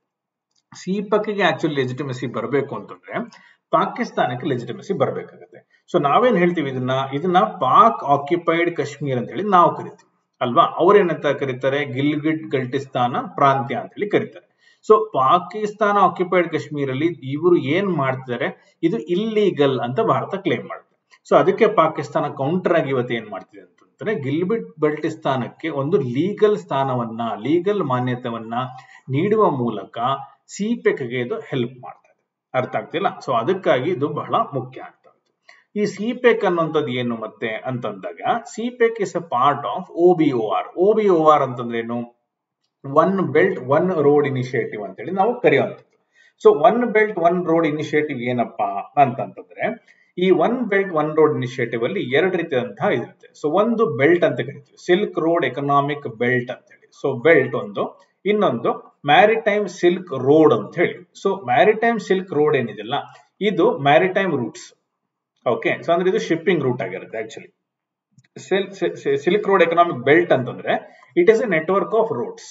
ಸಿಪೆಕ್ಗೆ ಆಕ್ಚುಲಿ ಲೆಜಿಟಿಮಸಿ ಬರಬೇಕು ಅಂತಂದ್ರೆ ಪಾಕಿಸ್ತಾನಕ್ಕೆ ಲೆಜಿಟಿಮಸಿ ಬರಬೇಕಾಗುತ್ತೆ ಸೊ ನಾವೇನ್ ಹೇಳ್ತೀವಿ ಇದನ್ನ ಇದನ್ನ ಪಾಕ್ ಆಕ್ಯುಪೈಡ್ ಕಾಶ್ಮೀರ್ ಅಂತ ಹೇಳಿ ನಾವು ಕರಿತೀವಿ ಅಲ್ವಾ ಅವ್ರೇನಂತ ಕರೀತಾರೆ ಗಿಲ್ಗಿಟ್ ಗಲ್ಟಿಸ್ತಾನ ಪ್ರಾಂತ್ಯ ಅಂತ ಹೇಳಿ ಕರೀತಾರೆ ಸೊ ಪಾಕಿಸ್ತಾನ ಆಕ್ಯುಪೈಡ್ ಕಾಶ್ಮೀರ್ ಅಲ್ಲಿ ಇವರು ಏನ್ ಮಾಡ್ತಿದ್ದಾರೆ ಇದು ಇಲ್ಲೀಗಲ್ ಅಂತ ಭಾರತ ಕ್ಲೇಮ್ ಮಾಡುತ್ತೆ ಸೊ ಅದಕ್ಕೆ ಪಾಕಿಸ್ತಾನ ಕೌಂಟರ್ ಆಗಿ ಇವತ್ತು ಏನ್ ಮಾಡ್ತಿದೆ ಅಂತಂದ್ರೆ ಗಿಲ್ಬಿಟ್ ಬಲ್ಟಿಸ್ತಾನಕ್ಕೆ ಒಂದು ಲೀಗಲ್ ಸ್ಥಾನವನ್ನ ಲೀಗಲ್ ಮಾನ್ಯತೆಯನ್ನ ನೀಡುವ ಮೂಲಕ ಸಿಪೆಕ್ಗೆ ಇದು ಹೆಲ್ಪ್ ಮಾಡ್ತಾ ಇದೆ ಅರ್ಥ ಆಗ್ತಿಲ್ಲ ಸೊ ಅದಕ್ಕಾಗಿ ಇದು ಬಹಳ ಮುಖ್ಯ ಆಗ್ತಾ ಇದೆ ಈ ಸಿಪೆಕ್ ಅನ್ನುವಂಥದ್ದು ಏನು ಮತ್ತೆ ಅಂತಂದಾಗ CPEC is a part of O B O R O B O R ಅಂತಂದ್ರೆ ಏನು one belt one road initiative ಅಂತೇಳಿ ನಾವು ಕರೆಯುವಂಥದ್ದು so one belt one road initiative ಏನಪ್ಪಾ ಅಂತಂತಂದ್ರೆ ಈ one belt one road initiative ಅಲ್ಲಿ ಎರಡು ರೀತಿಯಾದಂತಹ ಇರುತ್ತೆ ಸೊ ಒಂದು ಬೆಲ್ಟ್ ಅಂತ ಕರಿತೀವಿ ಸಿಲ್ಕ್ ರೋಡ್ ಎಕನಾಮಿಕ್ ಬೆಲ್ಟ್ ಅಂತ ಹೇಳಿ ಸೊ ಬೆಲ್ಟ್ ಒಂದು ಇನ್ನೊಂದು ಮ್ಯಾರಿಟೈಮ್ ಸಿಲ್ಕ್ ರೋಡ್ ಅಂತ ಹೇಳಿ ಸೊ ಮ್ಯಾರಿಟೈಮ್ ಸಿಲ್ಕ್ ರೋಡ್ ಏನಿದೆಯಲ್ಲ ಇದು ಮ್ಯಾರಿಟೈಮ್ ರೂಟ್ಸ್ ಓಕೆ ಸೊ ಅಂದ್ರೆ ಇದು ಶಿಪ್ಪಿಂಗ್ ರೂಟ್ ಆಗಿರುತ್ತೆ actually silk road economic belt ಅಂತಂದ್ರೆ it is a network of roads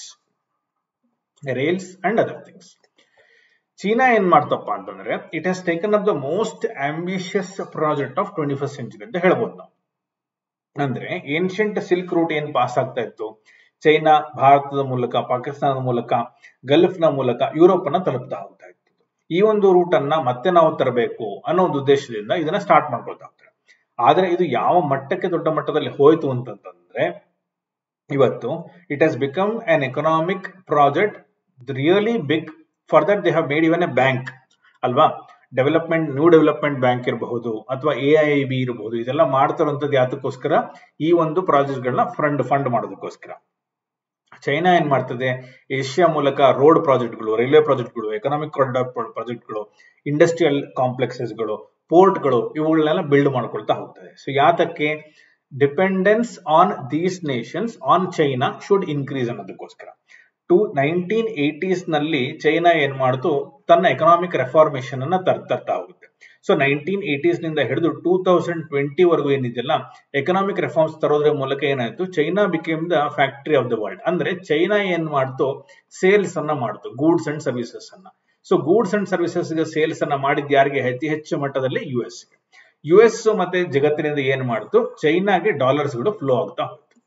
rails and other things ಚೀನಾ ಏನ್ ಮಾಡ್ತಪ್ಪ ಅಂತಂದ್ರೆ it has taken up the most ambitious project of twenty first century ಅಂತ ಹೇಳ್ಬೋದು ನಾವು ಅಂದ್ರೆ ಏನ್ಷಿಯಂಟ್ ಸಿಲ್ಕ್ ರೂಟ್ ಏನ್ ಪಾಸ್ ಆಗ್ತಾ ಇತ್ತು ಚೈನಾ ಭಾರತದ ಮೂಲಕ ಪಾಕಿಸ್ತಾನದ ಮೂಲಕ ಗಲ್ಫ್ ನ ಮೂಲಕ ಯುರೋಪ್ ಅನ್ನ ತಲುಪ್ತಾ ಹೋಗ್ತಾ ಇತ್ತು ಈ ಒಂದು ರೂಟ್ ಅನ್ನ ಮತ್ತೆ ನಾವು ತರಬೇಕು ಅನ್ನೋ ಒಂದು ಉದ್ದೇಶದಿಂದ ಇದನ್ನ ಸ್ಟಾರ್ಟ್ ಮಾಡ್ಕೊಳ್ತಾ ಹೋಗ್ತಾರೆ ಆದ್ರೆ ಇದು ಯಾವ ಮಟ್ಟಕ್ಕೆ ದೊಡ್ಡ ಮಟ್ಟದಲ್ಲಿ ಹೋಯ್ತು ಅಂತಂತಂದ್ರೆ ಇವತ್ತು it has become an economic project really big for that they have made even a bank ಅಲ್ವಾ ಡೆವಲಪ್ಮೆಂಟ್ ನ್ಯೂ ಡೆವಲಪ್ಮೆಂಟ್ ಬ್ಯಾಂಕ್ ಇರಬಹುದು ಅಥವಾ ಎ ಐ ಬಿ ಇರಬಹುದು ಇದೆಲ್ಲ ಮಾಡ್ತಿರುವಂತದ್ದು ಯಾತಕ್ಕೋಸ್ಕರ ಈ ಒಂದು ಪ್ರಾಜೆಕ್ಟ್ ಗಳನ್ನ ಫಂಡ್ ಫಂಡ್ ಮಾಡೋದಕ್ಕೋಸ್ಕರ ಚೈನಾ ಏನ್ ಮಾಡ್ತದೆ ಏಷ್ಯಾ ಮೂಲಕ ರೋಡ್ ಪ್ರಾಜೆಕ್ಟ್ಗಳು ರೈಲ್ವೆ ಪ್ರಾಜೆಕ್ಟ್ಗಳು ಎಕನಾಮಿಕ್ ಕಾರಿಡಾರ್ ಪ್ರಾಜೆಕ್ಟ್ಗಳು ಇಂಡಸ್ಟ್ರಿಯಲ್ ಕಾಂಪ್ಲೆಕ್ಸಸ್ಗಳು ಪೋರ್ಟ್ಗಳು ಇವುಗಳನ್ನೆಲ್ಲ ಬಿಲ್ಡ್ ಮಾಡ್ಕೊಳ್ತಾ ಹೋಗ್ತದೆ ಸೊ ಯಾತಕ್ಕೆ dependence on these nations on China should increase ಅನ್ನೋದಕ್ಕೋಸ್ಕರ ಟು ನೈನ್ಟೀನ್ ಏಟೀಸ್ ನಲ್ಲಿ ಚೈನಾ ಏನ್ ಮಾಡ್ತು ತನ್ನ ಎಕನಾಮಿಕ್ ರೆಫಾರ್ಮೇಶನ್ ಅನ್ನ ತರ್ ತರ್ತಾ ಹೋಗುತ್ತೆ ಸೊ ನೈನ್ಟೀನ್ ಏಟೀಸ್ ನಿಂದ ಹಿಡಿದು ಟೂ ತೌಸಂಡ್ ಟ್ವೆಂಟಿ ವರೆಗೂ ಏನಿದೆಯಲ್ಲ ಎಕನಾಮಿಕ್ ರಿಫಾರ್ಮ್ಸ್ ತರೋದ್ರ ಮೂಲಕ ಏನಾಯ್ತು China became the factory of the world ಅಂದ್ರೆ ಚೈನಾ ಏನ್ ಮಾಡ್ತು ಸೇಲ್ಸ್ ಅನ್ನ ಮಾಡ್ತು ಗೂಡ್ಸ್ ಅಂಡ್ ಸರ್ವಿಸಸ್ ಅನ್ನ ಸೊ ಗೂಡ್ಸ್ ಅಂಡ್ ಸರ್ವಿಸಸ್ ಗೆ ಸೇಲ್ಸ್ ಅನ್ನ ಮಾಡಿದ ಯಾರಿಗೆ ಅತಿ ಹೆಚ್ಚು ಮಟ್ಟದಲ್ಲಿ ಯು ಎಸ್ ಯು ಎಸ್ ಮತ್ತೆ ಜಗತ್ತಿನಿಂದ ಏನ್ ಮಾಡ್ತು ಚೈನಾಗೆ ಡಾಲರ್ಸ್ ಗಳು ಫ್ಲೋ ಆಗ್ತಾ ಹೋಯ್ತು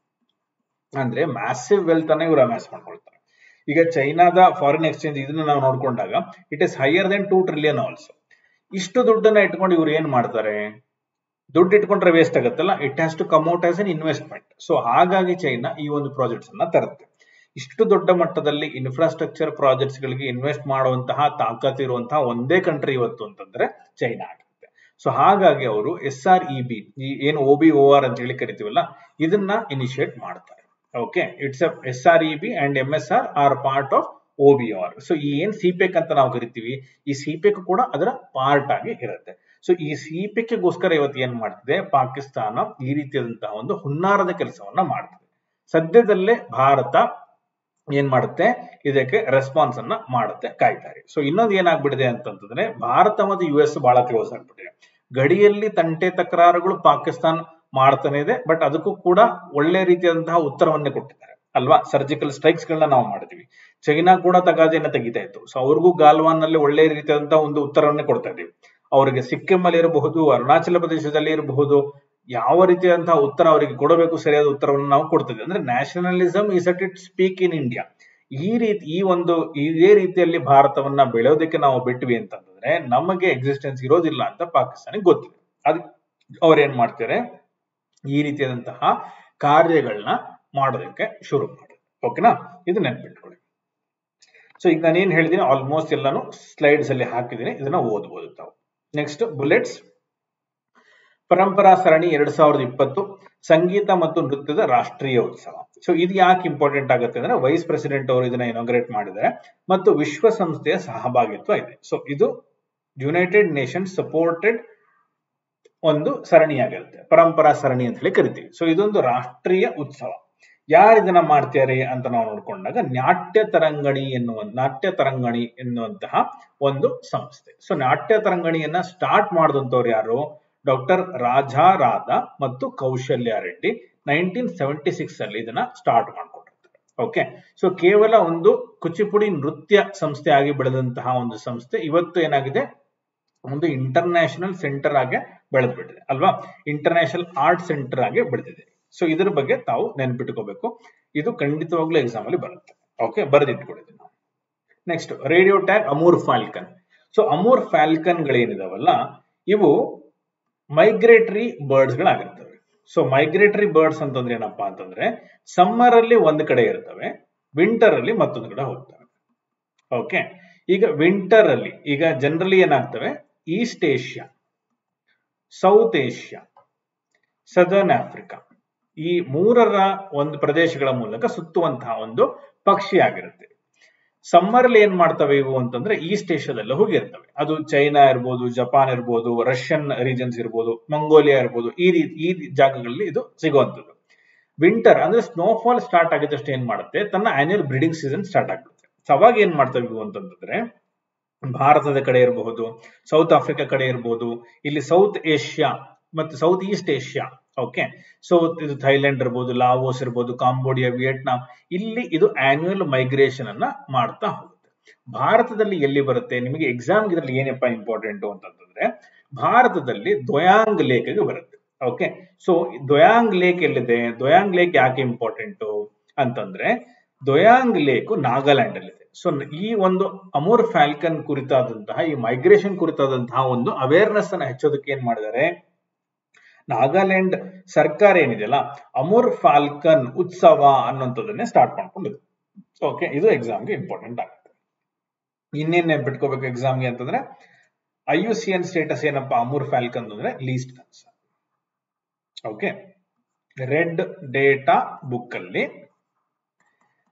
ಅಂದ್ರೆ ಮ್ಯಾಸಿವ್ ವೆಲ್ತ್ ಅನ್ನ ಇವರು ಅಮ್ಯಾಸ್ ಮಾಡ್ಕೊಳ್ತಾರೆ ಈಗ ಚೈನಾದ ಫಾರಿನ್ ಎಕ್ಸ್ಚೇಂಜ್ ಇದನ್ನ ನಾವು ನೋಡ್ಕೊಂಡಾಗ it is higher than two trillion also ಇಷ್ಟು ದುಡ್ಡನ್ನ ಇಟ್ಕೊಂಡು ಇವ್ರು ಏನ್ ಮಾಡ್ತಾರೆ ದುಡ್ಡು ಇಟ್ಕೊಂಡ್ರೆ ವೇಸ್ಟ್ ಆಗುತ್ತಲ್ಲ it has to come out as an investment so ಹಾಗಾಗಿ ಚೈನಾ ಈ ಒಂದು ಪ್ರಾಜೆಕ್ಟ್ಸ್ ಅನ್ನ ತರುತ್ತೆ ಇಷ್ಟು ದೊಡ್ಡ ಮಟ್ಟದಲ್ಲಿ ಇನ್ಫ್ರಾಸ್ಟ್ರಕ್ಚರ್ ಪ್ರಾಜೆಕ್ಟ್ಸ್ ಗಳಿಗೆ ಇನ್ವೆಸ್ಟ್ ಮಾಡುವಂತಹ ತಾಕತ್ ಇರುವಂತಹ ಒಂದೇ ಕಂಟ್ರಿ ಇವತ್ತು ಅಂತಂದ್ರೆ ಚೈನಾ ಆಗುತ್ತೆ ಸೊ ಹಾಗಾಗಿ ಅವರು ಎಸ್ ಆರ್ ಇ ಬಿ ಈ ಏನು ಒ ಬಿ ಓ ಆರ್ ಅಂತ ಹೇಳಿ ಕರಿತೀವಲ್ಲ ಇದನ್ನ ಇನಿಷಿಯೇಟ್ ಮಾಡ್ತಾರೆ okay it's S R E B and M S R R part of O B R so ಈ ಏನ್ ಸಿಪೆಕ್ ಅಂತ ನಾವು ಕರಿತೀವಿ ಈ ಸಿಪೆಕ್ ಕೂಡ ಅದರ ಪಾರ್ಟ್ ಆಗಿ ಇರುತ್ತೆ ಸೊ ಈ ಸಿಪೆಕ್ಗೋಸ್ಕರ ಇವತ್ತು ಏನ್ ಮಾಡ್ತಿದೆ ಪಾಕಿಸ್ತಾನ ಈ ರೀತಿಯಾದಂತಹ ಒಂದು ಹುನ್ನಾರದ ಕೆಲಸವನ್ನ ಮಾಡ್ತಿದೆ ಸದ್ಯದಲ್ಲೇ ಭಾರತ ಏನ್ ಮಾಡುತ್ತೆ ಇದಕ್ಕೆ ರೆಸ್ಪಾನ್ಸ್ ಅನ್ನ ಮಾಡುತ್ತೆ ಕಾಯ್ತಾರೆ ಸೊ ಇನ್ನೊಂದು ಏನಾಗ್ಬಿಟ್ಟಿದೆ ಅಂತಂತಂದ್ರೆ ಭಾರತ ಮತ್ತು ಯು ಎಸ್ ಬಹಳ ಕ್ಲೋಸ್ ಆಗ್ಬಿಟ್ಟಿದೆ ಗಡಿಯಲ್ಲಿ ತಂಟೆ ತಕರಾರುಗಳು ಪಾಕಿಸ್ತಾನ ಮಾಡ್ತಾನೆ ಇದೆ ಬಟ್ ಅದಕ್ಕೂ ಕೂಡ ಒಳ್ಳೆ ರೀತಿಯಾದಂತಹ ಉತ್ತರವನ್ನೇ ಕೊಟ್ಟಿದ್ದಾರೆ ಅಲ್ವಾ ಸರ್ಜಿಕಲ್ ಸ್ಟ್ರೈಕ್ಸ್ ಗಳನ್ನ ನಾವು ಮಾಡಿದ್ವಿ ಚೈನಾ ಕೂಡ ತಗಾದೆಯನ್ನ ತೆಗಿತಾ ಇತ್ತು ಸೊ ಅವ್ರಿಗೂ ಗಾಲ್ವಾನ್ ನಲ್ಲಿ ಒಳ್ಳೆ ರೀತಿಯಾದಂತಹ ಒಂದು ಉತ್ತರವನ್ನೇ ಕೊಡ್ತಾ ಇದೀವಿ ಅವರಿಗೆ ಸಿಕ್ಕಿಂ ಅಲ್ಲಿ ಇರಬಹುದು ಅರುಣಾಚಲ ಪ್ರದೇಶದಲ್ಲಿ ಇರಬಹುದು ಯಾವ ರೀತಿಯಾದಂತಹ ಉತ್ತರ ಅವರಿಗೆ ಕೊಡಬೇಕು ಸರಿಯಾದ ಉತ್ತರವನ್ನು ನಾವು ಕೊಡ್ತೇವೆ ಅಂದ್ರೆ nationalism is at its peak in India ಈ ರೀತಿ ಈ ಒಂದು ಇದೇ ರೀತಿಯಲ್ಲಿ ಭಾರತವನ್ನ ಬೆಳೆಯೋದಕ್ಕೆ ನಾವು ಬಿಟ್ವಿ ಅಂತಂದ್ರೆ ನಮಗೆ ಎಕ್ಸಿಸ್ಟೆನ್ಸ್ ಇರೋದಿಲ್ಲ ಅಂತ ಪಾಕಿಸ್ತಾನಿಗೆ ಗೊತ್ತಿದೆ ಅದ್ ಅವ್ರು ಏನ್ ಮಾಡ್ತಾರೆ ಈ ರೀತಿಯಾದಂತಹ ಕಾರ್ಯಗಳನ್ನ ಮಾಡೋದಕ್ಕೆ ಶುರು ಮಾಡಿ ಓಕೆನಾ ಇದು ನೆನ್ಪಿಟ್ಕೊಳ್ಳಿ ಸೊ ಈಗ ನಾನು ಏನ್ ಹೇಳಿದೀನಿ ಆಲ್ಮೋಸ್ಟ್ ಎಲ್ಲಾನು ಸ್ಲೈಡ್ಸ್ ಅಲ್ಲಿ ಹಾಕಿದ್ದೀನಿ ಇದನ್ನ ಓದ್ಬೋದು ತಾವು ನೆಕ್ಸ್ಟ್ ಬುಲೆಟ್ಸ್ ಪರಂಪರಾ ಸರಣಿ ಎರಡ್ ಸಾವಿರದ ಇಪ್ಪತ್ತು ಸಂಗೀತ ಮತ್ತು ನೃತ್ಯದ ರಾಷ್ಟ್ರೀಯ ಉತ್ಸವ ಸೊ ಇದು ಯಾಕೆ ಇಂಪಾರ್ಟೆಂಟ್ ಆಗುತ್ತೆ ಅಂದ್ರೆ ವೈಸ್ ಪ್ರೆಸಿಡೆಂಟ್ ಅವರು ಇದನ್ನ ಇನಾಗ್ರೇಟ್ ಮಾಡಿದ್ದಾರೆ ಮತ್ತು ವಿಶ್ವಸಂಸ್ಥೆಯ ಸಹಭಾಗಿತ್ವ ಇದೆ ಸೊ ಇದು ಯುನೈಟೆಡ್ ನೇಷನ್ ಸಪೋರ್ಟೆಡ್ ಒಂದು ಸರಣಿಯಾಗಿರುತ್ತೆ ಪರಂಪರಾ ಸರಣಿ ಅಂತ ಹೇಳಿ ಕರಿತೀವಿ ಸೊ ಇದೊಂದು ರಾಷ್ಟ್ರೀಯ ಉತ್ಸವ ಯಾರು ಇದನ್ನ ಮಾಡ್ತಾರೆ ಅಂತ ನಾವು ನೋಡ್ಕೊಂಡಾಗ ನಾಟ್ಯ ತರಂಗಣಿ ಎನ್ನುವ ನಾಟ್ಯ ತರಂಗಣಿ ಎನ್ನುವಂತಹ ಒಂದು ಸಂಸ್ಥೆ ಸೊ ನಾಟ್ಯ ತರಂಗಣಿಯನ್ನ ಸ್ಟಾರ್ಟ್ ಮಾಡಿದಂತವ್ರು ಯಾರು ಡಾಕ್ಟರ್ ರಾಜಾ ರಾಧಾ ಮತ್ತು ಕೌಶಲ್ಯ ರೆಡ್ಡಿ ನೈನ್ಟೀನ್ ಸೆವೆಂಟಿ ಸಿಕ್ಸ್ ಅಲ್ಲಿ ಇದನ್ನ ಸ್ಟಾರ್ಟ್ ಮಾಡ್ಕೊಂಡಿರ್ತಾರೆ ಓಕೆ ಸೊ ಕೇವಲ ಒಂದು ಕುಚಿಪುಡಿ ನೃತ್ಯ ಸಂಸ್ಥೆ ಆಗಿ ಬೆಳೆದಂತಹ ಒಂದು ಸಂಸ್ಥೆ ಇವತ್ತು ಏನಾಗಿದೆ ಒಂದು ಇಂಟರ್ನ್ಯಾಷನಲ್ ಸೆಂಟರ್ ಆಗಿ ಬೆಳೆದ್ಬಿಟ್ಟಿದೆ ಅಲ್ವಾ ಇಂಟರ್ನ್ಯಾಷನಲ್ ಆರ್ಟ್ ಸೆಂಟರ್ ಆಗಿ ಬೆಳೆದಿದೆ ಸೊ ಇದ್ರ ಬಗ್ಗೆ ತಾವು ನೆನ್ಪಿಟ್ಕೋಬೇಕು ಇದು ಖಂಡಿತವಾಗ್ಲೂ ಎಕ್ಸಾಮ್ ಅಲ್ಲಿ ಬರುತ್ತೆ ಓಕೆ ಬರೆದಿಟ್ಕೊಂಡಿದ್ದೀವಿ ನಾವು next radio tag Amur falcon so Amur falcon ಗಳೇನಿದಾವಲ್ಲ ಇವು ಮೈಗ್ರೇಟರಿ ಬರ್ಡ್ಸ್ ಗಳಾಗಿರ್ತವೆ ಸೊ ಮೈಗ್ರೇಟರಿ ಬರ್ಡ್ಸ್ ಅಂತಂದ್ರೆ ಏನಪ್ಪಾ ಅಂತಂದ್ರೆ ಸಮ್ಮರ್ ಅಲ್ಲಿ ಒಂದ್ ಕಡೆ ಇರ್ತವೆ ವಿಂಟರ್ ಅಲ್ಲಿ ಮತ್ತೊಂದು ಕಡೆ ಹೋಗ್ತವೆ ಓಕೆ ಈಗ ವಿಂಟರ್ ಅಲ್ಲಿ ಈಗ ಜನರಲಿ ಏನಾಗ್ತವೆ East Asia South Asia southern Africa ಈ ಮೂರರ ಒಂದು ಪ್ರದೇಶಗಳ ಮೂಲಕ ಸುತ್ತುವಂತಹ ಒಂದು ಪಕ್ಷಿ ಆಗಿರುತ್ತೆ ಸಮ್ಮರ್ ಅಲ್ಲಿ ಏನ್ ಮಾಡ್ತವೆ ಇವು ಅಂತಂದ್ರೆ ಈಸ್ಟ್ ಏಷ್ಯಾದಲ್ಲ ಹೋಗಿರ್ತವೆ ಅದು ಚೈನಾ ಇರ್ಬೋದು ಜಪಾನ್ ಇರ್ಬೋದು ರಷ್ಯನ್ ರೀಜನ್ಸ್ ಇರ್ಬೋದು ಮಂಗೋಲಿಯಾ ಇರ್ಬೋದು ಈ ರೀತಿ ಈ ಜಾಗಗಳಲ್ಲಿ ಇದು ಸಿಗುವಂತದ್ದು ವಿಂಟರ್ ಅಂದ್ರೆ ಸ್ನೋಫಾಲ್ ಸ್ಟಾರ್ಟ್ ಆಗಿದ್ದಷ್ಟು ಏನ್ ಮಾಡುತ್ತೆ ತನ್ನ ಆನ್ಯುವಲ್ ಬ್ರೀಡಿಂಗ್ ಸೀಸನ್ ಸ್ಟಾರ್ಟ್ ಆಗುತ್ತೆ ಅವಾಗ ಏನ್ ಮಾಡ್ತವೆ ಇವು ಅಂತಂದ್ರೆ ಭಾರತದ ಕಡೆ ಇರಬಹುದು ಸೌತ್ ಆಫ್ರಿಕಾ ಕಡೆ ಇರಬಹುದು ಇಲ್ಲಿ ಸೌತ್ ಏಷ್ಯಾ ಮತ್ತು South East Asia okay so ಇದು ಥೈಲ್ಯಾಂಡ್ ಇರ್ಬೋದು ಲಾವೋಸ್ ಇರ್ಬೋದು ಕಾಂಬೋಡಿಯಾ ವಿಯೆಟ್ನಾಂ ಇಲ್ಲಿ ಇದು ಆನ್ಯುವಲ್ ಮೈಗ್ರೇಷನ್ ಅನ್ನ ಮಾಡ್ತಾ ಹೋಗುತ್ತೆ ಭಾರತದಲ್ಲಿ ಎಲ್ಲಿ ಬರುತ್ತೆ ನಿಮಗೆ ಎಕ್ಸಾಮ್ ಇದರಲ್ಲಿ ಏನಪ್ಪಾ ಇಂಪಾರ್ಟೆಂಟ್ ಅಂತಂದ್ರೆ ಭಾರತದಲ್ಲಿ ದೊಯಾಂಗ್ ಲೇಕ್ಗೆ ಬರುತ್ತೆ ಓಕೆ ಸೊ ದೊಯಾಂಗ್ ಲೇಕ್ ಎಲ್ಲಿದೆ ದೊಯಾಂಗ್ ಲೇಕ್ ಯಾಕೆ ಇಂಪಾರ್ಟೆಂಟ್ ಅಂತಂದ್ರೆ ದೊಯಾಂಗ್ ಲೇಕ್ ನಾಗಾಲ್ಯಾಂಡ್ ಅಲ್ಲಿದೆ ಸೊ ಈ ಒಂದು ಅಮೂರ್ ಫ್ಯಾಲ್ಕನ್ ಕುರಿತಾದಂತಹ ಈ ಮೈಗ್ರೇಷನ್ ಕುರಿತಾದಂತಹ ಒಂದು ಅವೇರ್ನೆಸ್ ಅನ್ನ ಹೆಚ್ಚೋದಕ್ಕೆ ಏನ್ ಮಾಡಿದ್ದಾರೆ ನಾಗಾಲ್ಯಾಂಡ್ ಸರ್ಕಾರ ಏನಿದೆಯಲ್ಲ ಅಮೂರ್ ಫಾಲ್ಕನ್ ಉತ್ಸವ ಅನ್ನುವಂಥದ್ದನ್ನೇ ಸ್ಟಾರ್ಟ್ ಮಾಡ್ಕೊಂಡಿದೆ ಓಕೆ ಇದು ಎಕ್ಸಾಮ್ಗೆ ಇಂಪಾರ್ಟೆಂಟ್ ಆಗುತ್ತೆ ಇನ್ನೇನ್ ನೆನ್ಪಿಟ್ಕೋಬೇಕು ಎಕ್ಸಾಮ್ಗೆ ಅಂತಂದ್ರೆ I U C N status ಏನಪ್ಪಾ ಅಮೂರ್ ಫ್ಯಾಲ್ಕನ್ ಅಂದ್ರೆ least concern okay red data book ಅಲ್ಲಿ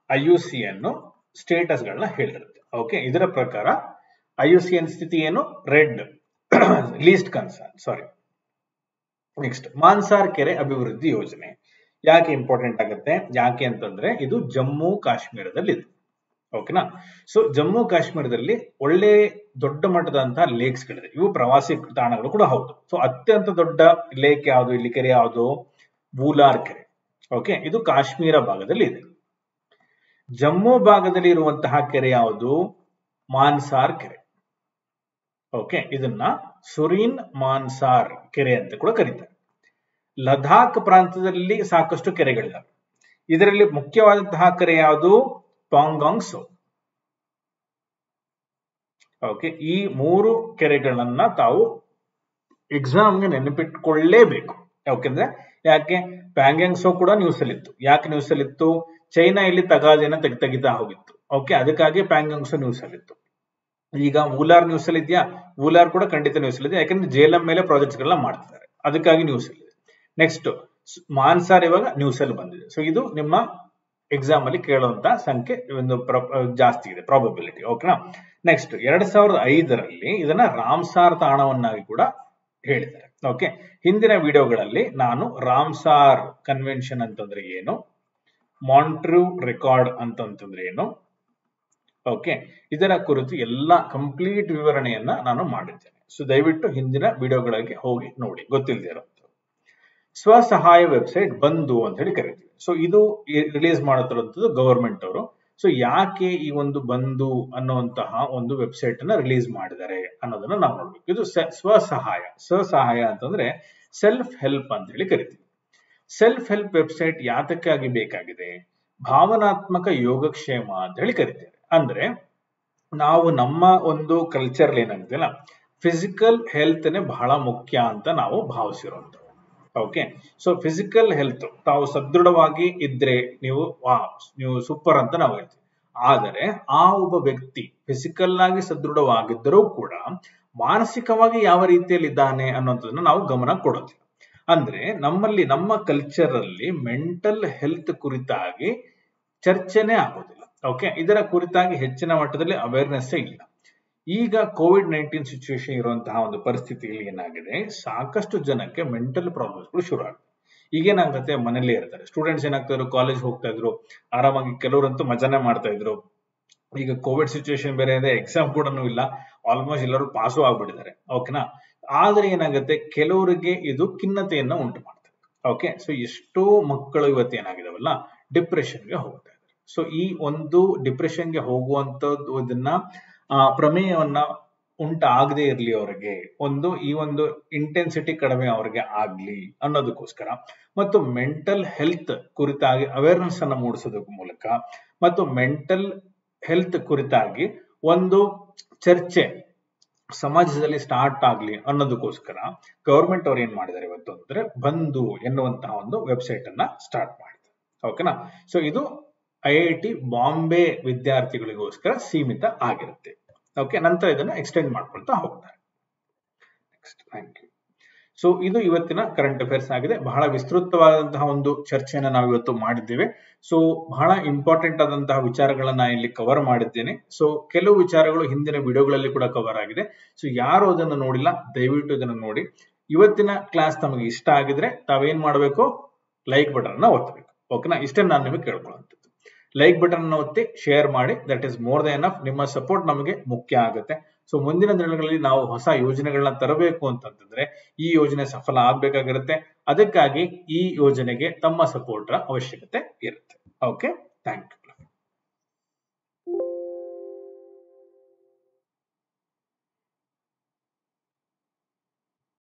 ಐ ಯು ಸಿ ಅನ್ನು ಸ್ಟೇಟಸ್ ಗಳನ್ನ ಹೇಳಿರುತ್ತೆ ಓಕೆ ಇದರ ಪ್ರಕಾರ ಐ ಯು ಸಿ ಎನ್ ಸ್ಥಿತಿ ಏನು red least concern sorry next Mansar ಕೆರೆ ಅಭಿವೃದ್ಧಿ ಯೋಜನೆ ಯಾಕೆ ಇಂಪಾರ್ಟೆಂಟ್ ಆಗುತ್ತೆ ಯಾಕೆ ಅಂತಂದ್ರೆ ಇದು ಜಮ್ಮು ಕಾಶ್ಮೀರದಲ್ಲಿ ಇದೆ ಓಕೆನಾ ಸೊ ಜಮ್ಮು ಕಾಶ್ಮೀರದಲ್ಲಿ ಒಳ್ಳೆ ದೊಡ್ಡ ಮಟ್ಟದಂತಹ ಲೇಕ್ಸ್ ಗಳಿದೆ ಇವು ಪ್ರವಾಸಿ ತಾಣಗಳು ಕೂಡ ಹೌದು ಸೊ ಅತ್ಯಂತ ದೊಡ್ಡ ಲೇಕ್ ಯಾವುದು ಇಲ್ಲಿ ಕೆರೆ ಯಾವುದು ಬೂಲಾರ್ ಕೆರೆ ಓಕೆ ಇದು ಕಾಶ್ಮೀರ ಭಾಗದಲ್ಲಿ ಇದೆ ಜಮ್ಮು ಭಾಗದಲ್ಲಿ ಇರುವಂತಹ ಕೆರೆ ಯಾವುದು ಮಾನ್ಸಾರ್ ಕೆರೆ ಓಕೆ ಇದನ್ನ ಸುರೀನ್ ಮಾನ್ಸಾರ್ ಕೆರೆ ಅಂತ ಕೂಡ ಕರೀತಾರೆ ಲದಾಖ್ ಪ್ರಾಂತದಲ್ಲಿ ಸಾಕಷ್ಟು ಕೆರೆಗಳಿದಾವೆ ಇದರಲ್ಲಿ ಮುಖ್ಯವಾದಂತಹ ಕೆರೆ ಯಾವುದು ಪಾಂಗಾಂಗ್ ಸೋ ಓಕೆ ಈ ಮೂರು ಕೆರೆಗಳನ್ನ ತಾವು ಎಕ್ಸಾಮ್ಗೆ ನೆನಪಿಟ್ಕೊಳ್ಳೇಬೇಕು ಯಾಕೆಂದ್ರೆ ಯಾಕೆ ಪ್ಯಾಂಗ್ಯಾಂಗ್ ಸೋ ಕೂಡ ನ್ಯೂಸ್ ಅಲ್ಲಿ ಇತ್ತು ಯಾಕೆ ನ್ಯೂಸ್ ಅಲ್ಲಿ ಇತ್ತು ಚೈನಾ ಇಲ್ಲಿ ತಗಾದೆನ ತೆಗ್ ತೆಗಿತಾ ಹೋಗಿತ್ತು ಓಕೆ ಅದಕ್ಕಾಗಿ ಪ್ಯಾಂಗ್ಯಾಂಗ್ ಸೋ ನ್ಯೂಸ್ ಅಲ್ಲಿ ಇತ್ತು ಈಗ ವೂಲಾರ್ ನ್ಯೂಸ್ ಅಲ್ಲಿ ಇದೆಯಾ ವೂಲಾರ್ ಕೂಡ ಖಂಡಿತ ನ್ಯೂಸ್ ಅಲ್ಲಿ ಇದೆ ಯಾಕಂದ್ರೆ ಜೇಲಂ ಮೇಲೆ ಪ್ರಾಜೆಕ್ಟ್ಸ್ ಗಳನ್ನ ಮಾಡ್ತಿದ್ದಾರೆ ಅದಕ್ಕಾಗಿ ನ್ಯೂಸ್ ಅಲ್ಲಿ ಇದೆ ನೆಕ್ಸ್ಟ್ ಮಾನ್ಸಾರ್ ಇವಾಗ ನ್ಯೂಸ್ ಅಲ್ಲಿ ಬಂದಿದೆ ಸೊ ಇದು ನಿಮ್ಮ ಎಕ್ಸಾಮ್ ಅಲ್ಲಿ ಕೇಳುವಂತ ಸಂಖ್ಯೆ ಒಂದು ಜಾಸ್ತಿ ಇದೆ ಪ್ರಾಬಬಿಲಿಟಿ ಓಕೆನಾ ನೆಕ್ಸ್ಟ್ ಎರಡ್ ಸಾವಿರದ ಐದರಲ್ಲಿ ಇದನ್ನ ರಾಮ್ಸಾರ್ ತಾಣವನ್ನಾಗಿ ಕೂಡ ಹೇಳಿದ್ದಾರೆ ಓಕೆ ಹಿಂದಿನ ವಿಡಿಯೋಗಳಲ್ಲಿ ನಾನು ರಾಮ್ಸಾರ್ ಕನ್ವೆನ್ಷನ್ ಅಂತಂದ್ರೆ ಏನು ಮಾಂಟ್ರೂ ರೆಕಾರ್ಡ್ ಅಂತಂತಂದ್ರೆ ಏನು ಓಕೆ ಇದರ ಕುರಿತು ಎಲ್ಲ ಕಂಪ್ಲೀಟ್ ವಿವರಣೆಯನ್ನ ನಾನು ಮಾಡಿದ್ದೇನೆ ಸೊ ದಯವಿಟ್ಟು ಹಿಂದಿನ ವಿಡಿಯೋಗಳಿಗೆ ಹೋಗಿ ನೋಡಿ ಗೊತ್ತಿಲ್ಲದೆ ಇರೋ ಸ್ವಸಹಾಯ ವೆಬ್ಸೈಟ್ ಬಂದು ಅಂತ ಹೇಳಿ ಕರಿತೀವಿ ಸೊ ಇದು ರಿಲೀಸ್ ಮಾಡುತ್ತಿರುವಂತದ್ದು ಗವರ್ಮೆಂಟ್ ಅವರು ಸೊ ಯಾಕೆ ಈ ಒಂದು ಬಂದು ಅನ್ನುವಂತಹ ಒಂದು ವೆಬ್ಸೈಟ್ ಅನ್ನ ರಿಲೀಸ್ ಮಾಡಿದ್ದಾರೆ ಅನ್ನೋದನ್ನ ನಾವು ನೋಡ್ಬೇಕು ಇದು ಸ್ವಸಹಾಯ ಸ್ವಸಹಾಯ ಅಂತಂದ್ರೆ ಸೆಲ್ಫ್ ಹೆಲ್ಪ್ ಅಂತ ಹೇಳಿ ಕರಿತೀವಿ ಸೆಲ್ಫ್ ಹೆಲ್ಪ್ ವೆಬ್ಸೈಟ್ ಯಾತಕ್ಕಾಗಿ ಬೇಕಾಗಿದೆ ಭಾವನಾತ್ಮಕ ಯೋಗಕ್ಷೇಮ ಅಂತ ಹೇಳಿ ಕರಿತೇವೆ ಅಂದ್ರೆ ನಾವು ನಮ್ಮ ಒಂದು ಕಲ್ಚರ್ ಏನಾಗಿದೆಯಲ್ಲ ಫಿಸಿಕಲ್ ಹೆಲ್ತ್ನೇ ಬಹಳ ಮುಖ್ಯ ಅಂತ ನಾವು ಭಾವಿಸಿರೋಂಥ ಓಕೆ ಸೊ ಫಿಸಿಕಲ್ ಹೆಲ್ತ್ ತಾವು ಸದೃಢವಾಗಿ ಇದ್ರೆ ನೀವು ವಾ ನೀವು ಸೂಪರ್ ಅಂತ ನಾವು ಹೇಳ್ತೀವಿ ಆದರೆ ಆ ಒಬ್ಬ ವ್ಯಕ್ತಿ ಫಿಸಿಕಲ್ ಆಗಿ ಸದೃಢವಾಗಿದ್ದರೂ ಕೂಡ ಮಾನಸಿಕವಾಗಿ ಯಾವ ರೀತಿಯಲ್ಲಿ ಇದ್ದಾನೆ ಅನ್ನೋದನ್ನ ನಾವು ಗಮನ ಕೊಡೋದಿಲ್ಲ ಅಂದ್ರೆ ನಮ್ಮಲ್ಲಿ ನಮ್ಮ ಕಲ್ಚರ್ ಅಲ್ಲಿ ಮೆಂಟಲ್ ಹೆಲ್ತ್ ಕುರಿತಾಗಿ ಚರ್ಚೆನೆ ಆಗೋದಿಲ್ಲ ಓಕೆ ಇದರ ಕುರಿತಾಗಿ ಹೆಚ್ಚಿನ ಮಟ್ಟದಲ್ಲಿ ಅವೇರ್ನೆಸ್ ಇಲ್ಲ ಈಗ ಕೋವಿಡ್ ನೈನ್ಟೀನ್ ಸಿಚುವೇಶನ್ ಇರುವಂತಹ ಒಂದು ಪರಿಸ್ಥಿತಿಯಲ್ಲಿ ಏನಾಗಿದೆ ಸಾಕಷ್ಟು ಜನಕ್ಕೆ ಮೆಂಟಲ್ ಪ್ರಾಬ್ಲಮ್ಸ್ಗಳು ಶುರು ಆಗುತ್ತೆ ಈಗೇನಾಗುತ್ತೆ ಮನೇಲೇ ಇರ್ತಾರೆ ಸ್ಟೂಡೆಂಟ್ಸ್ ಏನಾಗ್ತಾ ಇದ್ರು ಕಾಲೇಜ್ ಹೋಗ್ತಾ ಇದ್ರು ಆರಾಮಾಗಿ ಕೆಲವರಂತೂ ಮಜಾನೆ ಮಾಡ್ತಾ ಇದ್ರು ಈಗ ಕೋವಿಡ್ ಸಿಚುವೇಶನ್ ಬೇರೆ ಇದೆ ಎಕ್ಸಾಮ್ ಕೂಡ ಇಲ್ಲ ಆಲ್ಮೋಸ್ಟ್ ಎಲ್ಲರೂ ಪಾಸು ಆಗ್ಬಿಟ್ಟಿದ್ದಾರೆ ಓಕೆನಾ ಆದ್ರೆ ಏನಾಗುತ್ತೆ ಕೆಲವರಿಗೆ ಇದು ಖಿನ್ನತೆಯನ್ನ ಉಂಟು ಮಾಡ್ತದೆ ಓಕೆ ಸೊ ಎಷ್ಟೋ ಮಕ್ಕಳು ಇವತ್ತು ಏನಾಗಿದಾವಲ್ಲ ಡಿಪ್ರೆಷನ್ಗೆ ಹೋಗ್ತಾ ಇದ್ದಾರೆ ಸೊ ಈ ಒಂದು ಡಿಪ್ರೆಷನ್ಗೆ ಹೋಗುವಂತದ್ದು ಇದನ್ನ ಆ ಪ್ರಮೇಯವನ್ನ ಉಂಟಾಗದೆ ಇರ್ಲಿ ಅವರಿಗೆ ಒಂದು ಈ ಒಂದು ಇಂಟೆನ್ಸಿಟಿ ಕಡಿಮೆ ಅವರಿಗೆ ಆಗ್ಲಿ ಅನ್ನೋದಕ್ಕೋಸ್ಕರ ಮತ್ತು ಮೆಂಟಲ್ ಹೆಲ್ತ್ ಕುರಿತಾಗಿ ಅವೇರ್ನೆಸ್ ಅನ್ನ ಮೂಡಿಸೋದಕ್ಕೆ ಮೂಲಕ ಮತ್ತು ಮೆಂಟಲ್ ಹೆಲ್ತ್ ಕುರಿತಾಗಿ ಒಂದು ಚರ್ಚೆ ಸಮಾಜದಲ್ಲಿ ಸ್ಟಾರ್ಟ್ ಆಗ್ಲಿ ಅನ್ನೋದಕ್ಕೋಸ್ಕರ ಗವರ್ಮೆಂಟ್ ಅವ್ರು ಏನ್ ಮಾಡಿದ್ದಾರೆ ಇವತ್ತು ಅಂದ್ರೆ ಬಂದು ಎನ್ನುವಂತಹ ಒಂದು ವೆಬ್ಸೈಟ್ ಅನ್ನ ಸ್ಟಾರ್ಟ್ ಮಾಡಿದ್ದಾರೆ ಓಕೆನಾ ಸೊ ಇದು ಐ ಐ ಟಿ ಬಾಂಬೆ ವಿದ್ಯಾರ್ಥಿಗಳಿಗೋಸ್ಕರ ಸೀಮಿತ ಆಗಿರುತ್ತೆ ಓಕೆ ನಂತರ ಇದನ್ನ ಎಕ್ಸ್ಟೆಂಡ್ ಮಾಡ್ಕೊಳ್ತಾ ಹೋಗ್ತಾರೆ ನೆಕ್ಸ್ಟ್ ಥ್ಯಾಂಕ್ ಯು ಸೊ ಇದು ಇವತ್ತಿನ ಕರೆಂಟ್ ಅಫೇರ್ಸ್ ಆಗಿದೆ ಬಹಳ ವಿಸ್ತೃತವಾದಂತಹ ಒಂದು ಚರ್ಚೆಯನ್ನ ನಾವು ಇವತ್ತು ಮಾಡಿದ್ದೇವೆ ಸೊ ಬಹಳ ಇಂಪಾರ್ಟೆಂಟ್ ಆದಂತಹ ವಿಚಾರಗಳನ್ನ ಇಲ್ಲಿ ಕವರ್ ಮಾಡಿದ್ದೇನೆ ಸೊ ಕೆಲವು ವಿಚಾರಗಳು ಹಿಂದಿನ ವಿಡಿಯೋಗಳಲ್ಲಿ ಕೂಡ ಕವರ್ ಆಗಿದೆ ಸೊ ಯಾರು ಅದನ್ನು ನೋಡಿಲ್ಲ ದಯವಿಟ್ಟು ಇದನ್ನು ನೋಡಿ ಇವತ್ತಿನ ಕ್ಲಾಸ್ ತಮಗೆ ಇಷ್ಟ ಆಗಿದ್ರೆ ತಾವೇನ್ ಮಾಡಬೇಕು ಲೈಕ್ ಬಟನ್ ಅನ್ನ ಒತ್ತಬೇಕು ಓಕೆನಾ ಇಷ್ಟೇ ನಾನು ನಿಮಗೆ ಕೇಳ್ಕೊಳ್ಳುವಂಥದ್ದು ಲೈಕ್ ಬಟನ್ ಅನ್ನು ಒತ್ತಿ ಶೇರ್ ಮಾಡಿ that is more than enough ನಿಮ್ಮ ಸಪೋರ್ಟ್ ನಮಗೆ ಮುಖ್ಯ ಆಗುತ್ತೆ ಸೊ ಮುಂದಿನ ದಿನಗಳಲ್ಲಿ ನಾವು ಹೊಸ ಯೋಜನೆಗಳನ್ನ ತರಬೇಕು ಅಂತಂತಂದ್ರೆ ಈ ಯೋಜನೆ ಸಫಲ ಆಗ್ಬೇಕಾಗಿರುತ್ತೆ ಅದಕ್ಕಾಗಿ ಈ ಯೋಜನೆಗೆ ತಮ್ಮ ಸಪೋರ್ಟ್ ಅವಶ್ಯಕತೆ ಇರುತ್ತೆ ಓಕೆ ಥ್ಯಾಂಕ್ ಯು